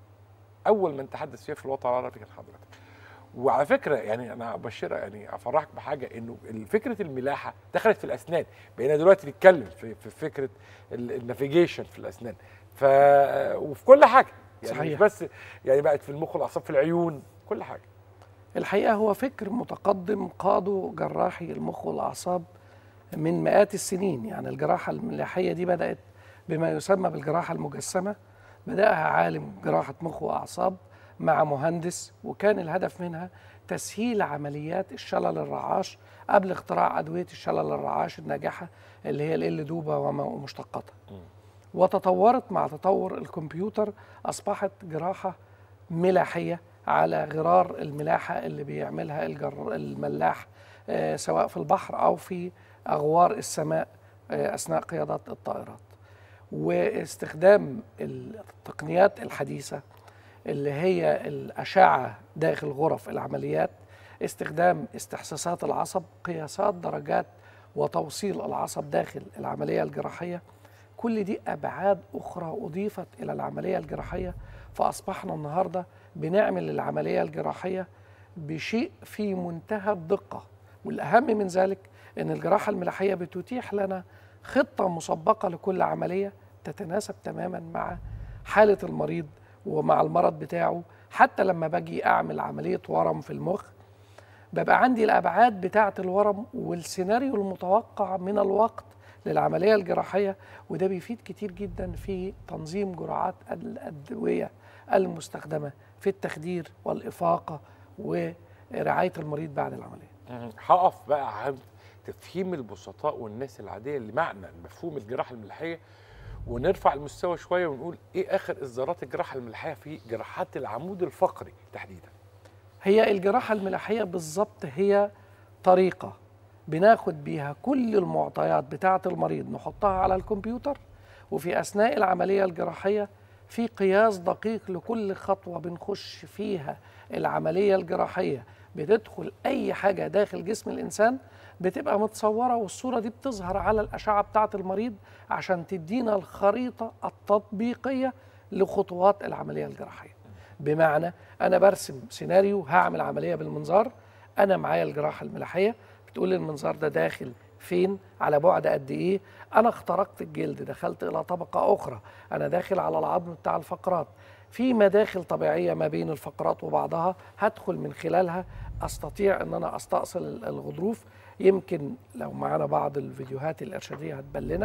Speaker 2: اول من تحدث فيها في الوطن العربي كان حضرتك وعلى فكره يعني انا ابشرك يعني افرحك بحاجه انه فكره الملاحه دخلت في الاسنان بقينا دلوقتي نتكلم في, في فكره ال- النافيجيشن في الاسنان ف وفي كل حاجه يعني
Speaker 10: صحيح.
Speaker 2: مش بس يعني بقت في المخ والاعصاب في العيون كل حاجه
Speaker 10: الحقيقه هو فكر متقدم قاده جراحي المخ والاعصاب من مئات السنين يعني الجراحه الملاحيه دي بدات بما يسمى بالجراحه المجسمه بداها عالم جراحه مخ واعصاب مع مهندس وكان الهدف منها تسهيل عمليات الشلل الرعاش قبل اختراع ادويه الشلل الرعاش الناجحه اللي هي ال دوبا وما- ومشتقاتها وتطورت مع تطور الكمبيوتر اصبحت جراحه ملاحيه على غرار الملاحه اللي بيعملها الجر الملاح آه، سواء في البحر او في اغوار السماء آه، اثناء قيادات الطائرات واستخدام التقنيات الحديثه اللي هي الاشعه داخل غرف العمليات استخدام استحساسات العصب قياسات درجات وتوصيل العصب داخل العمليه الجراحيه كل دي ابعاد اخرى اضيفت الى العمليه الجراحيه فاصبحنا النهارده بنعمل العمليه الجراحيه بشيء في منتهى الدقه والاهم من ذلك ان الجراحه الملاحيه بتتيح لنا خطه مسبقه لكل عمليه تتناسب تماما مع حاله المريض ومع المرض بتاعه حتى لما باجي اعمل عمليه ورم في المخ ببقى عندي الابعاد بتاعه الورم والسيناريو المتوقع من الوقت للعمليه الجراحيه وده بيفيد كتير جدا في تنظيم جرعات الادويه المستخدمه في التخدير والافاقه ورعايه المريض بعد العمليه.
Speaker 2: هقف بقى عند تفهيم البسطاء والناس العاديه لمعنى مفهوم الجراحه الملحيه ونرفع المستوى شويه ونقول ايه اخر اصدارات الجراحه الملحيه في جراحات العمود الفقري تحديدا
Speaker 10: هي الجراحة الملاحية بالظبط هي طريقة بناخد بيها كل المعطيات بتاعة المريض نحطها على الكمبيوتر وفي أثناء العملية الجراحية في قياس دقيق لكل خطوة بنخش فيها العملية الجراحية بتدخل أي حاجة داخل جسم الإنسان بتبقى متصورة والصورة دي بتظهر على الأشعة بتاعة المريض عشان تدينا الخريطة التطبيقية لخطوات العملية الجراحية بمعنى انا برسم سيناريو هعمل عمليه بالمنظار انا معايا الجراحه الملاحيه بتقول لي المنظار ده داخل فين على بعد قد ايه انا اخترقت الجلد دخلت الى طبقه اخرى انا داخل على العظم بتاع الفقرات في مداخل طبيعيه ما بين الفقرات وبعضها هدخل من خلالها استطيع ان انا استأصل الغضروف يمكن لو معانا بعض الفيديوهات الارشاديه هتبان لنا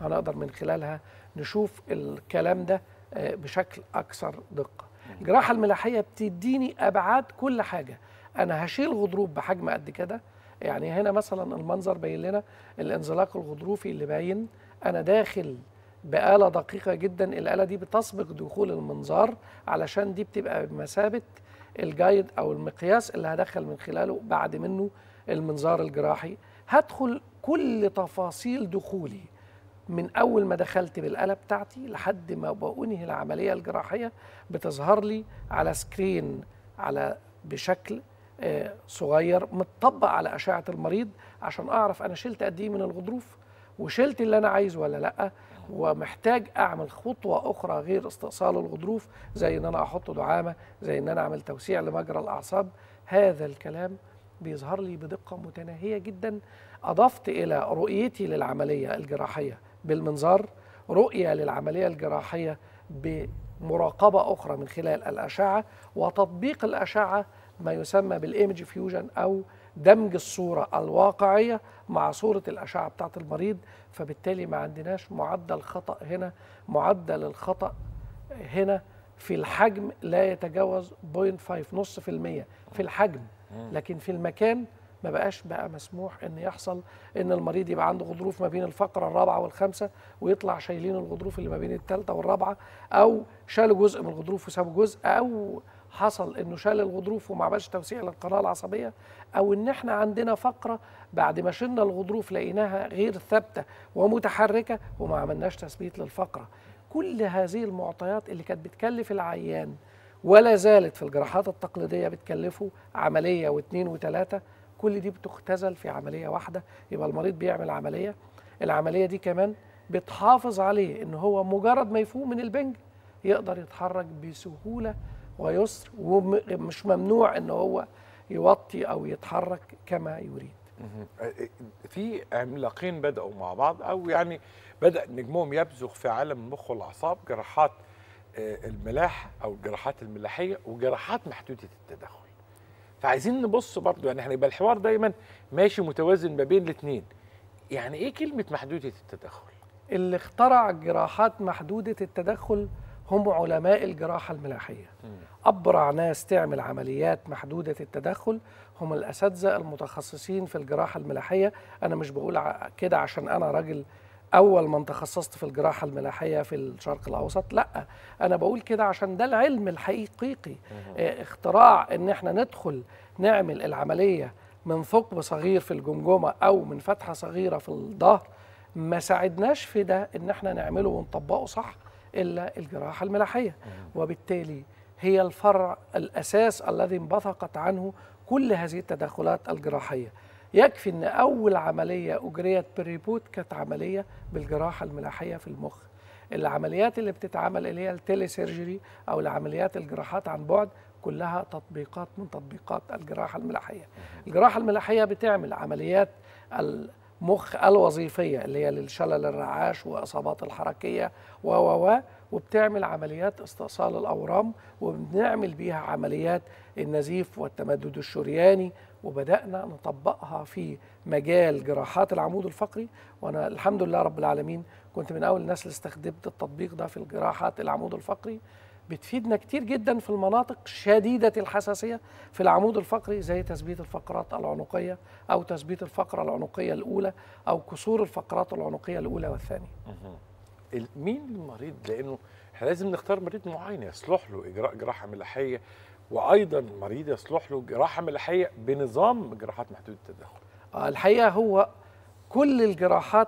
Speaker 10: هنقدر من خلالها نشوف الكلام ده آه، بشكل اكثر دقه الجراحه الملاحيه بتديني ابعاد كل حاجه انا هشيل غضروف بحجم قد كده يعني هنا مثلا المنظر باين لنا الانزلاق الغضروفي اللي باين انا داخل بآلة دقيقة جدا الآلة دي بتسبق دخول المنظار علشان دي بتبقى بمثابة الجايد أو المقياس اللي هدخل من خلاله بعد منه المنظار الجراحي هدخل كل تفاصيل دخولي من أول ما دخلت بالآلة بتاعتي لحد ما بأنهي العملية الجراحية بتظهر لي على سكرين على بشكل آه، صغير متطبق على أشعة المريض عشان أعرف أنا شلت قد إيه من الغضروف وشلت اللي أنا عايزه ولا لأ ومحتاج أعمل خطوة أخرى غير استئصال الغضروف زي إن أنا أحط دعامة زي إن أنا أعمل توسيع لمجرى الأعصاب هذا الكلام بيظهر لي بدقة متناهية جدا أضفت إلى رؤيتي للعملية الجراحية بالمنظار رؤية للعملية الجراحية بمراقبة أخرى من خلال الأشعة وتطبيق الأشعة ما يسمى بالإيمج فيوجن أو دمج الصورة الواقعية مع صورة الأشعة بتاعت المريض فبالتالي ما عندناش معدل خطأ هنا معدل الخطأ هنا في الحجم لا يتجاوز 0.5 نص في المية في الحجم لكن في المكان ما بقاش بقى مسموح ان يحصل ان المريض يبقى عنده غضروف ما بين الفقره الرابعه والخامسه ويطلع شايلين الغضروف اللي ما بين الثالثه والرابعه او شالوا جزء من الغضروف وسابوا جزء او حصل انه شال الغضروف وما عملش توسيع للقناه العصبيه او ان احنا عندنا فقره بعد ما شلنا الغضروف لقيناها غير ثابته ومتحركه وما عملناش تثبيت للفقره كل هذه المعطيات اللي كانت بتكلف العيان ولا زالت في الجراحات التقليديه بتكلفه عمليه واثنين وثلاثه كل دي بتختزل في عمليه واحده يبقى المريض بيعمل عمليه العمليه دي كمان بتحافظ عليه ان هو مجرد ما يفوق من البنج يقدر يتحرك بسهوله ويسر ومش ممنوع ان هو يوطي او يتحرك كما يريد
Speaker 2: في عملاقين بدأوا مع بعض أو يعني بدأ نجمهم يبزغ في عالم المخ والأعصاب جراحات آه، الملاح أو الجراحات الملاحية وجراحات محدودة التدخل فعايزين نبص برضو يعني احنا يبقى الحوار دايما ماشي متوازن ما بين الاثنين يعني ايه كلمة محدودة التدخل؟
Speaker 10: اللي اخترع جراحات محدودة التدخل هم علماء الجراحة الملاحية أبرع ناس تعمل عمليات محدودة التدخل هم الأساتذة المتخصصين في الجراحة الملاحية أنا مش بقول ع- كده عشان أنا راجل أول من تخصصت في الجراحة الملاحية في الشرق الأوسط لا أنا بقول كده عشان ده العلم الحقيقي اه، اختراع إن احنا ندخل نعمل العملية من ثقب صغير في الجمجمة أو من فتحة صغيرة في الظهر ما ساعدناش في ده ان احنا نعمله ونطبقه صح الا الجراحه الملاحيه وبالتالي هي الفرع الاساس الذي انبثقت عنه كل هذه التدخلات الجراحيه يكفي ان اول عمليه اجريت بريبوت كانت عمليه بالجراحه الملاحيه في المخ العمليات اللي بتتعمل اللي هي التيلي سيرجري او العمليات الجراحات عن بعد كلها تطبيقات من تطبيقات الجراحه الملاحيه الجراحه الملاحيه بتعمل عمليات المخ الوظيفيه اللي هي للشلل الرعاش واصابات الحركيه و و و وبتعمل عمليات استئصال الاورام وبنعمل بيها عمليات النزيف والتمدد الشرياني وبدانا نطبقها في مجال جراحات العمود الفقري وانا الحمد لله رب العالمين كنت من اول الناس اللي استخدمت التطبيق ده في الجراحات العمود الفقري بتفيدنا كتير جدا في المناطق شديدة الحساسية في العمود الفقري زي تثبيت الفقرات العنقية أو تثبيت الفقرة العنقية الأولى أو كسور الفقرات العنقية الأولى والثانية
Speaker 2: ال- مين المريض لانه احنا لازم نختار مريض معين يصلح له اجراء جراحه ملاحيه وايضا مريض يصلح له جراحه ملاحيه بنظام جراحات محدوده التدخل
Speaker 10: آه، الحقيقة هو كل الجراحات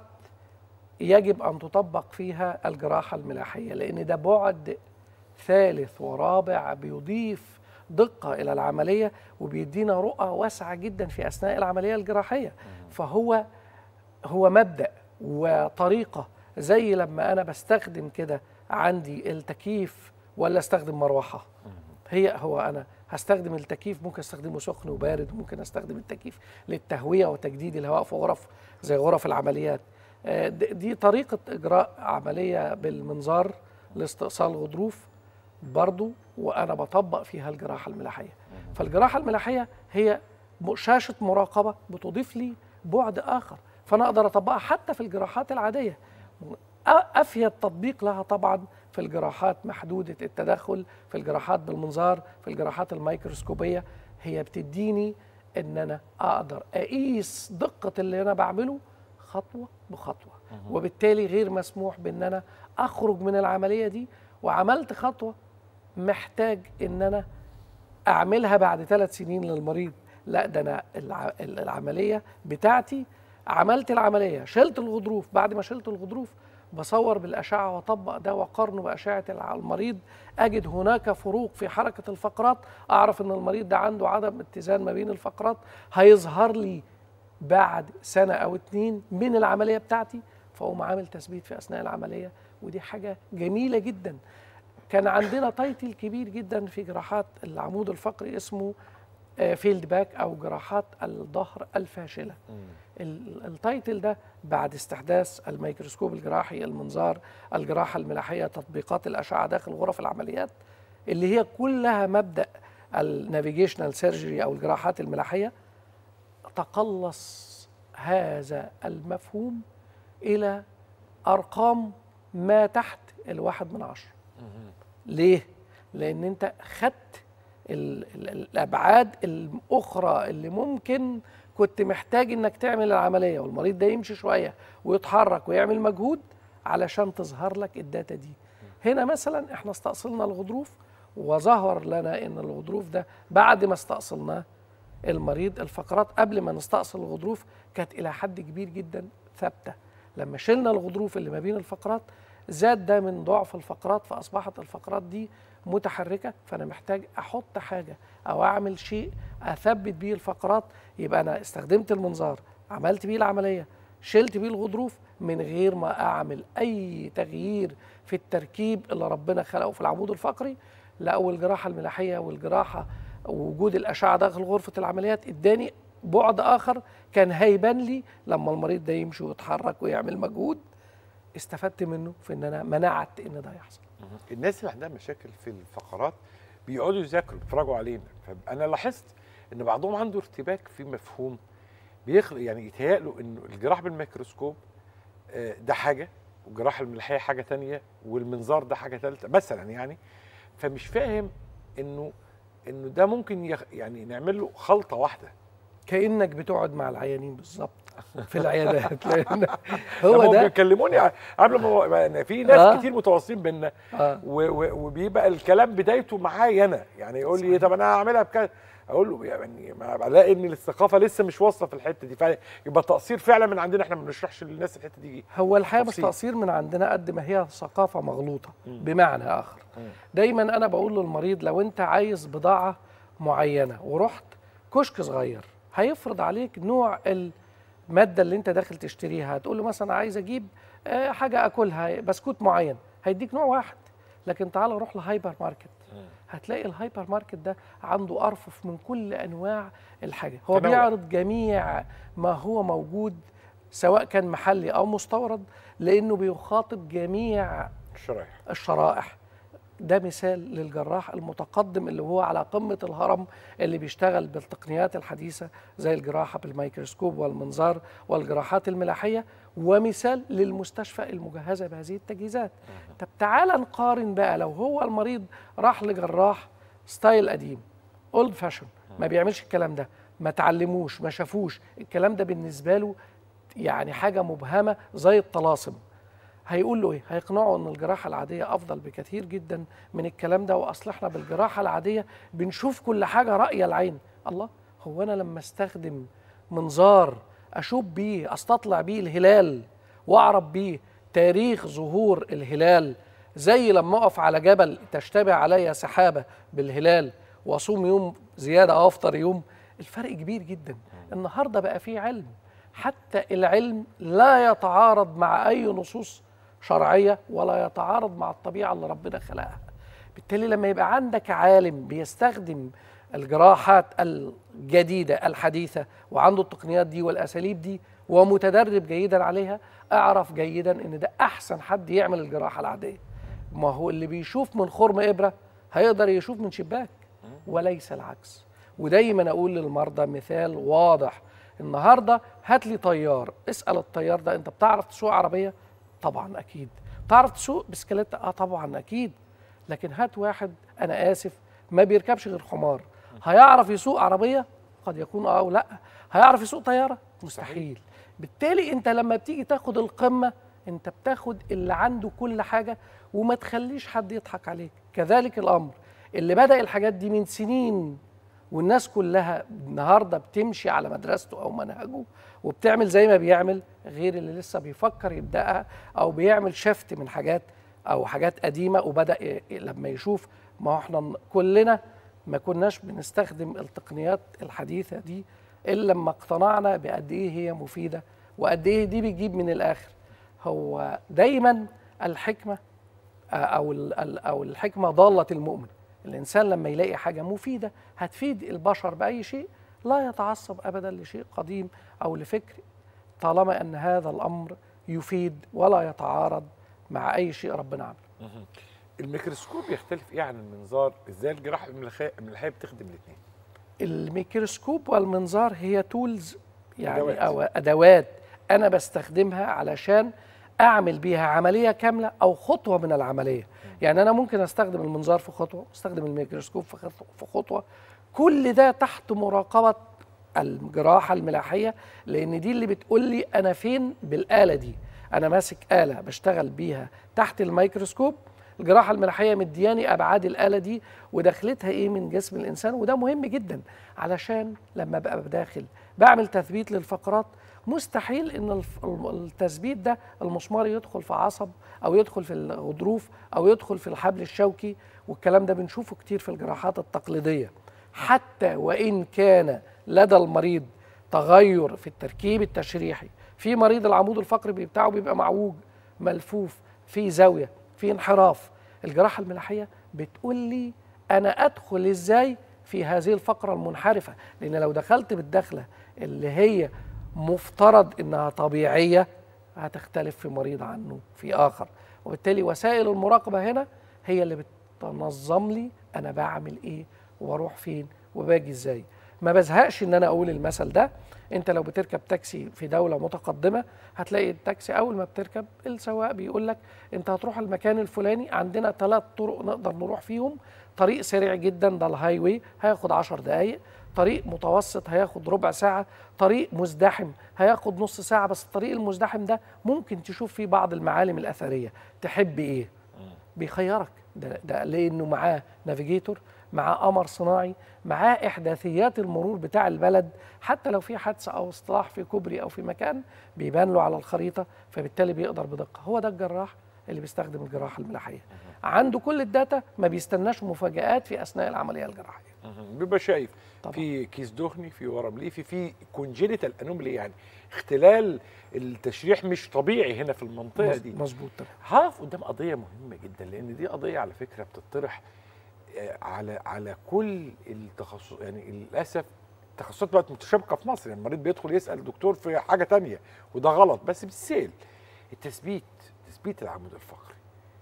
Speaker 10: يجب أن تطبق فيها الجراحة الملاحية لأن ده بعد ثالث ورابع بيضيف دقة إلى العملية وبيدينا رؤى واسعة جدا في أثناء العملية الجراحية فهو هو مبدأ وطريقة زي لما أنا بستخدم كده عندي التكييف ولا استخدم مروحة هي هو انا هستخدم التكييف ممكن استخدمه سخن وبارد وممكن استخدم التكييف للتهويه وتجديد الهواء في غرف زي غرف العمليات آه، د- دي طريقه اجراء عمليه بالمنظار لاستئصال غضروف برضو وانا بطبق فيها الجراحه الملاحيه فالجراحه الملاحيه هي م- شاشه مراقبه بتضيف لي بعد اخر فانا اقدر اطبقها حتى في الجراحات العاديه أ- افيد تطبيق لها طبعا في الجراحات محدوده التدخل في الجراحات بالمنظار في الجراحات الميكروسكوبيه هي بتديني ان انا اقدر اقيس دقه اللي انا بعمله خطوه بخطوه وبالتالي غير مسموح بان انا اخرج من العمليه دي وعملت خطوه محتاج ان انا اعملها بعد ثلاث سنين للمريض لا ده انا الع- العمليه بتاعتي عملت العمليه شلت الغضروف بعد ما شلت الغضروف بصور بالاشعه واطبق ده واقارنه باشعه الع- المريض اجد هناك فروق في حركه الفقرات اعرف ان المريض ده عنده عدم اتزان ما بين الفقرات هيظهر لي بعد سنه او اتنين من العمليه بتاعتي فاقوم عامل تثبيت في اثناء العمليه ودي حاجه جميله جدا كان عندنا تايتل كبير جدا في جراحات العمود الفقري اسمه فيلد باك او جراحات الظهر الفاشله ال- التايتل ده بعد استحداث الميكروسكوب الجراحي المنظار الجراحه الملاحيه تطبيقات الاشعه داخل غرف العمليات اللي هي كلها مبدا النافيجيشنال سيرجري او الجراحات الملاحيه تقلص هذا المفهوم الى ارقام ما تحت الواحد من عشره ليه؟ لأن أنت خدت ال- ال- الأبعاد الأخرى اللي ممكن كنت محتاج إنك تعمل العملية والمريض ده يمشي شوية ويتحرك ويعمل مجهود علشان تظهر لك الداتا دي. هنا مثلا احنا استأصلنا الغضروف وظهر لنا إن الغضروف ده بعد ما استأصلناه المريض الفقرات قبل ما نستأصل الغضروف كانت إلى حد كبير جدا ثابتة لما شلنا الغضروف اللي ما بين الفقرات زاد ده من ضعف الفقرات فأصبحت الفقرات دي متحركة فأنا محتاج أحط حاجة أو أعمل شيء أثبت بيه الفقرات يبقى أنا استخدمت المنظار عملت بيه العملية شلت بيه الغضروف من غير ما أعمل أي تغيير في التركيب اللي ربنا خلقه في العمود الفقري لا والجراحة الملاحية والجراحة ووجود الأشعة داخل غرفة العمليات اداني بعد آخر كان هيبان لي لما المريض ده يمشي ويتحرك ويعمل مجهود استفدت منه في ان انا منعت ان ده يحصل
Speaker 2: الناس اللي عندها مشاكل في الفقرات بيقعدوا يذاكروا بيتفرجوا علينا فانا لاحظت ان بعضهم عنده ارتباك في مفهوم بيخلق يعني يتهيأ له انه الجراحه بالميكروسكوب آه، ده حاجه والجراحه الملحيه حاجه تانية والمنظار ده حاجه ثالثه مثلا يعني فمش فاهم انه انه ده ممكن يخ يعني نعمل له خلطه واحده
Speaker 10: كانك بتقعد مع العيانين بالظبط في العيادات لان
Speaker 2: هو
Speaker 10: هو ده
Speaker 2: بيكلموني قبل ما يعني في ناس
Speaker 10: آه.
Speaker 2: كتير متواصلين بينا
Speaker 10: آه.
Speaker 2: و- و- وبيبقى الكلام بدايته معايا انا يعني يقول لي طب انا هعملها بكذا اقول له يعني ما بلاقي ان الثقافه لسه مش واصله في الحته دي فيبقى التقصير فعلا من عندنا احنا ما بنشرحش للناس الحته دي
Speaker 10: هو الحقيقه مش
Speaker 2: تفصيل.
Speaker 10: تقصير من عندنا قد ما هي ثقافه مغلوطه
Speaker 2: مم.
Speaker 10: بمعنى اخر
Speaker 2: مم.
Speaker 10: دايما انا بقول للمريض لو انت عايز بضاعه معينه ورحت كشك صغير هيفرض عليك نوع الماده اللي انت داخل تشتريها هتقول له مثلا عايز اجيب آه، حاجه اكلها بسكوت معين هيديك نوع واحد لكن تعال روح لهايبر ماركت هتلاقي الهايبر ماركت ده عنده ارفف من كل انواع الحاجه هو
Speaker 2: تنوع.
Speaker 10: بيعرض جميع ما هو موجود سواء كان محلي او مستورد لانه بيخاطب جميع
Speaker 2: الشرايح
Speaker 10: الشرائح ده مثال للجراح المتقدم اللي هو على قمة الهرم اللي بيشتغل بالتقنيات الحديثة زي الجراحة بالميكروسكوب والمنظار والجراحات الملاحية ومثال للمستشفى المجهزة بهذه التجهيزات طب تعال نقارن بقى لو هو المريض راح لجراح ستايل قديم اولد فاشن ما بيعملش الكلام ده ما تعلموش ما شافوش الكلام ده بالنسبة له يعني حاجة مبهمة زي الطلاسم هيقول له ايه؟ هيقنعه ان الجراحه العاديه افضل بكثير جدا من الكلام ده واصل احنا بالجراحه العاديه بنشوف كل حاجه راي العين، الله هو انا لما استخدم منظار اشوف بيه استطلع بيه الهلال واعرف بيه تاريخ ظهور الهلال زي لما اقف على جبل تشتبه عليا سحابه بالهلال واصوم يوم زياده او افطر يوم الفرق كبير جدا النهارده بقى في علم حتى العلم لا يتعارض مع اي نصوص شرعيه ولا يتعارض مع الطبيعه اللي ربنا خلقها بالتالي لما يبقى عندك عالم بيستخدم الجراحات الجديده الحديثه وعنده التقنيات دي والاساليب دي ومتدرب جيدا عليها اعرف جيدا ان ده احسن حد يعمل الجراحه العاديه ما هو اللي بيشوف من خرم ابره هيقدر يشوف من شباك وليس العكس ودايما اقول للمرضى مثال واضح النهارده هات لي طيار اسال الطيار ده انت بتعرف تسوق عربيه طبعا اكيد تعرف تسوق بسكليت اه طبعا اكيد لكن هات واحد انا اسف ما بيركبش غير حمار هيعرف يسوق عربيه قد يكون اه او لا هيعرف يسوق طياره مستحيل بالتالي انت لما بتيجي تاخد القمه انت بتاخد اللي عنده كل حاجه وما تخليش حد يضحك عليك كذلك الامر اللي بدا الحاجات دي من سنين والناس كلها النهارده بتمشي على مدرسته او منهجه وبتعمل زي ما بيعمل غير اللي لسه بيفكر يبداها او بيعمل شفت من حاجات او حاجات قديمه وبدا ي- لما يشوف ما هو احنا ن- كلنا ما كناش بنستخدم التقنيات الحديثه دي الا لما اقتنعنا بقد ايه هي مفيده وقد ايه دي بتجيب من الاخر هو دايما الحكمه آه، او ال- ال- او الحكمه ضاله المؤمن الانسان لما يلاقي حاجه مفيده هتفيد البشر باي شيء لا يتعصب ابدا لشيء قديم او لفكر طالما ان هذا الامر يفيد ولا يتعارض مع اي شيء ربنا عمله
Speaker 2: الميكروسكوب يختلف ايه عن المنظار ازاي الجراحه الملحيه الملحية بتخدم الاثنين
Speaker 10: الميكروسكوب والمنظار هي تولز يعني
Speaker 2: أدوات.
Speaker 10: او ادوات انا بستخدمها علشان اعمل بيها عمليه كامله او خطوه من العمليه يعني انا ممكن استخدم المنظار في خطوه استخدم الميكروسكوب في خطوه في خطوه كل ده تحت مراقبه الجراحه الملاحيه لان دي اللي بتقول لي انا فين بالاله دي انا ماسك اله بشتغل بيها تحت الميكروسكوب الجراحه الملاحيه مدياني ابعاد الاله دي ودخلتها ايه من جسم الانسان وده مهم جدا علشان لما بقى داخل بعمل تثبيت للفقرات مستحيل ان الف- التثبيت ده المسمار يدخل في عصب او يدخل في الغضروف او يدخل في الحبل الشوكي والكلام ده بنشوفه كتير في الجراحات التقليديه حتى وان كان لدى المريض تغير في التركيب التشريحي في مريض العمود الفقري بتاعه بيبقى معوج ملفوف في زاويه في انحراف الجراحه الملاحيه بتقول لي انا ادخل ازاي في هذه الفقره المنحرفه لان لو دخلت بالدخله اللي هي مفترض انها طبيعيه هتختلف في مريض عنه في اخر وبالتالي وسائل المراقبه هنا هي اللي بتنظم لي انا بعمل ايه واروح فين وباجي ازاي ما بزهقش ان انا اقول المثل ده انت لو بتركب تاكسي في دوله متقدمه هتلاقي التاكسي اول ما بتركب السواق بيقول لك انت هتروح المكان الفلاني عندنا ثلاث طرق نقدر نروح فيهم طريق سريع جدا ده الهاي واي هياخد 10 دقائق طريق متوسط هياخد ربع ساعة طريق مزدحم هياخد نص ساعة بس الطريق المزدحم ده ممكن تشوف فيه بعض المعالم الأثرية تحب إيه بيخيرك ده, ده لأنه معاه نافيجيتور معاه قمر صناعي معاه إحداثيات المرور بتاع البلد حتى لو في حادثة أو اصطلاح في كوبري أو في مكان بيبان له على الخريطة فبالتالي بيقدر بدقة هو ده الجراح اللي بيستخدم الجراحة الملاحية عنده كل الداتا ما بيستناش مفاجآت في أثناء العملية الجراحية
Speaker 2: بيبقى شايف
Speaker 10: طبعا.
Speaker 2: في كيس دهني في ورم ليفي في كونجينيتال انوملي يعني اختلال التشريح مش طبيعي هنا في المنطقه
Speaker 10: مظ-
Speaker 2: دي
Speaker 10: مظبوط طبعا.
Speaker 2: هقف قدام قضيه مهمه جدا لان دي قضيه على فكره بتطرح آه، على على كل التخصص يعني للاسف التخصصات بقت متشابكه في مصر يعني المريض بيدخل يسال الدكتور في حاجه تانية وده غلط بس بالسيل التثبيت تثبيت العمود الفقري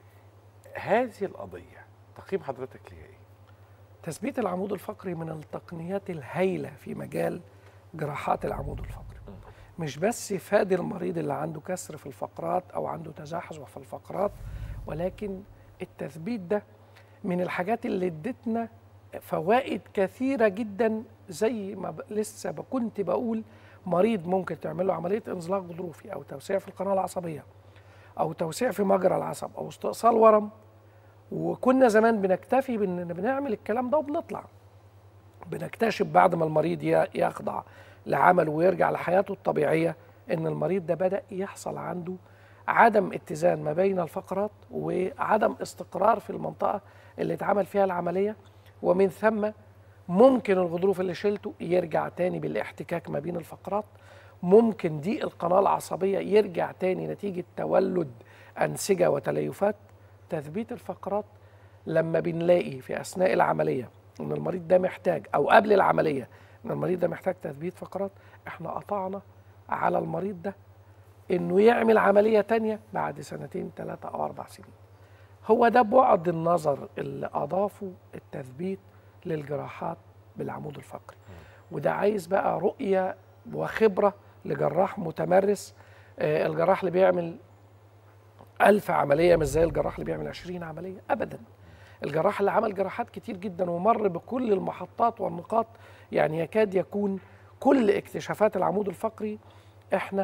Speaker 2: هذه القضيه تقييم حضرتك ليها ايه؟
Speaker 10: تثبيت العمود الفقري من التقنيات الهائلة في مجال جراحات العمود الفقري مش بس فاد المريض اللي عنده كسر في الفقرات أو عنده تزحزح في الفقرات ولكن التثبيت ده من الحاجات اللي ادتنا فوائد كثيرة جدا زي ما ب- لسه ب- كنت بقول مريض ممكن تعمل له عملية انزلاق غضروفي أو توسيع في القناة العصبية أو توسيع في مجرى العصب أو استئصال ورم وكنا زمان بنكتفي بان بنعمل الكلام ده وبنطلع بنكتشف بعد ما المريض ي- يخضع لعمله ويرجع لحياته الطبيعيه ان المريض ده بدا يحصل عنده عدم اتزان ما بين الفقرات وعدم استقرار في المنطقه اللي اتعمل فيها العمليه ومن ثم ممكن الغضروف اللي شلته يرجع تاني بالاحتكاك ما بين الفقرات ممكن ضيق القناه العصبيه يرجع تاني نتيجه تولد انسجه وتليفات تثبيت الفقرات لما بنلاقي في اثناء العمليه ان المريض ده محتاج او قبل العمليه ان المريض ده محتاج تثبيت فقرات احنا قطعنا على المريض ده انه يعمل عمليه تانية بعد سنتين ثلاثه او اربع سنين هو ده بعد النظر اللي اضافه التثبيت للجراحات بالعمود الفقري وده عايز بقى رؤيه وخبره لجراح متمرس آه، الجراح اللي بيعمل ألف عملية مش زي الجراح اللي بيعمل 20 عملية أبدا الجراح اللي عمل جراحات كتير جدا ومر بكل المحطات والنقاط يعني يكاد يكون كل اكتشافات العمود الفقري احنا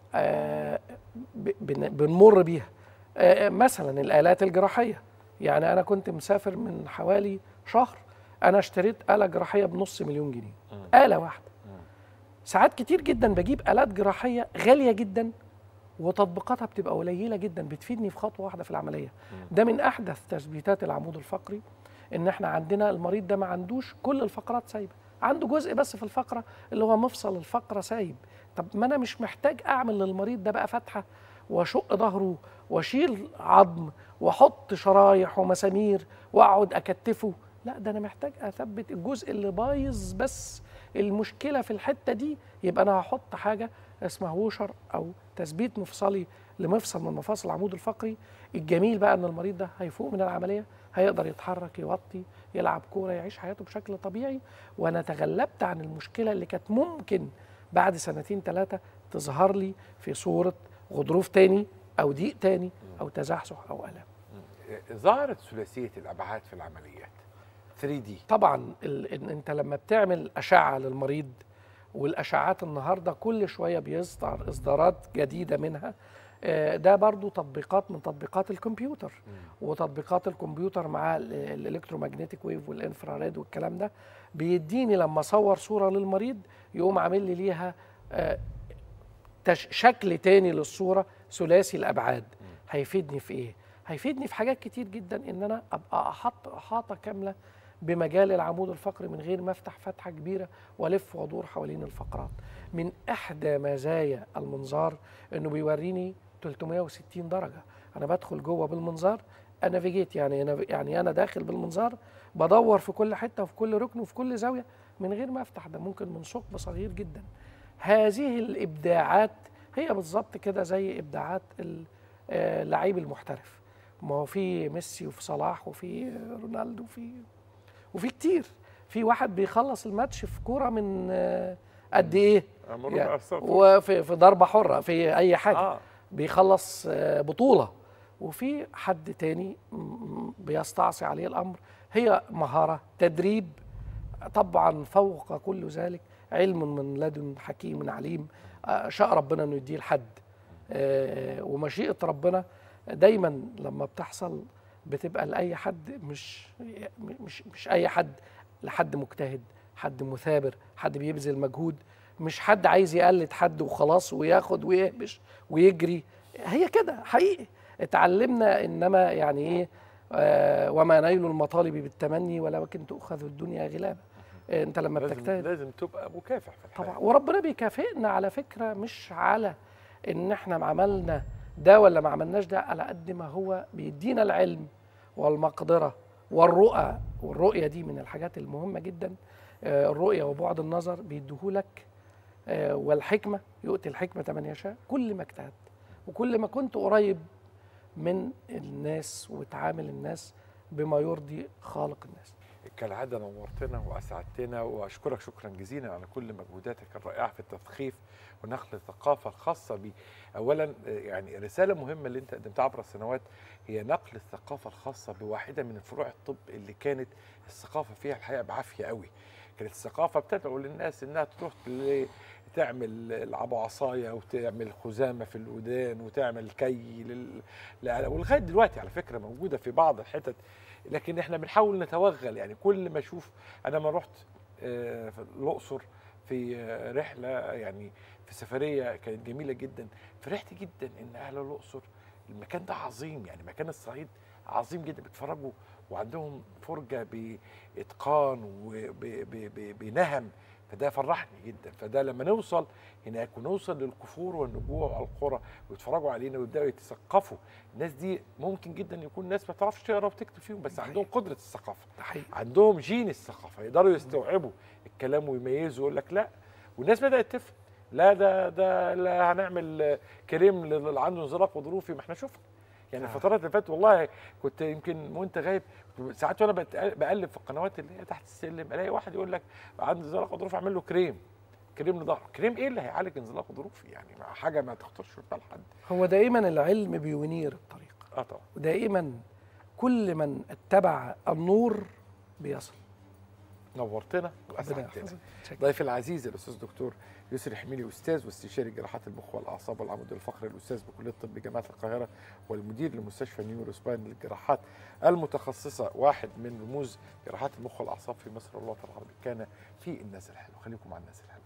Speaker 10: آه ب- بن- بنمر بيها آه مثلا الآلات الجراحية يعني أنا كنت مسافر من حوالي شهر أنا اشتريت آلة جراحية بنص مليون جنيه آلة واحدة ساعات كتير جدا بجيب آلات جراحية غالية جدا وتطبيقاتها بتبقى قليله جدا بتفيدني في خطوه واحده في العمليه ده من احدث تثبيتات العمود الفقري ان احنا عندنا المريض ده ما عندوش كل الفقرات سايبه عنده جزء بس في الفقره اللي هو مفصل الفقره سايب طب ما انا مش محتاج اعمل للمريض ده بقى فتحه واشق ظهره واشيل عظم واحط شرايح ومسامير واقعد اكتفه لا ده انا محتاج اثبت الجزء اللي بايظ بس المشكله في الحته دي يبقى انا هحط حاجه اسمها ووشر او تثبيت مفصلي لمفصل من مفاصل العمود الفقري الجميل بقى ان المريض ده هيفوق من العمليه هيقدر يتحرك يوطي يلعب كوره يعيش حياته بشكل طبيعي وانا تغلبت عن المشكله اللي كانت ممكن بعد سنتين ثلاثه تظهر لي في صوره غضروف تاني او ضيق تاني او تزحزح او الام
Speaker 2: ظهرت ثلاثيه الابعاد في العمليات 3 دي
Speaker 10: طبعا ال... إن انت لما بتعمل اشعه للمريض والاشعات النهارده كل شويه بيصدر اصدارات جديده منها آه، ده برضو تطبيقات من تطبيقات الكمبيوتر وتطبيقات الكمبيوتر مع ال- الالكترومagnetic ويف والانفراريد والكلام ده بيديني لما اصور صوره للمريض يقوم عامل لي ليها آه، تش- شكل تاني للصوره ثلاثي الابعاد هيفيدني في ايه هيفيدني في حاجات كتير جدا ان انا ابقى احط احاطه كامله بمجال العمود الفقري من غير ما افتح فتحه كبيره والف وادور حوالين الفقرات من احدى مزايا المنظار انه بيوريني 360 درجه انا بدخل جوه بالمنظار انافيجيت يعني أنا يعني انا داخل بالمنظار بدور في كل حته وفي كل ركن وفي كل زاويه من غير ما افتح ده ممكن من ثقب صغير جدا هذه الابداعات هي بالظبط كده زي ابداعات ال- آه، اللعيب المحترف ما هو في ميسي وفي صلاح وفي رونالدو وفي وفي كتير في واحد بيخلص الماتش في كوره من آه، قد ايه
Speaker 2: مرور
Speaker 10: يعني
Speaker 2: أسف.
Speaker 10: وفي في ضربه حره في اي حاجه
Speaker 2: آه.
Speaker 10: بيخلص آه، بطوله وفي حد تاني م- م- بيستعصي عليه الامر هي مهاره تدريب طبعا فوق كل ذلك علم من لدن حكيم عليم آه، شاء ربنا انه يديه لحد آه، ومشيئه ربنا دايما لما بتحصل بتبقى لاي حد مش مش مش اي حد لحد مجتهد حد مثابر حد بيبذل مجهود مش حد عايز يقلد حد وخلاص وياخد ويهبش ويجري هي كده حقيقي اتعلمنا انما يعني ايه آه وما نيل المطالب بالتمني ولكن تؤخذ الدنيا غلابه آه انت لما
Speaker 2: لازم
Speaker 10: بتجتهد
Speaker 2: لازم تبقى مكافح في الحياه
Speaker 10: طبعا وربنا بيكافئنا على فكره مش على ان احنا عملنا ده ولا ما عملناش ده على قد ما هو بيدينا العلم والمقدره والرؤى والرؤيه دي من الحاجات المهمه جدا آه، الرؤيه وبعد النظر بيديهولك آه، والحكمه يؤتي الحكمه من يشاء كل ما اجتهدت وكل ما كنت قريب من الناس وتعامل الناس بما يرضي خالق الناس
Speaker 2: كالعادة نورتنا وأسعدتنا وأشكرك شكرا جزيلا على كل مجهوداتك الرائعة في التثقيف ونقل الثقافة الخاصة بي أولا آه، يعني رسالة مهمة اللي أنت قدمتها عبر السنوات هي نقل الثقافة الخاصة بواحدة من فروع الطب اللي كانت الثقافة فيها الحقيقة بعافية قوي كانت الثقافة بتدعو للناس إنها تروح ل- تعمل العبوا عصاية وتعمل خزامة في الودان وتعمل كي لل... لا- ولغاية دلوقتي على فكرة موجودة في بعض الحتت لكن احنا بنحاول نتوغل يعني كل ما اشوف انا ما رحت آه، في الاقصر في آه، رحله يعني في سفريه كانت جميله جدا فرحت جدا ان اهل الاقصر المكان ده عظيم يعني مكان الصعيد عظيم جدا بيتفرجوا وعندهم فرجه باتقان وبنهم فده فرحني جدا فده لما نوصل هناك ونوصل للكفور والنجوع والقرى ويتفرجوا علينا ويبداوا يتثقفوا الناس دي ممكن جدا يكون ناس ما تعرفش تقرا وتكتب فيهم بس عندهم قدره الثقافه عندهم جين الثقافه يقدروا يستوعبوا الكلام ويميزوا يقول لك لا والناس بدات تفهم لا ده ده لا هنعمل كريم اللي عنده انزلاق غضروفي ما احنا شفنا يعني الفترات اللي فاتت والله كنت يمكن وانت غايب ساعات وانا بت- بقلب في القنوات اللي هي تحت السلم الاقي واحد يقول لك عنده انزلاق غضروفي اعمل له كريم كريم لظهره كريم ايه اللي هيعالج انزلاق غضروفي يعني مع حاجه ما تخطرش في بال حد
Speaker 10: هو دائما العلم بينير الطريق
Speaker 2: اه طبعا
Speaker 10: ودائما كل من اتبع النور بيصل
Speaker 2: نورتنا
Speaker 10: ربنا
Speaker 2: واسعدتنا
Speaker 10: يحفظك. شكراً.
Speaker 2: ضيفي العزيز الاستاذ دكتور يسري حميلي استاذ واستشاري جراحات المخ والاعصاب والعمود الفقري الاستاذ بكليه الطب جامعه القاهره والمدير لمستشفى نيورو سباين للجراحات المتخصصه واحد من رموز جراحات المخ والاعصاب في مصر والوطن العربي كان في الناس الحلوه خليكم مع الناس الحلوه